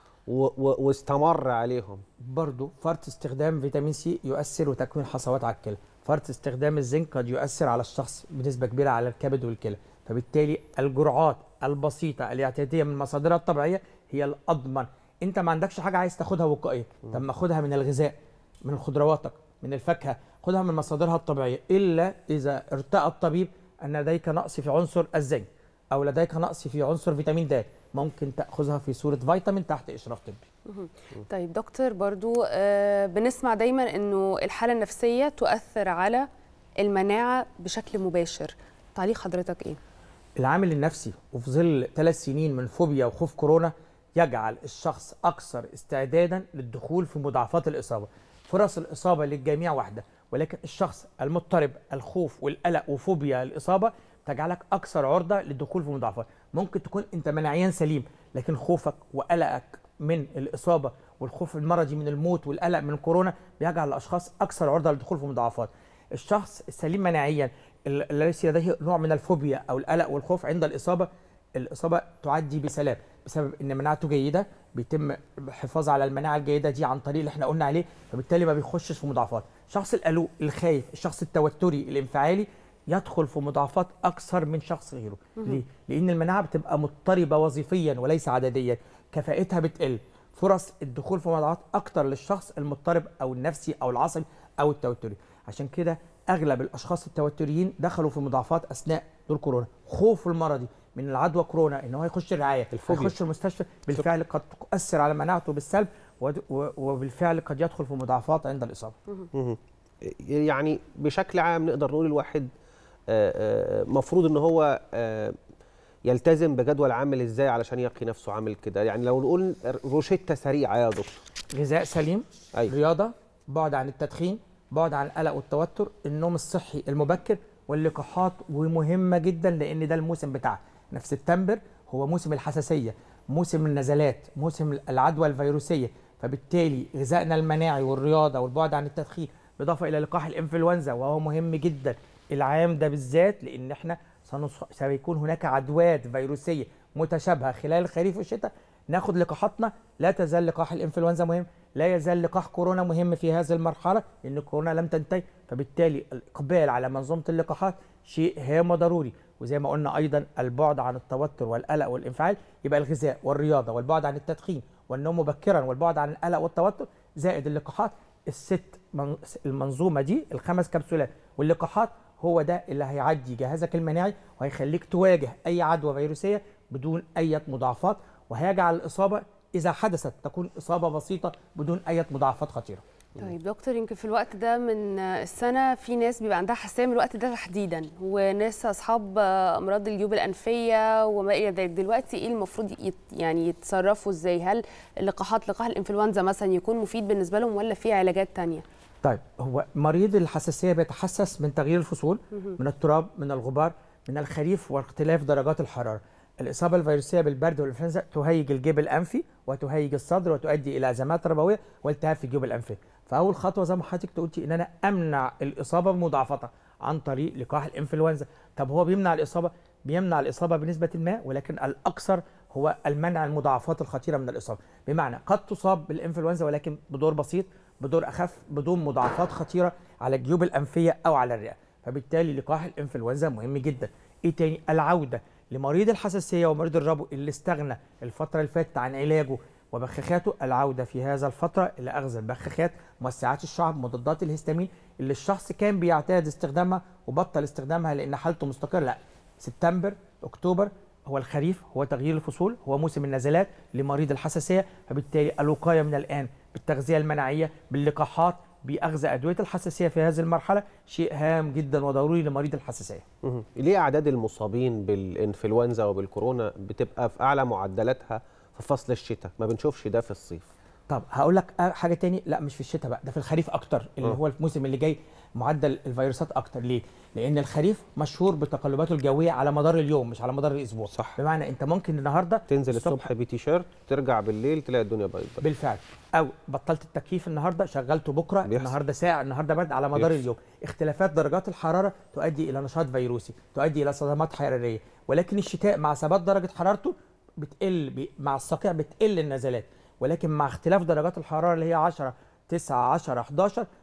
و و واستمر عليهم برضه فرط استخدام فيتامين سي يؤثر وتكوين حصوات على الكلى فرط استخدام الزنك قد يؤثر على الشخص بنسبه كبيره على الكبد والكلى فبالتالي الجرعات البسيطه الاعتياديه من مصادرها الطبيعيه هي الاضمن انت ما عندكش حاجه عايز تاخدها وقائيه طب ما خدها من الغذاء من خضرواتك من الفاكهه خدها من مصادرها الطبيعيه الا اذا ارتأى الطبيب ان لديك نقص في عنصر الزنك او لديك نقص في عنصر فيتامين د ممكن تاخذها في صوره فيتامين تحت اشراف طبي مهم. طيب دكتور برضو آه، بنسمع دايما انه الحاله النفسيه تؤثر على المناعه بشكل مباشر تعليق حضرتك ايه العامل النفسي وفي ظل ثلاث سنين من فوبيا وخوف كورونا يجعل الشخص اكثر استعدادا للدخول في مضاعفات الاصابه فرص الاصابه للجميع واحده ولكن الشخص المضطرب الخوف والقلق وفوبيا الاصابه تجعلك اكثر عرضه للدخول في مضاعفات ممكن تكون انت مناعيا سليم لكن خوفك وقلقك من الاصابه والخوف المرضي من الموت والقلق من الكورونا بيجعل الاشخاص اكثر عرضه للدخول في مضاعفات الشخص السليم مناعيا ال- الذي ليس لديه نوع من الفوبيا او القلق والخوف عند الاصابه الاصابه تعدي بسلام بسبب ان مناعته جيده بيتم الحفاظ على المناعه الجيده دي عن طريق اللي احنا قلنا عليه فبالتالي ما بيخشش في مضاعفات الشخص القلق الخايف الشخص التوتري الانفعالي يدخل في مضاعفات اكثر من شخص غيره مهم. ليه لان المناعه بتبقى مضطربه وظيفيا وليس عدديا كفاءتها بتقل فرص الدخول في مضاعفات اكتر للشخص المضطرب او النفسي او العصبي او التوتري عشان كده اغلب الاشخاص التوتريين دخلوا في مضاعفات اثناء دور كورونا خوفه المرضي من العدوى كورونا ان هو يخش الرعايه الفوبيا. يخش المستشفى بالفعل قد تؤثر على مناعته بالسلب ود- و- وبالفعل قد يدخل في مضاعفات عند الاصابه مهم. يعني بشكل عام نقدر نقول الواحد آه، آه، مفروض ان هو آه، يلتزم بجدول عامل ازاي علشان يقي نفسه عامل كده يعني لو نقول روشته سريعه يا دكتور غذاء سليم أيوة. رياضه بعد عن التدخين بعد عن القلق والتوتر النوم الصحي المبكر واللقاحات ومهمه جدا لان ده الموسم بتاعها احنا في سبتمبر هو موسم الحساسيه موسم النزلات موسم العدوى الفيروسيه فبالتالي غذائنا المناعي والرياضه والبعد عن التدخين بالاضافه الى لقاح الانفلونزا وهو مهم جدا العام ده بالذات لان احنا سنص- سيكون هناك عدوات فيروسيه متشابهه خلال الخريف والشتاء ناخد لقاحاتنا لا تزال لقاح الانفلونزا مهم لا يزال لقاح كورونا مهم في هذه المرحله لان كورونا لم تنتهي فبالتالي الاقبال على منظومه اللقاحات شيء هام وضروري وزي ما قلنا ايضا البعد عن التوتر والقلق والانفعال يبقى الغذاء والرياضه والبعد عن التدخين والنوم مبكرا والبعد عن القلق والتوتر زائد اللقاحات الست من- المنظومه دي الخمس كبسولات واللقاحات هو ده اللي هيعدي جهازك المناعي وهيخليك تواجه اي عدوى فيروسيه بدون اي مضاعفات وهيجعل الاصابه اذا حدثت تكون اصابه بسيطه بدون اي مضاعفات خطيره طيب دكتور يمكن في الوقت ده من السنة في ناس بيبقى عندها حساسية من الوقت ده تحديدا وناس أصحاب أمراض الجيوب الأنفية وما إلى ذلك دلوقتي إيه المفروض يت يعني يتصرفوا إزاي هل اللقاحات لقاح الإنفلونزا مثلا يكون مفيد بالنسبة لهم ولا في علاجات تانية؟ طيب هو مريض الحساسيه بيتحسس من تغيير الفصول مهم. من التراب من الغبار من الخريف واختلاف درجات الحراره الاصابه الفيروسيه بالبرد والانفلونزا تهيج الجيب الانفي وتهيج الصدر وتؤدي الى ازمات ربويه والتهاب في الجيوب الانفيه فاول خطوه زي ما حضرتك قلتي ان انا امنع الاصابه بمضاعفتها عن طريق لقاح الانفلونزا طب هو بيمنع الاصابه بيمنع الاصابه بنسبه ما ولكن الاكثر هو المنع المضاعفات الخطيره من الاصابه بمعنى قد تصاب بالانفلونزا ولكن بدور بسيط بدور اخف بدون مضاعفات خطيره على الجيوب الانفيه او على الرئه فبالتالي لقاح الانفلونزا مهم جدا ايه تاني العوده لمريض الحساسيه ومريض الربو اللي استغنى الفتره اللي فاتت عن علاجه وبخاخاته العوده في هذا الفتره الى اخذ البخاخات موسعات الشعب مضادات الهستامين اللي الشخص كان بيعتاد استخدامها وبطل استخدامها لان حالته مستقره لا سبتمبر اكتوبر هو الخريف هو تغيير الفصول هو موسم النزلات لمريض الحساسيه فبالتالي الوقايه من الان بالتغذيه المناعيه باللقاحات باخذ ادويه الحساسيه في هذه المرحله شيء هام جدا وضروري لمريض الحساسيه مهم. ليه اعداد المصابين بالانفلونزا وبالكورونا بتبقى في اعلى معدلاتها في فصل الشتاء ما بنشوفش ده في الصيف طب هقول لك حاجه تاني لا مش في الشتاء بقى ده في الخريف اكتر اللي آه. هو الموسم اللي جاي معدل الفيروسات اكتر ليه لان الخريف مشهور بتقلباته الجويه على مدار اليوم مش على مدار الاسبوع صح بمعنى انت ممكن النهارده تنزل الصبح بتيشيرت ترجع بالليل تلاقي الدنيا بيضاء بالفعل او بطلت التكييف النهارده شغلته بكره بيحصل. النهارده ساعه النهارده برد على مدار بيحصل. اليوم اختلافات درجات الحراره تؤدي الى نشاط فيروسي تؤدي الى صدمات حراريه ولكن الشتاء مع ثبات درجه حرارته بتقل بي- مع الصقيع بتقل النزلات ولكن مع اختلاف درجات الحراره اللي هي 10 9 10 11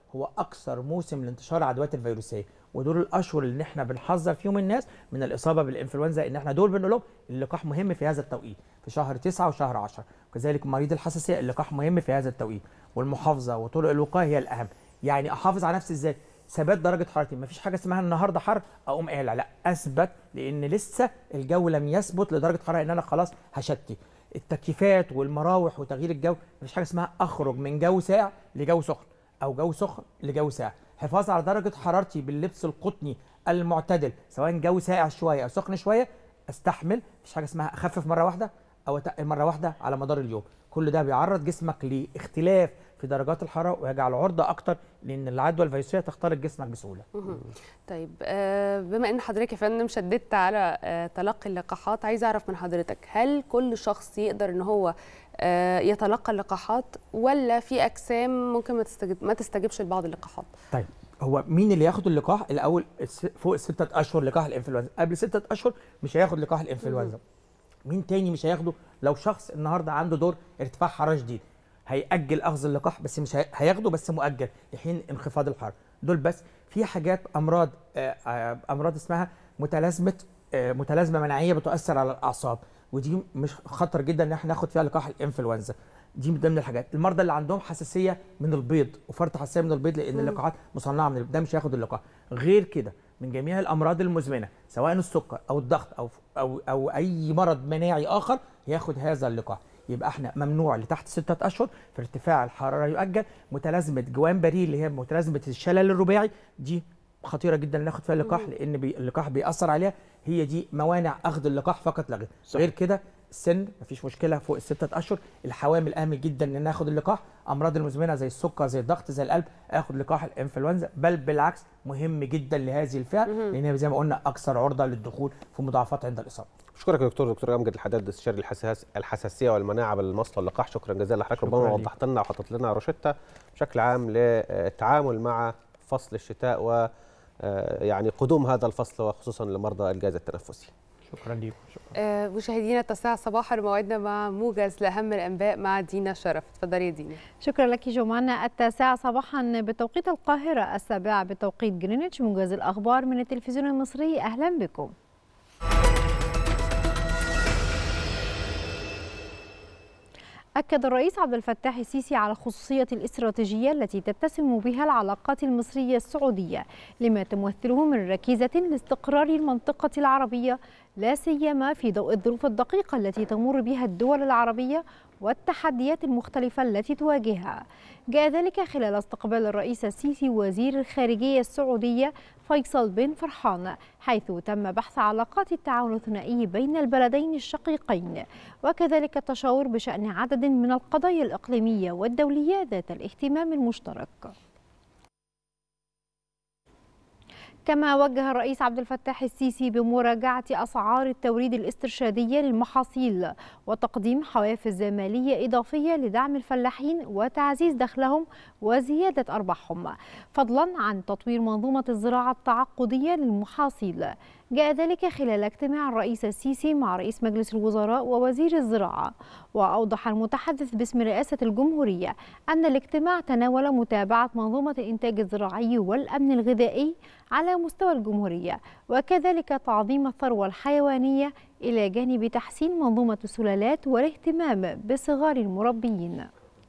هو اكثر موسم لانتشار العدوات الفيروسيه ودول الاشهر اللي احنا بنحذر فيهم الناس من الاصابه بالانفلونزا ان احنا دول بنقول لهم اللقاح مهم في هذا التوقيت في شهر 9 وشهر 10 وكذلك مريض الحساسيه اللقاح مهم في هذا التوقيت والمحافظه وطرق الوقايه هي الاهم يعني احافظ على نفسي ازاي ثبات درجه حرارتي مفيش حاجه اسمها النهارده حر اقوم قالع لا اثبت لان لسه الجو لم يثبت لدرجه حراره ان انا خلاص هشتي التكييفات والمراوح وتغيير الجو مفيش حاجه اسمها اخرج من جو ساقع لجو سخن او جو سخن لجو ساقع حفاظ على درجه حرارتي باللبس القطني المعتدل سواء جو ساقع شويه او سخن شويه استحمل مفيش حاجه اسمها اخفف مره واحده او اتقل مره واحده على مدار اليوم كل ده بيعرض جسمك لاختلاف في درجات الحراره ويجعل عرضه اكتر لان العدوى الفيروسيه تخترق جسمك بسهوله مهم. طيب آه، بما ان حضرتك يا فندم شددت على آه، تلقي اللقاحات عايزه اعرف من حضرتك هل كل شخص يقدر ان هو آه، يتلقى اللقاحات ولا في اجسام ممكن ما تستجب ما تستجبش لبعض اللقاحات طيب هو مين اللي ياخد اللقاح الاول الس- فوق الستة اشهر لقاح الانفلونزا قبل ستة اشهر مش هياخد لقاح الانفلونزا مين تاني مش هياخده لو شخص النهارده عنده دور ارتفاع حراره شديد هيأجل اخذ اللقاح بس مش هي- هياخده بس مؤجل لحين انخفاض الحراره دول بس في حاجات امراض آه، آه، امراض اسمها متلازمه آه، متلازمه مناعيه بتؤثر على الاعصاب ودي مش خطر جدا ان احنا ناخد فيها لقاح الانفلونزا دي من ضمن الحاجات المرضى اللي عندهم حساسيه من البيض وفرط حساسيه من البيض لان مم. اللقاحات مصنعه من البيض ده مش هياخد اللقاح غير كده من جميع الامراض المزمنه سواء السكر او الضغط او او او اي مرض مناعي اخر ياخد هذا اللقاح يبقى احنا ممنوع لتحت ستة اشهر في ارتفاع الحراره يؤجل متلازمه جوان بري اللي هي متلازمه الشلل الرباعي دي خطيره جدا ناخد فيها اللقاح لان بي اللقاح بيأثر عليها هي دي موانع اخذ اللقاح فقط لا غير غير كده السن مفيش مشكله فوق الستة اشهر الحوامل اهم جدا ان ناخد اللقاح امراض المزمنه زي السكر زي الضغط زي القلب اخد لقاح الانفلونزا بل بالعكس مهم جدا لهذه الفئه لان هي زي ما قلنا اكثر عرضه للدخول في مضاعفات عند الاصابه اشكرك يا دكتور دكتور امجد الحداد استشاري الحساس الحساسيه والمناعه بالمصل واللقاح شكرا جزيلا لحضرتك شكراً ربما ليك. وضحت لنا وحطيت لنا روشته بشكل عام للتعامل مع فصل الشتاء و آه، يعني قدوم هذا الفصل وخصوصا لمرضى الجهاز التنفسي شكرا ليكم آه، مشاهدينا التاسعة صباحا موعدنا مع موجز لأهم الأنباء مع دينا شرف اتفضلي يا دينا شكرا لك جمعنا التاسعة صباحا بتوقيت القاهرة السابعة بتوقيت جرينتش موجز الأخبار من التلفزيون المصري أهلا بكم أكد الرئيس عبد الفتاح السيسي على خصوصية الاستراتيجية التي تتسم بها العلاقات المصرية السعودية لما تمثله من ركيزة لاستقرار المنطقة العربية لا سيما في ضوء الظروف الدقيقة التي تمر بها الدول العربية والتحديات المختلفة التي تواجهها جاء ذلك خلال استقبال الرئيس السيسي وزير الخارجية السعودية فيصل بن فرحان حيث تم بحث علاقات التعاون الثنائي بين البلدين الشقيقين وكذلك التشاور بشأن عدد من القضايا الإقليمية والدولية ذات الاهتمام المشترك كما وجه الرئيس عبد الفتاح السيسي بمراجعة أسعار التوريد الاسترشادية للمحاصيل وتقديم حوافز مالية إضافية لدعم الفلاحين وتعزيز دخلهم وزيادة أرباحهم فضلا عن تطوير منظومة الزراعة التعاقدية للمحاصيل جاء ذلك خلال اجتماع الرئيس السيسي مع رئيس مجلس الوزراء ووزير الزراعة وأوضح المتحدث باسم رئاسة الجمهورية أن الاجتماع تناول متابعة منظومة الإنتاج الزراعي والأمن الغذائي على مستوى الجمهورية وكذلك تعظيم الثروة الحيوانية إلى جانب تحسين منظومة السلالات والاهتمام بصغار المربيين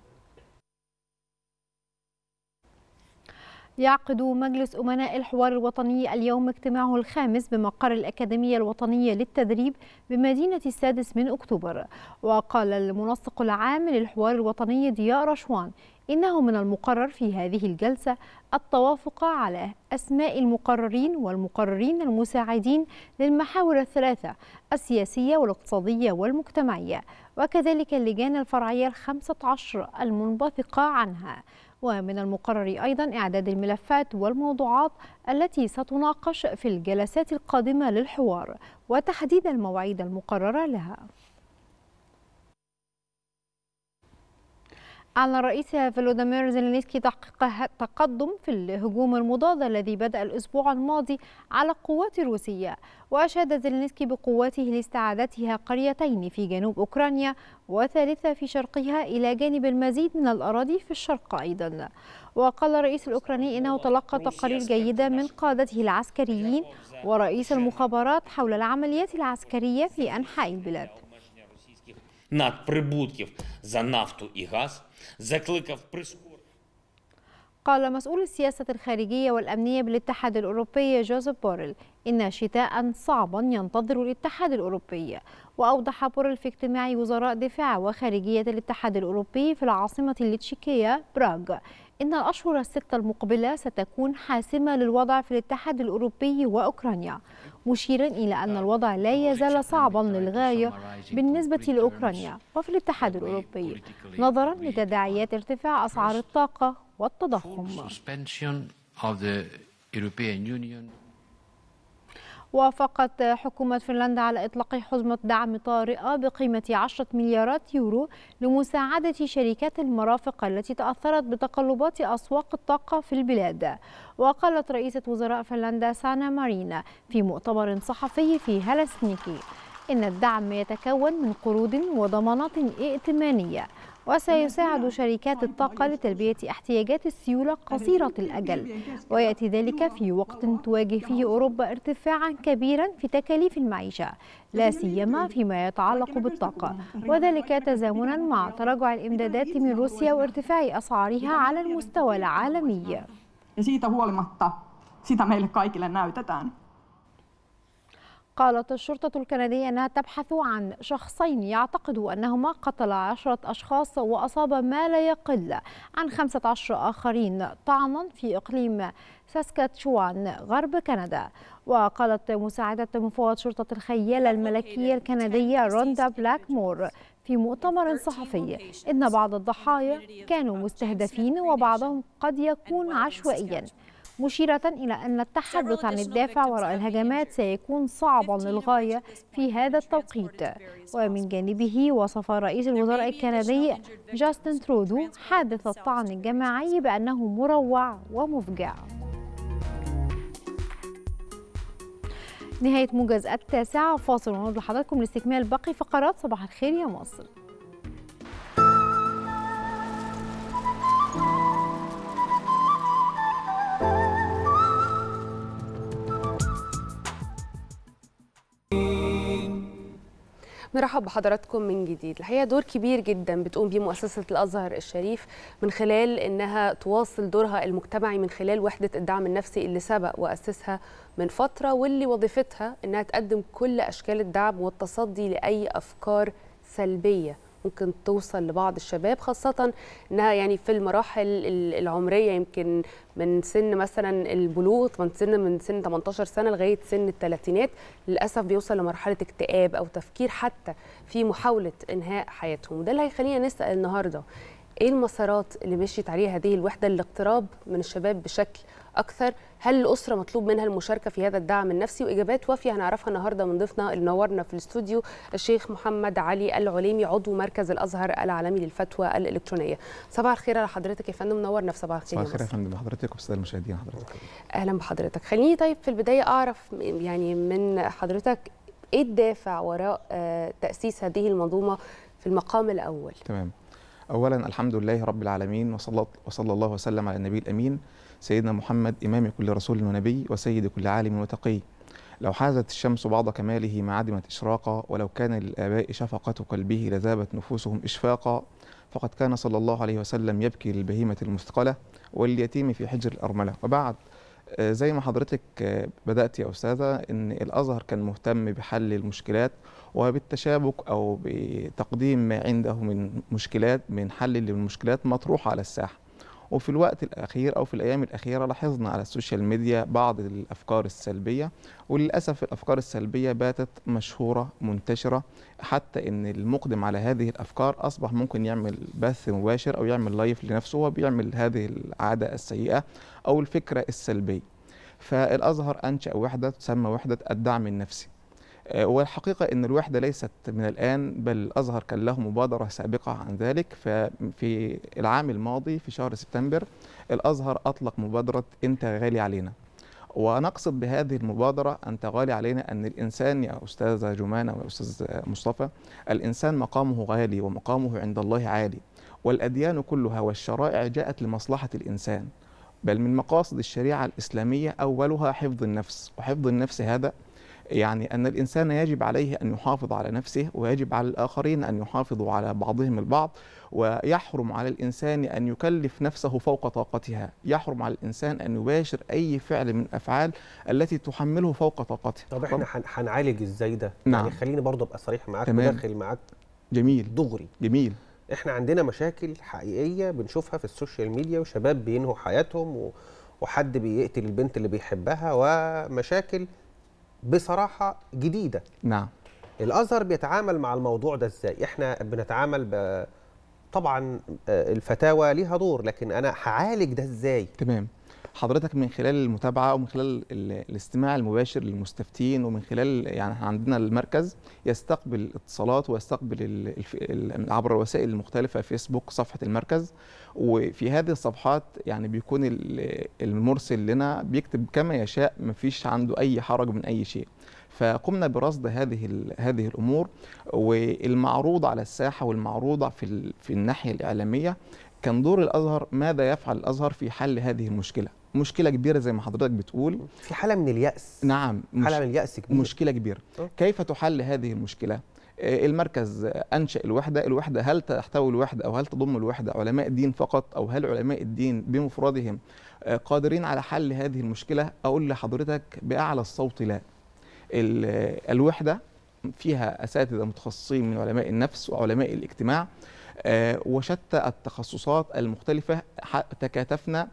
يعقد مجلس أمناء الحوار الوطني اليوم اجتماعه الخامس بمقر الأكاديمية الوطنية للتدريب بمدينة السادس من أكتوبر وقال المنسق العام للحوار الوطني ضياء رشوان إنه من المقرر في هذه الجلسة التوافق على أسماء المقررين والمقررين المساعدين للمحاور الثلاثة السياسية والاقتصادية والمجتمعية وكذلك اللجان الفرعية الخمسة عشر المنبثقة عنها ومن المقرر أيضا إعداد الملفات والموضوعات التي ستناقش في الجلسات القادمة للحوار وتحديد المواعيد المقررة لها أعلن الرئيس فلوديمير زيلينسكي تحقيق تقدم في الهجوم المضاد الذي بدأ الأسبوع الماضي على القوات الروسية وأشاد زيلينسكي بقواته لاستعادتها قريتين في جنوب أوكرانيا وثالثة في شرقها إلى جانب المزيد من الأراضي في الشرق أيضا وقال الرئيس الأوكراني إنه تلقى تقارير جيدة من قادته العسكريين ورئيس المخابرات حول العمليات العسكرية في أنحاء البلاد надприбутків за нафту і газ, закликав прискорити قال مسؤول السياسة الخارجية والأمنية بالاتحاد الأوروبي جوزيف بوريل إن شتاء صعبا ينتظر الاتحاد الأوروبي وأوضح بوريل في اجتماع وزراء دفاع وخارجية الاتحاد الأوروبي في العاصمة الليتشيكية براغ إن الأشهر الستة المقبلة ستكون حاسمة للوضع في الاتحاد الأوروبي وأوكرانيا مشيرا إلى أن الوضع لا يزال صعبا للغاية بالنسبة لأوكرانيا وفي الاتحاد الأوروبي نظرا لتداعيات ارتفاع أسعار الطاقة والتضخم suspension of the European Union وافقت حكومة فنلندا على إطلاق حزمة دعم طارئة بقيمة 10 مليارات يورو لمساعدة شركات المرافق التي تأثرت بتقلبات أسواق الطاقة في البلاد وقالت رئيسة وزراء فنلندا سانا مارينا في مؤتمر صحفي في هلسنيكي إن الدعم يتكون من قروض وضمانات ائتمانية وسيساعد شركات الطاقة لتلبية احتياجات السيولة قصيرة الأجل ويأتي ذلك في وقت تواجه فيه أوروبا ارتفاعا كبيرا في تكاليف المعيشة لا سيما فيما يتعلق بالطاقة وذلك تزامنا مع تراجع الإمدادات من روسيا وارتفاع أسعارها على المستوى العالمي Ja siitä huolimatta sitä meille kaikille näytetään. قالت الشرطة الكندية أنها تبحث عن شخصين يعتقد أنهما قتل عشرة أشخاص وأصاب ما لا يقل عن 15 آخرين طعنا في إقليم ساسكاتشوان غرب كندا وقالت مساعدة مفوض شرطة الخيالة الملكية الكندية روندا بلاك مور في مؤتمر صحفي إن بعض الضحايا كانوا مستهدفين وبعضهم قد يكون عشوائيا مشيرة إلى أن التحدث عن الدافع وراء الهجمات سيكون صعبا للغاية في هذا التوقيت ومن جانبه وصف رئيس الوزراء الكندي جاستن ترودو حادث الطعن الجماعي بأنه مروع ومفجع نهاية موجز التاسعة فاصل ونعود لحضراتكم لاستكمال باقي فقرات صباح الخير يا مصر نرحب بحضراتكم من جديد الحقيقه دور كبير جدا بتقوم بيه مؤسسه الازهر الشريف من خلال انها تواصل دورها المجتمعي من خلال وحده الدعم النفسي اللي سبق واسسها من فتره واللي وظيفتها انها تقدم كل اشكال الدعم والتصدي لاي افكار سلبيه ممكن توصل لبعض الشباب خاصة انها يعني في المراحل العمرية يمكن من سن مثلا البلوغ من سن من سن 18 سنة لغاية سن الثلاثينات للأسف بيوصل لمرحلة اكتئاب أو تفكير حتى في محاولة إنهاء حياتهم وده اللي هيخلينا نسأل النهاردة ايه المسارات اللي مشيت عليها هذه الوحدة للاقتراب من الشباب بشكل أكثر هل الأسرة مطلوب منها المشاركة في هذا الدعم النفسي وإجابات وافية هنعرفها النهاردة من ضيفنا اللي نورنا في الاستوديو الشيخ محمد علي العليمي عضو مركز الأزهر العالمي للفتوى الإلكترونية صباح الخير على حضرتك يا فندم نورنا في صباح الخير صباح الخير يا فندم حضرتك وبالسادة المشاهدين حضرتك أهلا بحضرتك خليني طيب في البداية أعرف يعني من حضرتك إيه الدافع وراء تأسيس هذه المنظومة في المقام الأول تمام اولا الحمد لله رب العالمين وصلى, وصلى الله وسلم على النبي الامين سيدنا محمد امام كل رسول ونبي وسيد كل عالم وتقي لو حازت الشمس بعض كماله ما عدمت اشراقا ولو كان للاباء شفقه قلبه لذابت نفوسهم اشفاقا فقد كان صلى الله عليه وسلم يبكي للبهيمه المثقله واليتيم في حجر الارمله وبعد زي ما حضرتك بدات يا استاذه ان الازهر كان مهتم بحل المشكلات وبالتشابك او بتقديم ما عنده من مشكلات من حل للمشكلات مطروحه على الساحه وفي الوقت الاخير او في الايام الاخيره لاحظنا على السوشيال ميديا بعض الافكار السلبيه وللاسف الافكار السلبيه باتت مشهوره منتشره حتى ان المقدم على هذه الافكار اصبح ممكن يعمل بث مباشر او يعمل لايف لنفسه وبيعمل هذه العاده السيئه او الفكره السلبيه فالازهر انشا وحده تسمى وحده الدعم النفسي آه، والحقيقة أن الوحدة ليست من الآن بل الأزهر كان له مبادرة سابقة عن ذلك ففي العام الماضي في شهر سبتمبر الأزهر أطلق مبادرة أنت غالي علينا ونقصد بهذه المبادرة أنت غالي علينا أن الإنسان يا أستاذة جمانة وأستاذ مصطفى الإنسان مقامه غالي ومقامه عند الله عالي والأديان كلها والشرائع جاءت لمصلحة الإنسان بل من مقاصد الشريعة الإسلامية أولها حفظ النفس وحفظ النفس هذا يعني أن الإنسان يجب عليه أن يحافظ على نفسه ويجب على الآخرين أن يحافظوا على بعضهم البعض ويحرم على الإنسان أن يكلف نفسه فوق طاقتها يحرم على الإنسان أن يباشر أي فعل من الأفعال التي تحمله فوق طاقته طب احنا هن- هنعالج ازاي ده؟ نعم. يعني خليني برضه ابقى صريح معاك تمام. وداخل معاك جميل دغري جميل احنا عندنا مشاكل حقيقيه بنشوفها في السوشيال ميديا وشباب بينهوا حياتهم و... وحد بيقتل البنت اللي بيحبها ومشاكل بصراحه جديده نعم الازهر بيتعامل مع الموضوع ده ازاي احنا بنتعامل ب... طبعا آه، الفتاوى ليها دور لكن انا هعالج ده ازاي تمام حضرتك من خلال المتابعة ومن خلال ال- الاستماع المباشر للمستفتين ومن خلال يعني احنا عندنا المركز يستقبل اتصالات ويستقبل ال- الف- ال- عبر الوسائل المختلفة فيسبوك صفحة المركز وفي هذه الصفحات يعني بيكون ال- المرسل لنا بيكتب كما يشاء مفيش عنده أي حرج من أي شيء فقمنا برصد هذه ال- هذه الامور والمعروض على الساحه والمعروضه في ال- في الناحيه الاعلاميه كان دور الازهر ماذا يفعل الازهر في حل هذه المشكله مشكله كبيره زي ما حضرتك بتقول في حاله من الياس نعم حاله من الياس كبير مشكله كبيره كيف تحل هذه المشكله آه، المركز انشا الوحده الوحده هل تحتوي الوحده او هل تضم الوحده علماء الدين فقط او هل علماء الدين بمفردهم آه، قادرين على حل هذه المشكله اقول لحضرتك باعلى الصوت لا ال- الوحده فيها اساتذه متخصصين من علماء النفس وعلماء الاجتماع آه، وشتى التخصصات المختلفه ح- تكاتفنا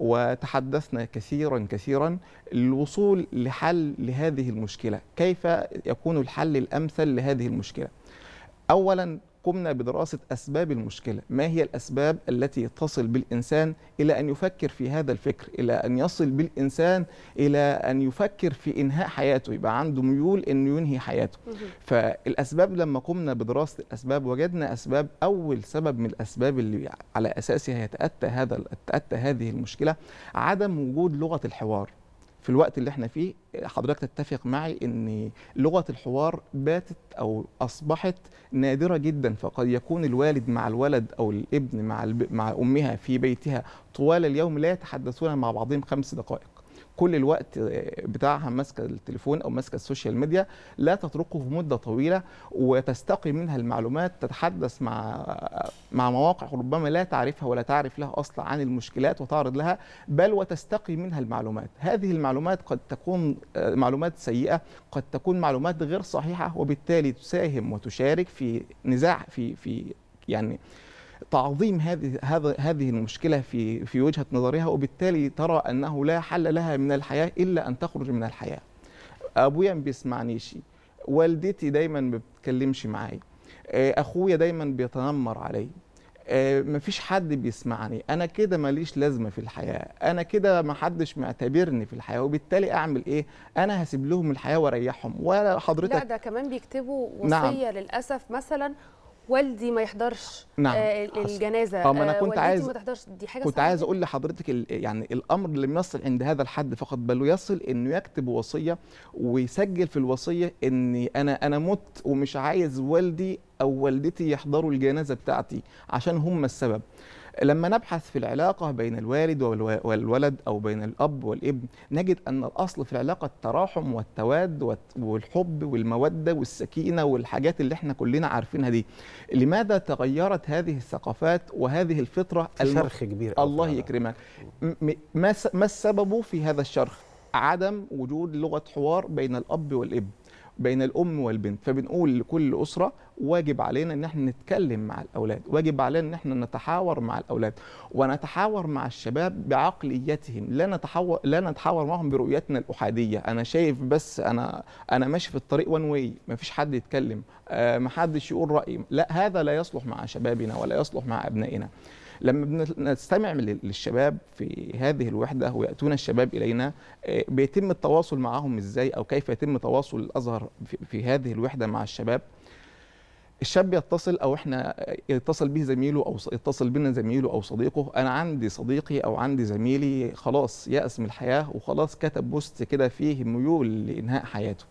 وتحدثنا كثيرا كثيرا للوصول لحل لهذه المشكله، كيف يكون الحل الامثل لهذه المشكله؟ اولا قمنا بدراسه اسباب المشكله، ما هي الاسباب التي تصل بالانسان الى ان يفكر في هذا الفكر، الى ان يصل بالانسان الى ان يفكر في انهاء حياته، يبقى عنده ميول انه ينهي حياته. فالاسباب لما قمنا بدراسه الاسباب وجدنا اسباب اول سبب من الاسباب اللي على اساسها يتاتى هذا تاتى هذه المشكله عدم وجود لغه الحوار في الوقت اللي احنا فيه حضرتك تتفق معي ان لغه الحوار باتت او اصبحت نادره جدا فقد يكون الوالد مع الولد او الابن مع الب... مع امها في بيتها طوال اليوم لا يتحدثون مع بعضهم خمس دقائق كل الوقت بتاعها ماسكه التليفون او ماسكه السوشيال ميديا لا تتركه مده طويله وتستقي منها المعلومات تتحدث مع مع مواقع ربما لا تعرفها ولا تعرف لها اصلا عن المشكلات وتعرض لها بل وتستقي منها المعلومات هذه المعلومات قد تكون آه، معلومات سيئه قد تكون معلومات غير صحيحه وبالتالي تساهم وتشارك في نزاع في في يعني تعظيم هذه هذا هذه المشكله في في وجهه نظرها وبالتالي ترى انه لا حل لها من الحياه الا ان تخرج من الحياه. ابويا ما بيسمعنيش والدتي دايما ما بتتكلمش معايا آه، اخويا دايما بيتنمر علي آه، مفيش حد بيسمعني انا كده ماليش لازمه في الحياه انا كده ما حدش معتبرني في الحياه وبالتالي اعمل ايه انا هسيب لهم الحياه واريحهم ولا حضرتك لا ده كمان بيكتبوا نعم. وصيه للاسف مثلا والدي ما يحضرش نعم. آه الجنازه اه ما انا كنت والدتي عايز ما تحضرش دي حاجه كنت صعبة عايز جداً. اقول لحضرتك ال- يعني الامر لم يصل عند هذا الحد فقط بل يصل انه يكتب وصيه ويسجل في الوصيه اني انا انا مت ومش عايز والدي او والدتي يحضروا الجنازه بتاعتي عشان هم السبب لما نبحث في العلاقة بين الوالد والو- والولد أو بين الأب والابن نجد أن الأصل في العلاقة التراحم والتواد والت- والحب والمودة والسكينة والحاجات اللي احنا كلنا عارفينها دي لماذا تغيرت هذه الثقافات وهذه الفطرة في الم- شرخ كبير أوي الله فعلاً. يكرمك م- م- ما س- ما السبب في هذا الشرخ عدم وجود لغة حوار بين الأب والابن بين الام والبنت فبنقول لكل اسره واجب علينا ان احنا نتكلم مع الاولاد واجب علينا ان احنا نتحاور مع الاولاد ونتحاور مع الشباب بعقليتهم لا نتحاور لا نتحاور معهم برؤيتنا الاحاديه انا شايف بس انا انا ماشي في الطريق وان واي مفيش حد يتكلم آه محدش يقول راي لا هذا لا يصلح مع شبابنا ولا يصلح مع ابنائنا لما بنستمع لل- للشباب في هذه الوحده وياتون الشباب الينا آه، بيتم التواصل معهم ازاي او كيف يتم تواصل الازهر في- في هذه الوحده مع الشباب الشاب يتصل او احنا يتصل به زميله او ص- يتصل بنا زميله او صديقه انا عندي صديقي او عندي زميلي خلاص يأس من الحياه وخلاص كتب بوست كده فيه ميول لانهاء حياته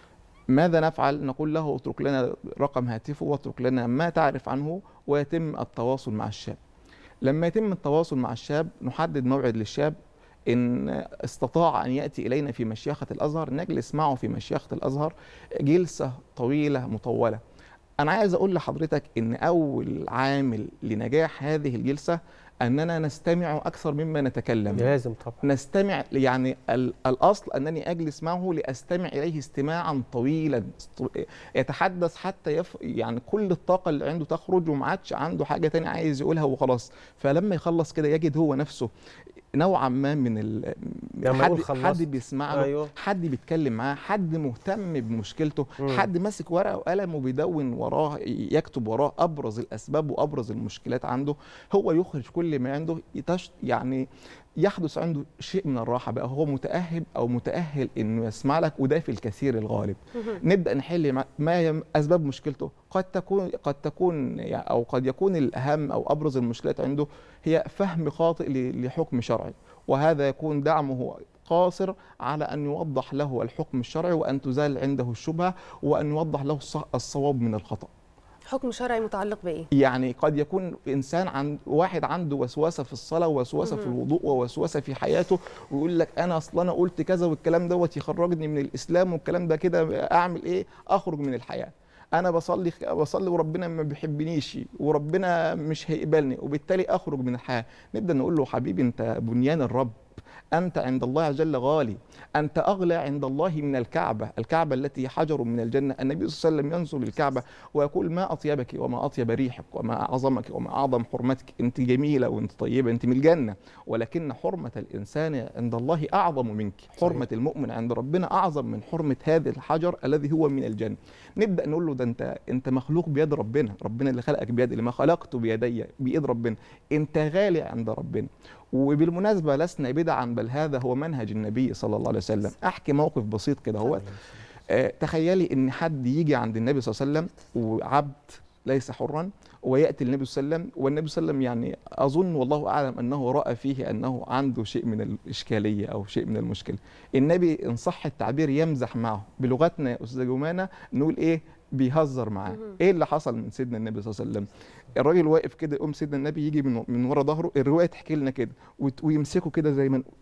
ماذا نفعل نقول له اترك لنا رقم هاتفه واترك لنا ما تعرف عنه ويتم التواصل مع الشاب لما يتم التواصل مع الشاب نحدد موعد للشاب إن استطاع أن يأتي إلينا في مشيخة الأزهر نجلس معه في مشيخة الأزهر جلسة طويلة مطولة أنا عايز أقول لحضرتك إن أول عامل لنجاح هذه الجلسة أننا نستمع أكثر مما نتكلم لازم طبعا نستمع يعني ال- الأصل أنني أجلس معه لأستمع إليه استماعا طويلا است- يتحدث حتى يف يعني كل الطاقة اللي عنده تخرج وما عادش عنده حاجة تانية عايز يقولها وخلاص فلما يخلص كده يجد هو نفسه نوعا ما من ال... لما حد يقول خلصت. حد بيسمع له أيوه. حد بيتكلم معاه حد مهتم بمشكلته مم. حد ماسك ورقه وقلم وبيدون وراه يكتب وراه ابرز الاسباب وابرز المشكلات عنده هو يخرج كل ما عنده يتش يعني يحدث عنده شيء من الراحه بقى هو متاهب او متاهل انه يسمع لك وده في الكثير الغالب نبدا نحل مع- ما يم- اسباب مشكلته قد تكون قد تكون يعني او قد يكون الاهم او ابرز المشكلات عنده هي فهم خاطئ ل- لحكم شرعي وهذا يكون دعمه قاصر على ان يوضح له الحكم الشرعي وان تزال عنده الشبهه وان يوضح له الص- الصواب من الخطا حكم شرعي متعلق بايه يعني قد يكون انسان عن واحد عنده وسوسه في الصلاه ووسوسه في مهم. الوضوء ووسوسه في حياته ويقول لك انا اصلا انا قلت كذا والكلام دوت يخرجني من الاسلام والكلام ده كده اعمل ايه اخرج من الحياه انا بصلي بصلي وربنا ما بيحبنيش وربنا مش هيقبلني وبالتالي اخرج من الحياه نبدا نقول له حبيبي انت بنيان الرب أنت عند الله عز وجل غالي أنت أغلى عند الله من الكعبة الكعبة التي حجر من الجنة النبي صلى الله عليه وسلم ينظر للكعبة ويقول ما أطيبك وما أطيب ريحك وما أعظمك وما أعظم حرمتك أنت جميلة وأنت طيبة أنت من الجنة ولكن حرمة الإنسان عند الله أعظم منك حرمة المؤمن عند ربنا أعظم من حرمة هذا الحجر الذي هو من الجنة نبدأ نقول له ده أنت أنت مخلوق بيد ربنا ربنا اللي خلقك بيد اللي ما خلقته بيدي بإيد ربنا أنت غالي عند ربنا وبالمناسبة لسنا بدعا بل هذا هو منهج النبي صلى الله عليه وسلم أحكي موقف بسيط كده هو آه تخيلي إن حد يجي عند النبي صلى الله عليه وسلم وعبد ليس حرا ويأتي النبي صلى الله عليه وسلم والنبي صلى الله عليه وسلم يعني أظن والله أعلم أنه رأى فيه أنه عنده شيء من الإشكالية أو شيء من المشكلة النبي إن صح التعبير يمزح معه بلغتنا يا أستاذة جمانة نقول إيه بيهزر معاه ايه اللي حصل من سيدنا النبي صلى الله عليه وسلم الراجل واقف كده يقوم سيدنا النبي يجي من من ورا ظهره الروايه تحكي لنا كده وت- ويمسكه كده زي ما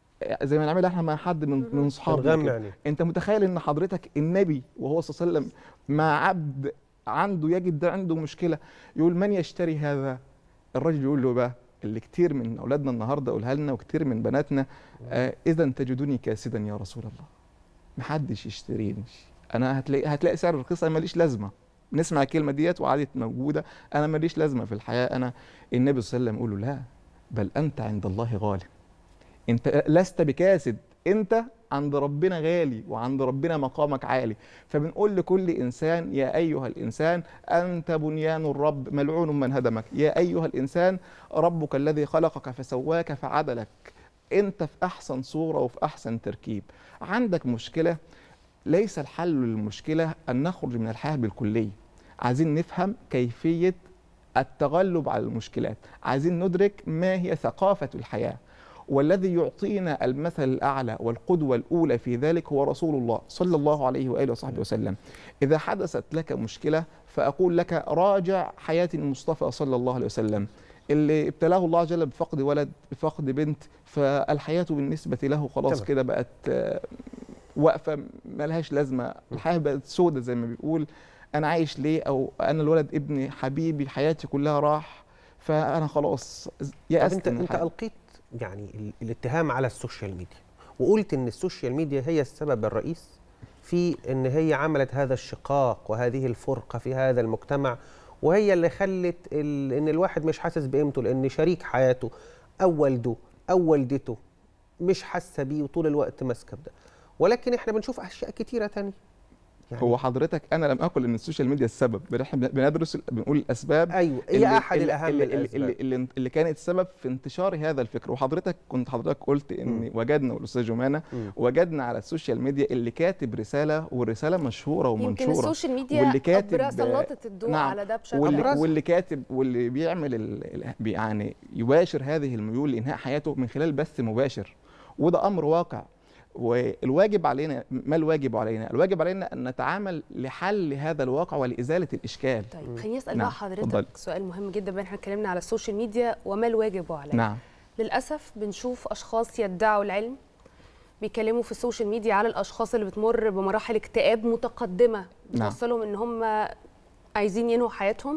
زي ما نعمل احنا مع حد من من اصحابنا نغمى كده. يعني. انت متخيل ان حضرتك النبي وهو صلى الله عليه وسلم مع عبد عنده يجد ده عنده مشكله يقول من يشتري هذا الراجل يقول له بقى اللي كتير من اولادنا النهارده قولها لنا وكتير من بناتنا آه اذا تجدني كاسدا يا رسول الله محدش يشتريني انا هتلاقي هتلاقي سعر رخيص انا ماليش لازمه نسمع الكلمه ديت وعادت موجوده انا ماليش لازمه في الحياه انا النبي صلى الله عليه وسلم يقول له لا بل انت عند الله غالي انت لست بكاسد انت عند ربنا غالي وعند ربنا مقامك عالي فبنقول لكل انسان يا ايها الانسان انت بنيان الرب ملعون من هدمك يا ايها الانسان ربك الذي خلقك فسواك فعدلك انت في احسن صوره وفي احسن تركيب عندك مشكله ليس الحل للمشكله ان نخرج من الحياه بالكليه عايزين نفهم كيفيه التغلب على المشكلات عايزين ندرك ما هي ثقافه الحياه والذي يعطينا المثل الاعلى والقدوه الاولى في ذلك هو رسول الله صلى الله عليه واله وصحبه وسلم اذا حدثت لك مشكله فاقول لك راجع حياه المصطفى صلى الله عليه وسلم اللي ابتلاه الله عز وجل بفقد ولد بفقد بنت فالحياه بالنسبه له خلاص تمام. كده بقت آه، واقفه ملهاش لازمه الحياه بقت سودة زي ما بيقول انا عايش ليه او انا الولد ابني حبيبي حياتي كلها راح فانا خلاص طب يأست انت من انت الحياة. القيت يعني ال- الاتهام على السوشيال ميديا وقلت ان السوشيال ميديا هي السبب الرئيس في ان هي عملت هذا الشقاق وهذه الفرقه في هذا المجتمع وهي اللي خلت ال... ان الواحد مش حاسس بقيمته لان شريك حياته او والده او والدته مش حاسه بيه وطول الوقت ماسكه بده ولكن احنا بنشوف اشياء كتيره تانية هو حضرتك انا لم اقل ان السوشيال ميديا السبب بل احنا بندرس بنقول الاسباب ايوه هي احد الاهم اللي, الأسباب. اللي, اللي, اللي كانت سبب في انتشار هذا الفكر وحضرتك كنت حضرتك قلت ان مم. وجدنا والاستاذ جمانه مم. وجدنا على السوشيال ميديا اللي كاتب رساله والرساله مشهوره يمكن ومنشوره السوشيال ميديا واللي كاتب أبرز سلطت الضوء نعم على ده بشكل واللي, أبرز. واللي كاتب واللي بيعمل ال... ال- بي- يعني يباشر هذه الميول لانهاء حياته من خلال بث مباشر وده امر واقع والواجب علينا ما الواجب علينا؟ الواجب علينا ان نتعامل لحل هذا الواقع ولازاله الاشكال. طيب خليني اسال نعم، بقى حضرتك اتفضلي. سؤال مهم جدا بما احنا اتكلمنا على السوشيال ميديا وما الواجب عليه نعم للاسف بنشوف اشخاص يدعوا العلم بيتكلموا في السوشيال ميديا على الاشخاص اللي بتمر بمراحل اكتئاب متقدمه نعم. بتوصلهم ان هم عايزين ينهوا حياتهم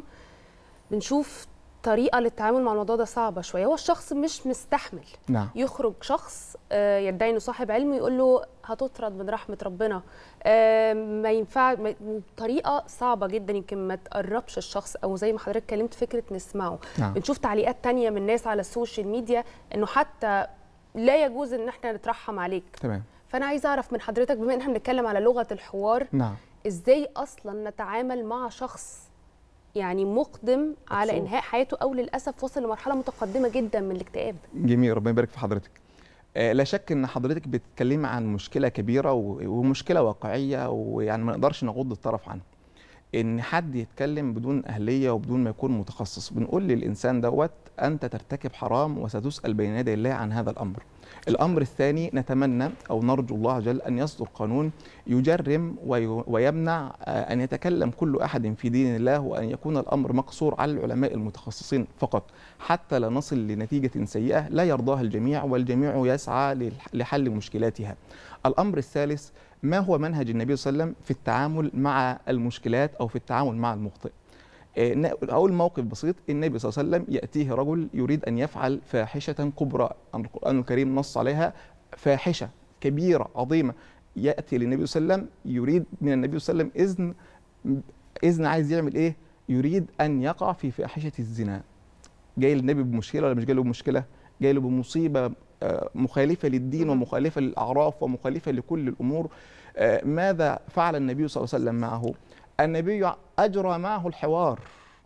بنشوف طريقه للتعامل مع الموضوع ده صعبه شويه هو الشخص مش مستحمل نعم يخرج شخص آه، يدعي انه صاحب علم يقول له هتطرد من رحمه ربنا آه، ما ينفع ما- بطريقه صعبه جدا يمكن ما تقربش الشخص او زي ما حضرتك اتكلمت فكره نسمعه نعم. بنشوف تعليقات تانية من ناس على السوشيال ميديا انه حتى لا يجوز ان احنا نترحم عليك تمام فانا عايزه اعرف من حضرتك بما ان احنا بنتكلم على لغه الحوار نعم ازاي اصلا نتعامل مع شخص يعني مقدم على مبسوط. انهاء حياته او للاسف وصل لمرحله متقدمه جدا من الاكتئاب جميل ربنا يبارك في حضرتك آه، لا شك ان حضرتك بتتكلمي عن مشكله كبيره و- ومشكله واقعيه ويعني ما نقدرش نغض الطرف عنها ان حد يتكلم بدون اهليه وبدون ما يكون متخصص بنقول للانسان دوت انت ترتكب حرام وستسال بين يدي الله عن هذا الامر الامر الثاني نتمنى او نرجو الله عز وجل ان يصدر قانون يجرم وي- ويمنع آه، ان يتكلم كل احد في دين الله وان يكون الامر مقصور على العلماء المتخصصين فقط حتى لا نصل لنتيجه سيئه لا يرضاها الجميع والجميع يسعى للح- لحل مشكلاتها الامر الثالث ما هو منهج النبي صلى الله عليه وسلم في التعامل مع المشكلات او في التعامل مع المخطئ آه، ن- اقول موقف بسيط النبي صلى الله عليه وسلم ياتيه رجل يريد ان يفعل فاحشه كبرى القران الكريم نص عليها فاحشه كبيره عظيمه ياتي للنبي صلى الله عليه وسلم يريد من النبي صلى الله عليه وسلم اذن اذن عايز يعمل ايه يريد ان يقع في فاحشه الزنا جاي للنبي بمشكله ولا مش جاي له بمشكله جاي له بمصيبه آه، مخالفه للدين ومخالفه للاعراف ومخالفه لكل الامور آه، ماذا فعل النبي صلى الله عليه وسلم معه النبي اجرى معه الحوار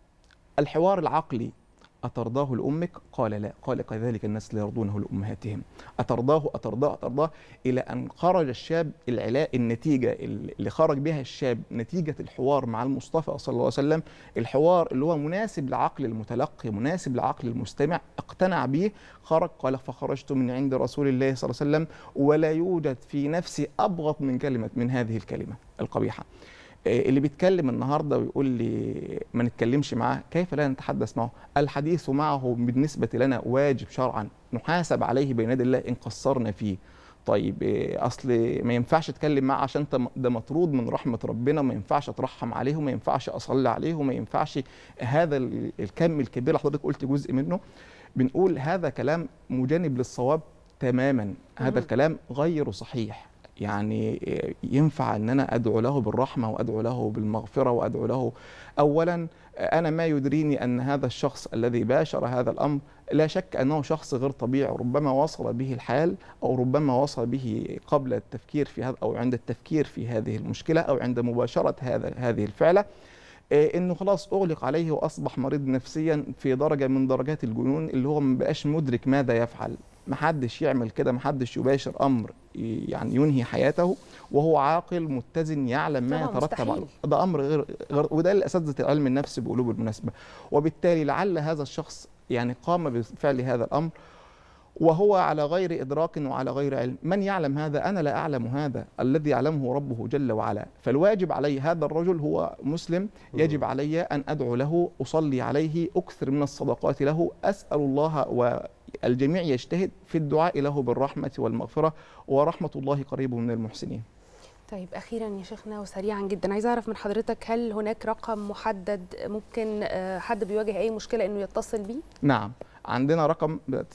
الحوار العقلي أترضاه لأمك؟ قال لا قال كذلك الناس لا يرضونه لأمهاتهم أترضاه أترضاه أترضاه إلى أن خرج الشاب العلاء النتيجة اللي خرج بها الشاب نتيجة الحوار مع المصطفى صلى الله عليه وسلم الحوار اللي هو مناسب لعقل المتلقي مناسب لعقل المستمع اقتنع به خرج قال فخرجت من عند رسول الله صلى الله عليه وسلم ولا يوجد في نفسي أبغض من كلمة من هذه الكلمة القبيحة آه، اللي بيتكلم النهارده ويقول لي ما نتكلمش معاه كيف لا نتحدث معه الحديث معه بالنسبه لنا واجب شرعا نحاسب عليه بين يدي الله ان قصرنا فيه طيب آه، اصل ما ينفعش اتكلم معاه عشان انت ده مطرود من رحمه ربنا ما ينفعش اترحم عليه وما ينفعش اصلي عليه وما ينفعش هذا ال- الكم الكبير اللي حضرتك قلت جزء منه بنقول هذا كلام مجانب للصواب تماما هذا مهم. الكلام غير صحيح يعني ينفع ان انا ادعو له بالرحمه وادعو له بالمغفره وادعو له اولا انا ما يدريني ان هذا الشخص الذي باشر هذا الامر لا شك انه شخص غير طبيعي ربما وصل به الحال او ربما وصل به قبل التفكير في هذا او عند التفكير في هذه المشكله او عند مباشره هذا هذه الفعله آه، انه خلاص اغلق عليه واصبح مريض نفسيا في درجه من درجات الجنون اللي هو ما بقاش مدرك ماذا يفعل محدش يعمل كده محدش يباشر امر ي- يعني ينهي حياته وهو عاقل متزن يعلم ما طبعاً يترتب مستحيل. عليه ده امر غير, غير وده اللي اساتذه علم النفس بيقولوه بالمناسبه وبالتالي لعل هذا الشخص يعني قام بفعل هذا الامر وهو على غير ادراك وعلى غير علم من يعلم هذا انا لا اعلم هذا الذي يعلمه ربه جل وعلا فالواجب علي هذا الرجل هو مسلم يجب علي ان ادعو له اصلي عليه اكثر من الصدقات له اسال الله والجميع يجتهد في الدعاء له بالرحمه والمغفره ورحمه الله قريب من المحسنين طيب اخيرا يا شيخنا وسريعا جدا عايزه اعرف من حضرتك هل هناك رقم محدد ممكن آه، حد بيواجه اي مشكله انه يتصل بيه نعم عندنا رقم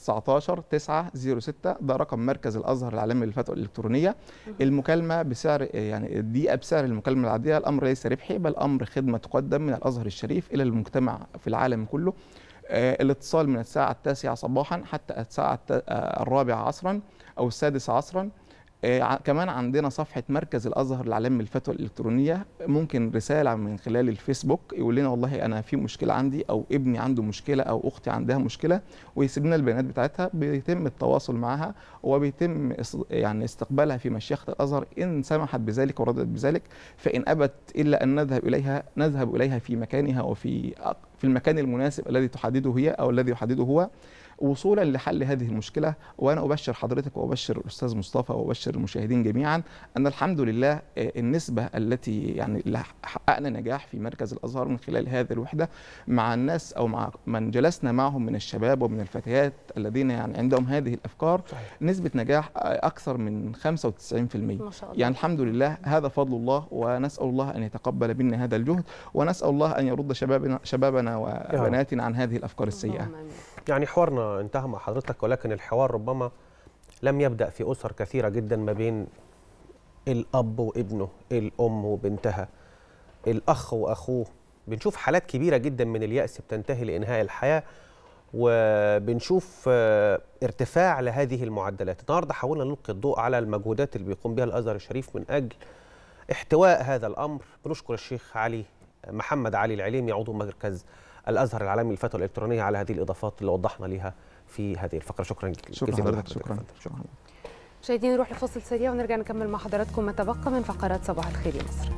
19 9 06 ده رقم مركز الازهر العالمي للفتوى الالكترونيه المكالمه بسعر يعني الدقيقه بسعر المكالمه العاديه الامر ليس ربحي بل امر خدمه تقدم من الازهر الشريف الى المجتمع في العالم كله آه، الاتصال من الساعه التاسعه صباحا حتى الساعه الت- آه، الرابعه عصرا او السادسه عصرا آه، ع- كمان عندنا صفحة مركز الأزهر للعلم الفتوى الإلكترونية ممكن رسالة من خلال الفيسبوك يقول لنا والله أنا في مشكلة عندي أو ابني عنده مشكلة أو أختي عندها مشكلة ويسيب لنا البيانات بتاعتها بيتم التواصل معها وبيتم اس- يعني استقبالها في مشيخة الأزهر إن سمحت بذلك وردت بذلك فإن أبت إلا أن نذهب إليها نذهب إليها في مكانها وفي أق- في المكان المناسب الذي تحدده هي أو الذي يحدده هو وصولا لحل هذه المشكله وانا ابشر حضرتك وابشر الاستاذ مصطفى وابشر المشاهدين جميعا ان الحمد لله آه، النسبه التي يعني اللي حققنا نجاح في مركز الازهر من خلال هذه الوحده مع الناس او مع من جلسنا معهم من الشباب ومن الفتيات الذين يعني عندهم هذه الافكار نسبه نجاح آه، اكثر من 95% ما شاء الله. يعني الحمد لله هذا فضل الله ونسال الله ان يتقبل منا هذا الجهد ونسال الله ان يرد شبابنا شبابنا وبناتنا عن هذه الافكار السيئه يعني حوارنا انتهى مع حضرتك ولكن الحوار ربما لم يبدأ في أسر كثيرة جدا ما بين الأب وابنه الأم وبنتها الأخ وأخوه بنشوف حالات كبيرة جدا من اليأس بتنتهي لإنهاء الحياة وبنشوف آه، ارتفاع لهذه المعدلات النهاردة حاولنا نلقي الضوء على المجهودات اللي بيقوم بها الأزهر الشريف من أجل احتواء هذا الأمر بنشكر الشيخ علي محمد علي العليمي عضو مركز الازهر العالمي للفتوى الالكترونيه على هذه الاضافات اللي وضحنا ليها في هذه الفقره شكرا شكرا جزيلا حضرتك لحضرتك. شكرا شكرا مشاهدينا نروح لفاصل سريع ونرجع نكمل مع حضراتكم ما تبقى من فقرات صباح الخير يا مصر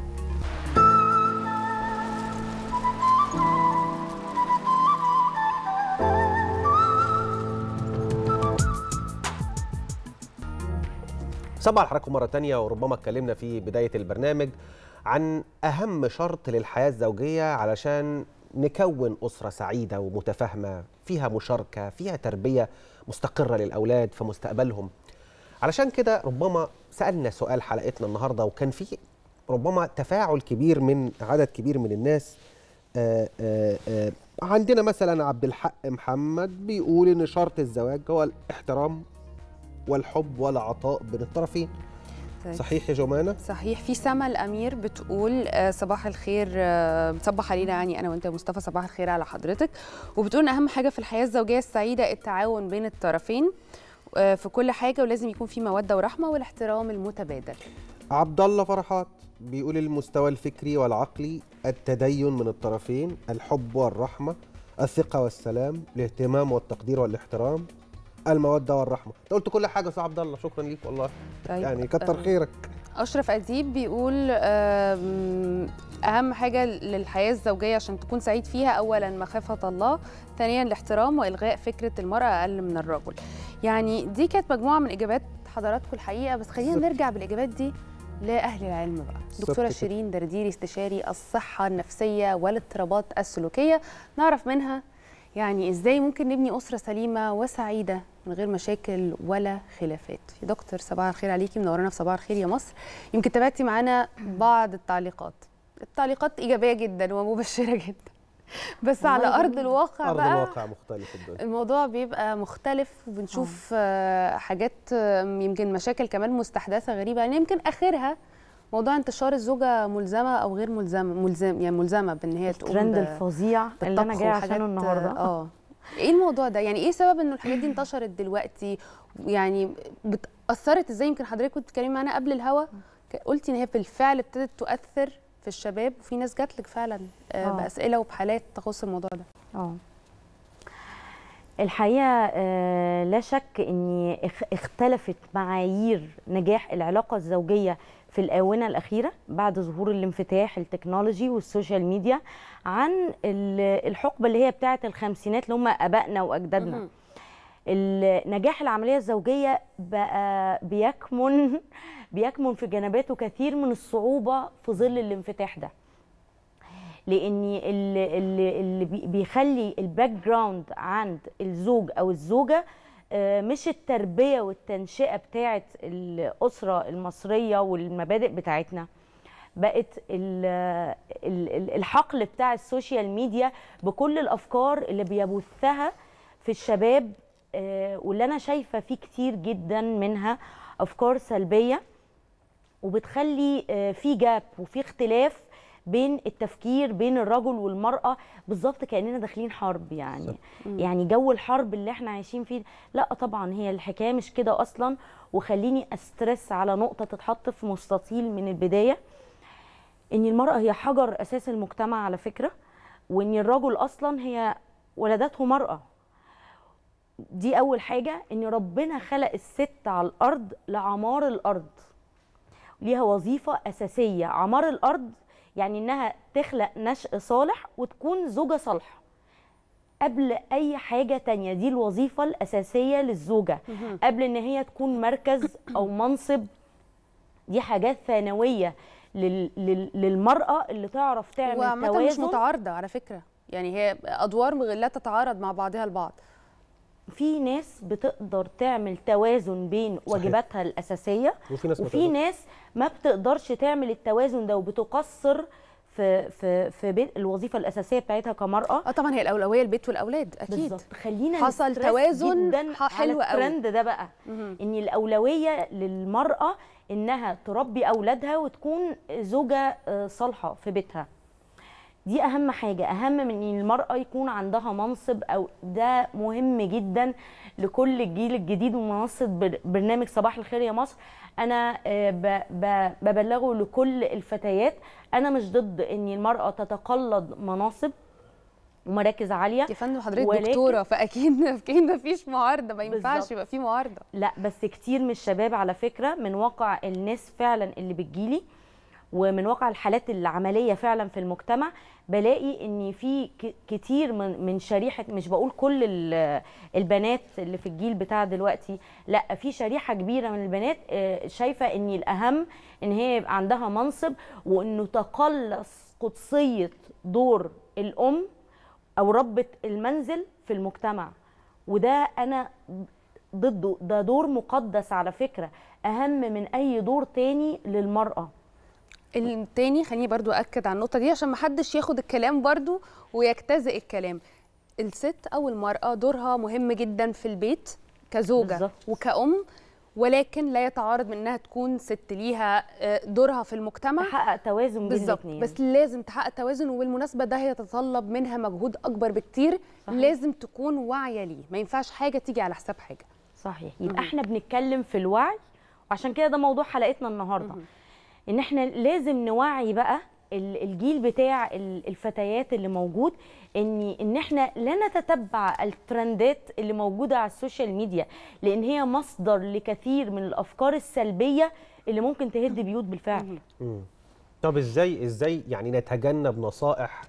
صباح على حضراتكم مرة تانية وربما اتكلمنا في بداية البرنامج عن أهم شرط للحياة الزوجية علشان نكون أسرة سعيدة ومتفاهمة فيها مشاركة فيها تربية مستقرة للأولاد في مستقبلهم علشان كده ربما سألنا سؤال حلقتنا النهاردة وكان في ربما تفاعل كبير من عدد كبير من الناس آآ آآ آآ عندنا مثلا عبد الحق محمد بيقول ان شرط الزواج هو الاحترام والحب والعطاء بين الطرفين طيب. صحيح يا جمانة؟ صحيح في سما الامير بتقول آه، صباح الخير آه، بتصبح علينا يعني انا وانت يا مصطفى صباح الخير على حضرتك وبتقول ان اهم حاجه في الحياه الزوجيه السعيده التعاون بين الطرفين آه، في كل حاجه ولازم يكون في موده ورحمه والاحترام المتبادل عبد الله فرحات بيقول المستوى الفكري والعقلي التدين من الطرفين الحب والرحمة الثقة والسلام الاهتمام والتقدير والاحترام المودة والرحمة انت قلت كل حاجة يا أستاذ عبد الله شكرا ليك والله طيب. يعني كتر آه. خيرك اشرف اديب بيقول آم، اهم حاجه للحياه الزوجيه عشان تكون سعيد فيها اولا مخافه الله ثانيا الاحترام والغاء فكره المراه اقل من الرجل يعني دي كانت مجموعه من اجابات حضراتكم الحقيقه بس خلينا بالظبط. نرجع بالاجابات دي لاهل العلم بقى بالظبط دكتوره كده. شيرين درديري استشاري الصحه النفسيه والاضطرابات السلوكيه نعرف منها يعني ازاي ممكن نبني اسره سليمه وسعيده من غير مشاكل ولا خلافات يا دكتور صباح الخير عليكي منورانا في صباح الخير يا مصر يمكن تابعتي معانا بعض التعليقات التعليقات ايجابيه جدا ومبشره جدا بس على والله ارض جميل. الواقع أرض بقى الواقع مختلف الدنيا الموضوع بيبقى مختلف وبنشوف آه، حاجات آه، يمكن مشاكل كمان مستحدثه غريبه يعني يمكن اخرها موضوع انتشار الزوجه ملزمه او غير ملزمه ملزم يعني ملزمه بان هي تقوم الترند ب- الفظيع اللي انا بالطبخ جايه وحاجات، عشانه النهارده اه ايه الموضوع ده يعني ايه سبب انه الحاجات دي انتشرت دلوقتي يعني بت- اثرت ازاي يمكن حضرتك كنت بتتكلمي معانا قبل الهوا ك- قلتي ان هي بالفعل ابتدت تؤثر في الشباب وفي ناس جات لك فعلا آه، آه. باسئله وبحالات تخص الموضوع ده اه الحقيقه آه، لا شك ان اخ- اختلفت معايير نجاح العلاقه الزوجيه في الاونه الاخيره بعد ظهور الانفتاح التكنولوجي والسوشيال ميديا عن ال- الحقبه اللي هي بتاعه الخمسينات اللي هم ابائنا واجدادنا مهم. ال- نجاح العمليه الزوجيه بقى بيكمن بيكمن في جنباته كثير من الصعوبه في ظل الانفتاح ده لان اللي, اللي, اللي بي- بيخلي الباك جراوند عند الزوج او الزوجه آه، مش التربيه والتنشئه بتاعه الاسره المصريه والمبادئ بتاعتنا بقت ال- ال- ال- الحقل بتاع السوشيال ميديا بكل الافكار اللي بيبثها في الشباب آه، واللي انا شايفه فيه كتير جدا منها افكار سلبيه وبتخلي آه، في جاب وفي اختلاف بين التفكير بين الرجل والمراه بالظبط كاننا داخلين حرب يعني يعني جو الحرب اللي احنا عايشين فيه لا طبعا هي الحكايه مش كده اصلا وخليني استرس على نقطه تتحط في مستطيل من البدايه ان المراه هي حجر اساس المجتمع على فكره وان الرجل اصلا هي ولدته مراه دي اول حاجه ان ربنا خلق الست على الارض لعمار الارض ليها وظيفه اساسيه عمار الارض يعني انها تخلق نشء صالح وتكون زوجه صالحه قبل اي حاجه تانية دي الوظيفه الاساسيه للزوجه مهم. قبل ان هي تكون مركز او منصب دي حاجات ثانويه لل... لل... للمراه اللي تعرف تعمل وعامة توازن مش متعارضة على فكرة يعني هي أدوار لا تتعارض مع بعضها البعض في ناس بتقدر تعمل توازن بين واجباتها الاساسيه وفي ناس ما وفي تقدرش. ناس ما بتقدرش تعمل التوازن ده وبتقصر في في في بين الوظيفه الاساسيه بتاعتها كمراه اه طبعا هي الاولويه البيت والاولاد اكيد بالظبط خلينا حصل نسترس توازن جدا ح- حلو على قوي. الترند ده بقى ان الاولويه للمراه انها تربي اولادها وتكون زوجه آه، صالحه في بيتها دي اهم حاجه اهم من ان المراه يكون عندها منصب او ده مهم جدا لكل الجيل الجديد ومنصه بر- برنامج صباح الخير يا مصر انا آه، ب- ب- ببلغه لكل الفتيات انا مش ضد ان المراه تتقلد مناصب ومراكز عاليه يا فندم حضرتك ولكن- دكتوره فاكيد اكيد مفيش معارضه ما ينفعش بالظبط. يبقى في معارضه لا بس كتير من الشباب على فكره من واقع الناس فعلا اللي بتجيلي ومن واقع الحالات العمليه فعلا في المجتمع بلاقي ان في ك- كتير من من شريحه مش بقول كل ال- البنات اللي في الجيل بتاع دلوقتي لا في شريحه كبيره من البنات آه، شايفه ان الاهم ان هي يبقى عندها منصب وانه تقلص قدسيه دور الام او ربة المنزل في المجتمع وده انا ضده ده دور مقدس على فكرة اهم من اي دور تاني للمرأة التاني خليني برضو اكد على النقطه دي عشان محدش ياخد الكلام برضو ويجتزئ الكلام الست او المراه دورها مهم جدا في البيت كزوجه بالظبط. وكأم ولكن لا يتعارض من انها تكون ست ليها آه، دورها في المجتمع تحقق توازن بين بالظبط الاتنين. بس لازم تحقق توازن وبالمناسبه ده هيتطلب منها مجهود اكبر بكتير صحيح. لازم تكون واعيه ليه ما ينفعش حاجه تيجي على حساب حاجه صحيح يبقى احنا بنتكلم في الوعي وعشان كده ده موضوع حلقتنا النهارده ان احنا لازم نوعي بقى ال- الجيل بتاع ال- الفتيات اللي موجود ان ان احنا لا نتتبع الترندات اللي موجوده على السوشيال ميديا لان هي مصدر لكثير من الافكار السلبيه اللي ممكن تهد بيوت بالفعل مم. طب ازاي ازاي يعني نتجنب نصائح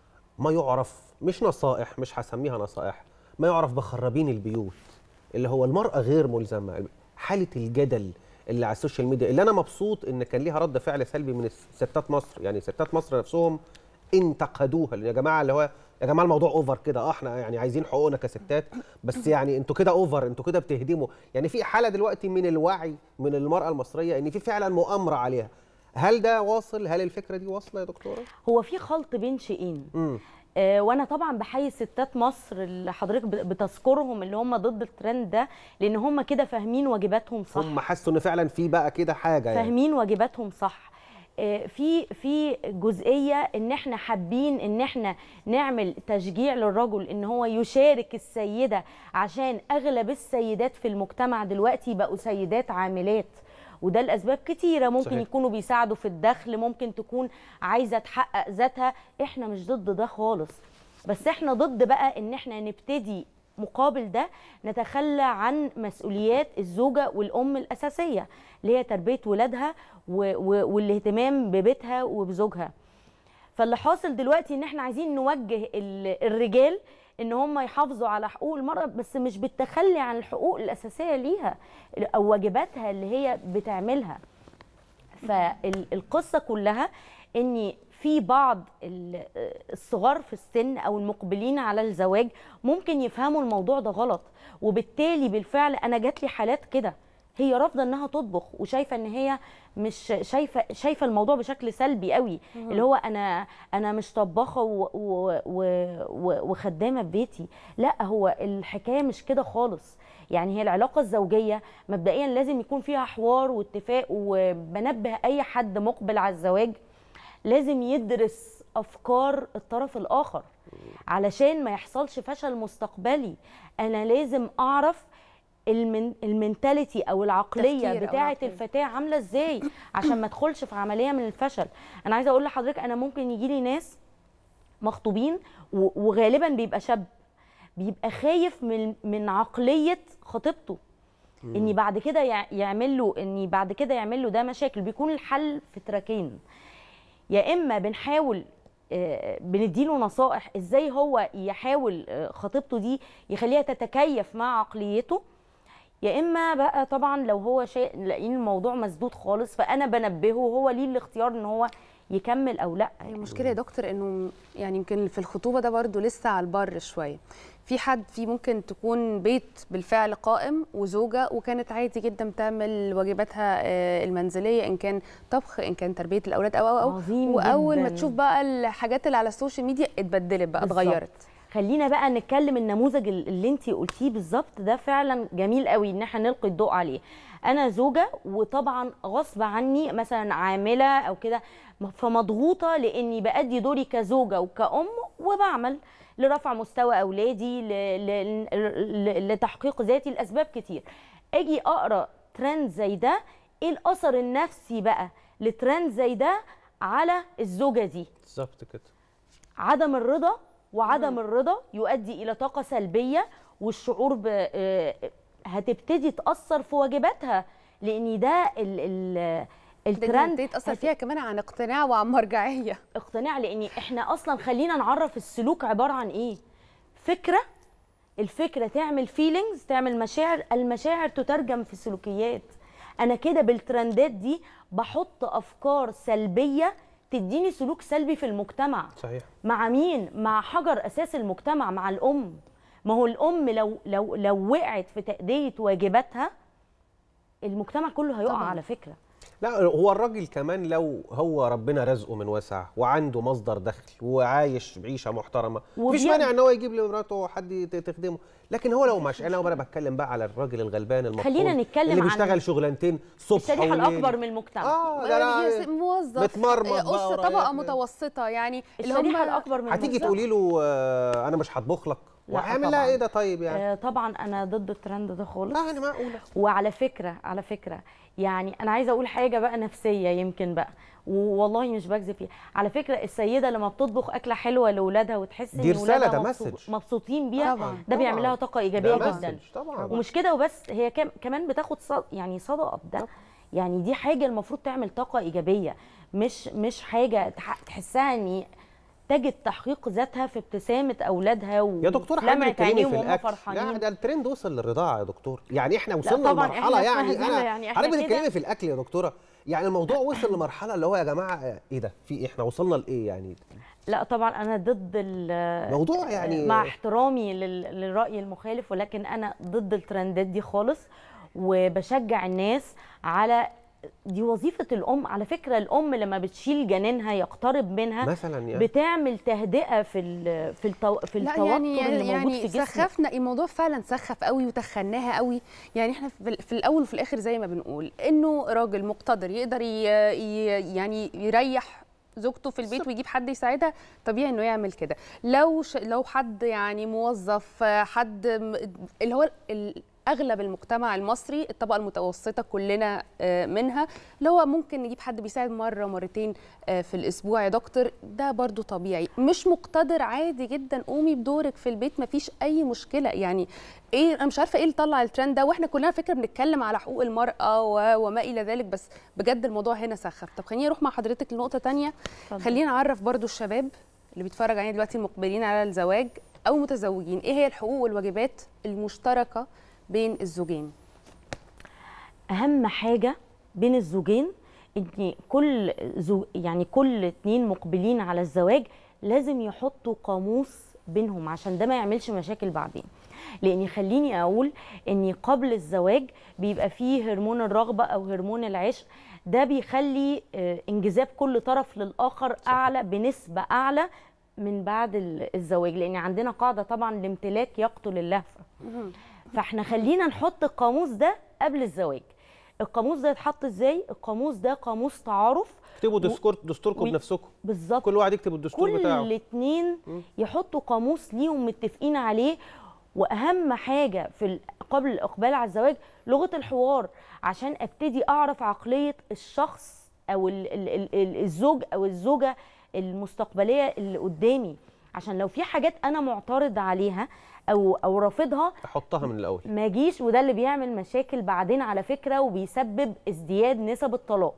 ما يعرف مش نصائح مش هسميها نصائح ما يعرف بخرابين البيوت اللي هو المرأة غير ملزمة حالة الجدل اللي على السوشيال ميديا اللي انا مبسوط ان كان ليها رد فعل سلبي من ستات مصر يعني ستات مصر نفسهم انتقدوها لان يا جماعه اللي هو يا جماعه الموضوع اوفر كده اه احنا يعني عايزين حقوقنا كستات بس يعني انتوا كده اوفر انتوا كده بتهدموا يعني في حاله دلوقتي من الوعي من المراه المصريه ان في فعلا مؤامره عليها هل ده واصل هل الفكره دي واصله يا دكتوره هو في خلط بين شيئين امم آه، وانا طبعا بحيي ستات مصر اللي حضرتك ب- بتذكرهم اللي هم ضد الترند ده لان هم كده فاهمين واجباتهم صح هم حسوا ان فعلا في بقى كده حاجه يعني فاهمين واجباتهم صح آه، في في جزئيه ان احنا حابين ان احنا نعمل تشجيع للرجل ان هو يشارك السيده عشان اغلب السيدات في المجتمع دلوقتي بقوا سيدات عاملات وده لاسباب كتيره ممكن صحيح. يكونوا بيساعدوا في الدخل ممكن تكون عايزه تحقق ذاتها احنا مش ضد ده خالص بس احنا ضد بقى ان احنا نبتدي مقابل ده نتخلى عن مسؤوليات الزوجه والام الاساسيه اللي هي تربيه ولادها و- و- والاهتمام ببيتها وبزوجها فاللي حاصل دلوقتي ان احنا عايزين نوجه ال- الرجال ان هم يحافظوا على حقوق المراه بس مش بالتخلي عن الحقوق الاساسيه ليها او واجباتها اللي هي بتعملها فالقصه كلها ان في بعض ال- الصغار في السن او المقبلين على الزواج ممكن يفهموا الموضوع ده غلط وبالتالي بالفعل انا جات لي حالات كده هي رافضه انها تطبخ وشايفه ان هي مش شايفه شايفه الموضوع بشكل سلبي قوي مهم. اللي هو انا انا مش طباخه و- و- و- و- وخدامه في بيتي لا هو الحكايه مش كده خالص يعني هي العلاقه الزوجيه مبدئيا لازم يكون فيها حوار واتفاق وبنبه اي حد مقبل على الزواج لازم يدرس افكار الطرف الاخر علشان ما يحصلش فشل مستقبلي انا لازم اعرف المن المنتاليتي او العقليه تفكير أو بتاعه العقلية. الفتاه عامله ازاي عشان ما ادخلش في عمليه من الفشل انا عايزه اقول لحضرتك انا ممكن يجي لي ناس مخطوبين و- وغالبا بيبقى شاب بيبقى خايف من من عقليه خطيبته اني بعد كده يع- يعمل له اني بعد كده يعمل له ده مشاكل بيكون الحل في تراكين يا اما بنحاول آه، بنديله نصائح ازاي هو يحاول آه، خطيبته دي يخليها تتكيف مع عقليته يا اما بقى طبعا لو هو شيء لاقيين الموضوع مسدود خالص فانا بنبهه وهو ليه الاختيار ان هو يكمل او لا هي المشكله يا دكتور انه يعني يمكن في الخطوبه ده برضو لسه على البر شويه في حد في ممكن تكون بيت بالفعل قائم وزوجه وكانت عادي جدا بتعمل واجباتها آه، المنزليه ان كان طبخ ان كان تربيه الاولاد او او او عظيم واول ما جداً. تشوف بقى الحاجات اللي على السوشيال ميديا اتبدلت بقى بالظبط. اتغيرت خلينا بقى نتكلم النموذج ال- اللي انت قلتيه بالظبط ده فعلا جميل قوي ان احنا نلقي الضوء عليه انا زوجه وطبعا غصب عني مثلا عامله او كده م- فمضغوطه لاني بادي دوري كزوجه وكأم وبعمل لرفع مستوى اولادي ل... ل... ل... لتحقيق ذاتي لاسباب كتير اجي اقرا ترند زي ده ايه الاثر النفسي بقى لترند زي ده على الزوجه دي بالظبط كده عدم الرضا وعدم الرضا يؤدي الى طاقه سلبيه والشعور ب آه، هتبتدي تاثر في واجباتها لان ده ال ال الترند تاثر فيها كمان عن اقتناع وعن مرجعيه اقتناع لان احنا اصلا خلينا نعرف السلوك عباره عن ايه فكره الفكره تعمل فيلينجز تعمل مشاعر المشاعر تترجم في سلوكيات انا كده بالترندات دي بحط افكار سلبيه تديني سلوك سلبي في المجتمع صحيح مع مين مع حجر اساس المجتمع مع الام ما هو الام لو لو لو وقعت في تاديه واجباتها المجتمع كله هيقع طبعاً. على فكره لا هو الراجل كمان لو هو ربنا رزقه من واسع وعنده مصدر دخل وعايش بعيشه محترمه مفيش وبيعمل- مانع ان هو يجيب لمراته حد يت- تخدمه لكن هو لو مش انا وانا بتكلم بقى على الراجل الغلبان المطحون خلينا نتكلم اللي عن بيشتغل شغلانتين صبح الشريحه وليل. الاكبر من المجتمع اه ده لا موظف متمرمط بقى أسرة ورايح طبقه له. متوسطه يعني اللي الشريحه هم الاكبر من هتيجي المجتمع. تقولي له آه انا مش هطبخ لك لا وهعمل لها طبعاً. ايه ده طيب يعني آه طبعا انا ضد الترند ده خالص لا انا معقوله وعلى فكره على فكره يعني انا عايزه اقول حاجه بقى نفسيه يمكن بقى والله مش بكذب فيها على فكره السيده لما بتطبخ اكله حلوه لاولادها وتحس دي ان رسالة، اولادها ده مبسوط- مسج. مبسوطين بيها طبعاً، ده طبعاً. بيعمل لها طاقه ايجابيه ده جدا مسج، طبعاً. ومش كده وبس هي كم كمان بتاخد صد يعني صدقه بده يعني دي حاجه المفروض تعمل طاقه ايجابيه مش مش حاجه تح- تحسها ان تجد تحقيق ذاتها في ابتسامه اولادها و يا دكتور ولمعة حضرتك بتتكلمي عينيهم في وهم الاكل فرحانين لا ده الترند وصل للرضاعه يا دكتور يعني احنا وصلنا طبعاً لمرحله إحنا يعني اسمها انا زلة، يعني إحنا حضرتك كده- بتتكلمي في الاكل يا دكتوره يعني الموضوع وصل لمرحله اللي هو يا جماعه ايه ده في ايه احنا وصلنا لايه يعني لا طبعا انا ضد ال- موضوع يعني- مع احترامي لل- للراي المخالف ولكن انا ضد الترندات دي خالص وبشجع الناس على دي وظيفة الأم على فكرة الأم لما بتشيل جنينها يقترب منها مثلاً يعني. بتعمل تهدئة في ال في التو في لا التوتر يعني اللي موجود يعني في جسمك سخفنا الموضوع فعلا سخف قوي وتخناها قوي يعني احنا في, ال- في الاول وفي الاخر زي ما بنقول انه راجل مقتدر يقدر ي ي يعني يريح زوجته في البيت ويجيب حد يساعدها طبيعي انه يعمل كده لو ش... لو حد يعني موظف حد م- اللي هو ال- اغلب المجتمع المصري الطبقه المتوسطه كلنا آه، منها اللي هو ممكن نجيب حد بيساعد مره مرتين آه، في الاسبوع يا دكتور ده برضو طبيعي مش مقتدر عادي جدا قومي بدورك في البيت مفيش اي مشكله يعني ايه انا مش عارفه ايه اللي طلع الترند ده واحنا كلنا فكره بنتكلم على حقوق المراه و- وما الى ذلك بس بجد الموضوع هنا سخف طب خليني اروح مع حضرتك لنقطه تانية اتفضل. خلينا نعرف برضو الشباب اللي بيتفرج علينا دلوقتي المقبلين على الزواج او متزوجين ايه هي الحقوق والواجبات المشتركه بين الزوجين اهم حاجه بين الزوجين ان كل زو يعني كل اتنين مقبلين على الزواج لازم يحطوا قاموس بينهم عشان ده ما يعملش مشاكل بعدين لان خليني اقول ان قبل الزواج بيبقى فيه هرمون الرغبه او هرمون العشق ده بيخلي آه، انجذاب كل طرف للاخر اعلى بنسبه اعلى من بعد ال- الزواج لان عندنا قاعده طبعا الامتلاك يقتل اللهفه فاحنا خلينا نحط القاموس ده قبل الزواج القاموس ده يتحط ازاي القاموس ده قاموس تعارف اكتبوا دستور دستوركم و- بنفسكم بالظبط كل واحد يكتب الدستور بتاعه كل اتنين يحطوا قاموس ليهم متفقين عليه واهم حاجه في ال- قبل الاقبال على الزواج لغه الحوار عشان ابتدي اعرف عقليه الشخص او ال ال ال ال الزوج او الزوجه المستقبليه اللي قدامي عشان لو في حاجات انا معترض عليها او او رافضها احطها من الاول ما جيش وده اللي بيعمل مشاكل بعدين على فكره وبيسبب ازدياد نسب الطلاق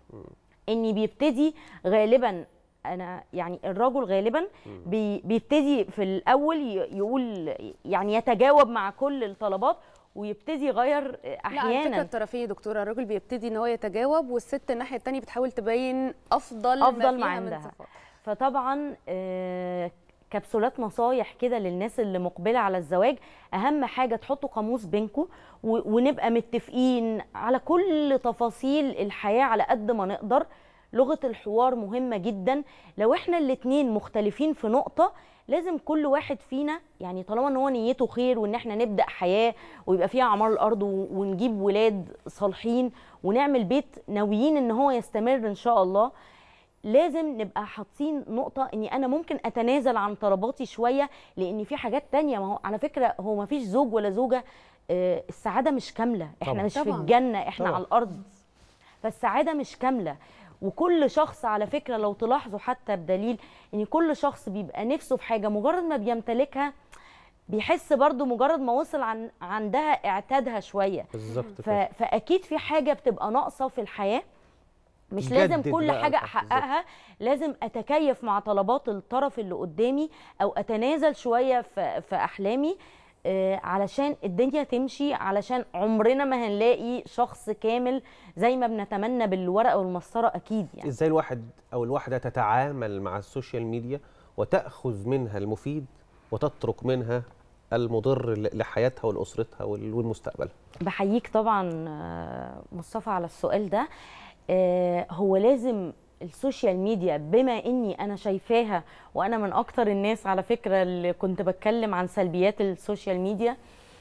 اني بيبتدي غالبا انا يعني الرجل غالبا بي بيبتدي في الاول ي- يقول يعني يتجاوب مع كل الطلبات ويبتدي يغير لا على فكره احيانا الطرفين يا دكتوره الراجل بيبتدي ان هو يتجاوب والست الناحيه الثانيه بتحاول تبين افضل افضل ما فيها من عندها صفات. فطبعا آه، كبسولات نصايح كده للناس اللي مقبله على الزواج اهم حاجه تحطوا قاموس بينكم ونبقى متفقين على كل تفاصيل الحياه على قد ما نقدر لغه الحوار مهمه جدا لو احنا الاتنين مختلفين في نقطه لازم كل واحد فينا يعني طالما ان هو نيته خير وان احنا نبدا حياه ويبقى فيها اعمار الارض و- ونجيب ولاد صالحين ونعمل بيت ناويين ان هو يستمر ان شاء الله لازم نبقى حاطين نقطة اني انا ممكن اتنازل عن طلباتي شوية لان في حاجات تانية ما هو على فكرة هو ما فيش زوج ولا زوجة آه، السعادة مش كاملة احنا طبعاً. مش في طبعاً. الجنة احنا طبعاً. على الارض فالسعادة مش كاملة وكل شخص على فكرة لو تلاحظوا حتى بدليل ان كل شخص بيبقى نفسه في حاجة مجرد ما بيمتلكها بيحس برضو مجرد ما وصل عن عندها اعتادها شوية بالظبط ف... فاكيد في حاجة بتبقى ناقصة في الحياة مش جدد لازم كل بقى حاجة الحق، بالظبط. احققها لازم اتكيف مع طلبات الطرف اللي قدامي او اتنازل شوية في, في احلامي آه، علشان الدنيا تمشي علشان عمرنا ما هنلاقي شخص كامل زي ما بنتمنى بالورقة والمسطرة اكيد يعني ازاي الواحد او الواحده تتعامل مع السوشيال ميديا وتاخذ منها المفيد وتترك منها المضر ل- لحياتها ولاسرتها وال- ولمستقبلها بحييك طبعا آه، مصطفى على السؤال ده آه، هو لازم السوشيال ميديا بما اني انا شايفاها وانا من اكتر الناس على فكره اللي كنت بتكلم عن سلبيات السوشيال ميديا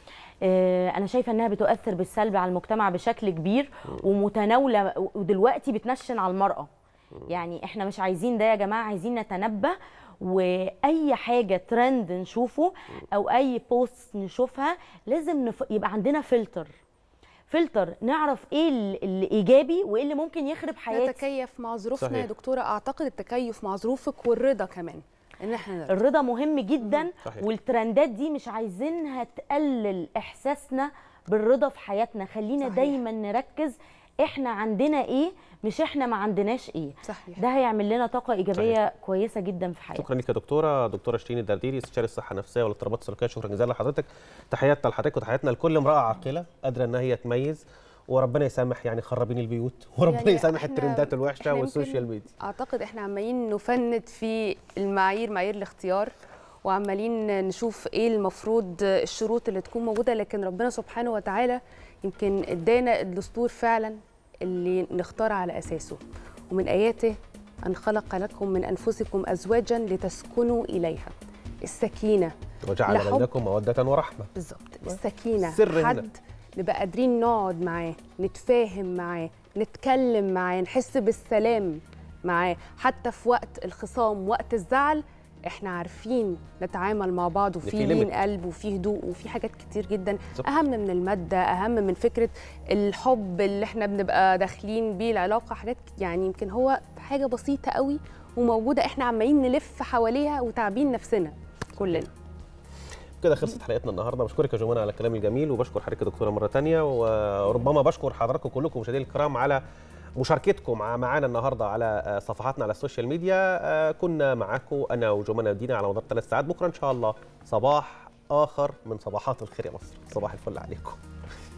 آه، انا شايفه انها بتؤثر بالسلب على المجتمع بشكل كبير ومتناوله ودلوقتي بتنشن على المراه يعني احنا مش عايزين ده يا جماعه عايزين نتنبه واي حاجه ترند نشوفه او اي بوست نشوفها لازم نف... يبقى عندنا فلتر فلتر نعرف ايه ال- الايجابي وايه اللي ممكن يخرب حياتي نتكيف مع ظروفنا صحيح. يا دكتوره اعتقد التكيف مع ظروفك والرضا كمان ان احنا نرضى. الرضا مهم جدا صحيح. والترندات دي مش عايزينها تقلل احساسنا بالرضا في حياتنا خلينا صحيح. دايما نركز احنا عندنا ايه مش احنا ما عندناش ايه صحيح. ده هيعمل لنا طاقه ايجابيه صحيح. كويسه جدا في حياتنا شكرا لك يا دكتوره دكتوره شيرين الدرديري استشاري الصحه النفسيه والاضطرابات السلوكيه شكرا جزيلا لحضرتك تحياتنا لحضرتك وتحياتنا لكل امراه عاقله قادره ان هي تميز وربنا يسامح يعني خرابين البيوت وربنا يعني يسامح إحنا- الترندات الوحشه إحنا يمكن والسوشيال ميديا اعتقد احنا عمالين نفند في المعايير معايير الاختيار وعمالين نشوف ايه المفروض الشروط اللي تكون موجوده لكن ربنا سبحانه وتعالى يمكن ادانا الدستور فعلا اللي نختار على اساسه ومن اياته ان خلق لكم من انفسكم ازواجا لتسكنوا اليها السكينه وجعل لحب- بينكم موده ورحمه بالظبط السكينه سر هنا. حد نبقى قادرين نقعد معاه نتفاهم معاه نتكلم معاه نحس بالسلام معاه حتى في وقت الخصام وقت الزعل احنا عارفين نتعامل مع بعض في وفي لين limit. قلب وفي هدوء وفي حاجات كتير جدا بالظبط. اهم من الماده اهم من فكره الحب اللي احنا بنبقى داخلين بيه العلاقه حاجات يعني يمكن هو حاجه بسيطه قوي وموجوده احنا عمالين نلف حواليها وتعبين نفسنا كلنا كده خلصت حلقتنا النهارده بشكرك يا جمانة على الكلام الجميل وبشكر حضرتك يا دكتوره مره تانية وربما بشكر حضراتكم كلكم مشاهدينا الكرام على مشاركتكم مع معانا النهارده على آه، صفحاتنا على السوشيال ميديا آه، كنا معاكم انا وجمانة ودينا على مدار ثلاث ساعات بكره ان شاء الله صباح اخر من صباحات الخير يا مصر صباح الفل عليكم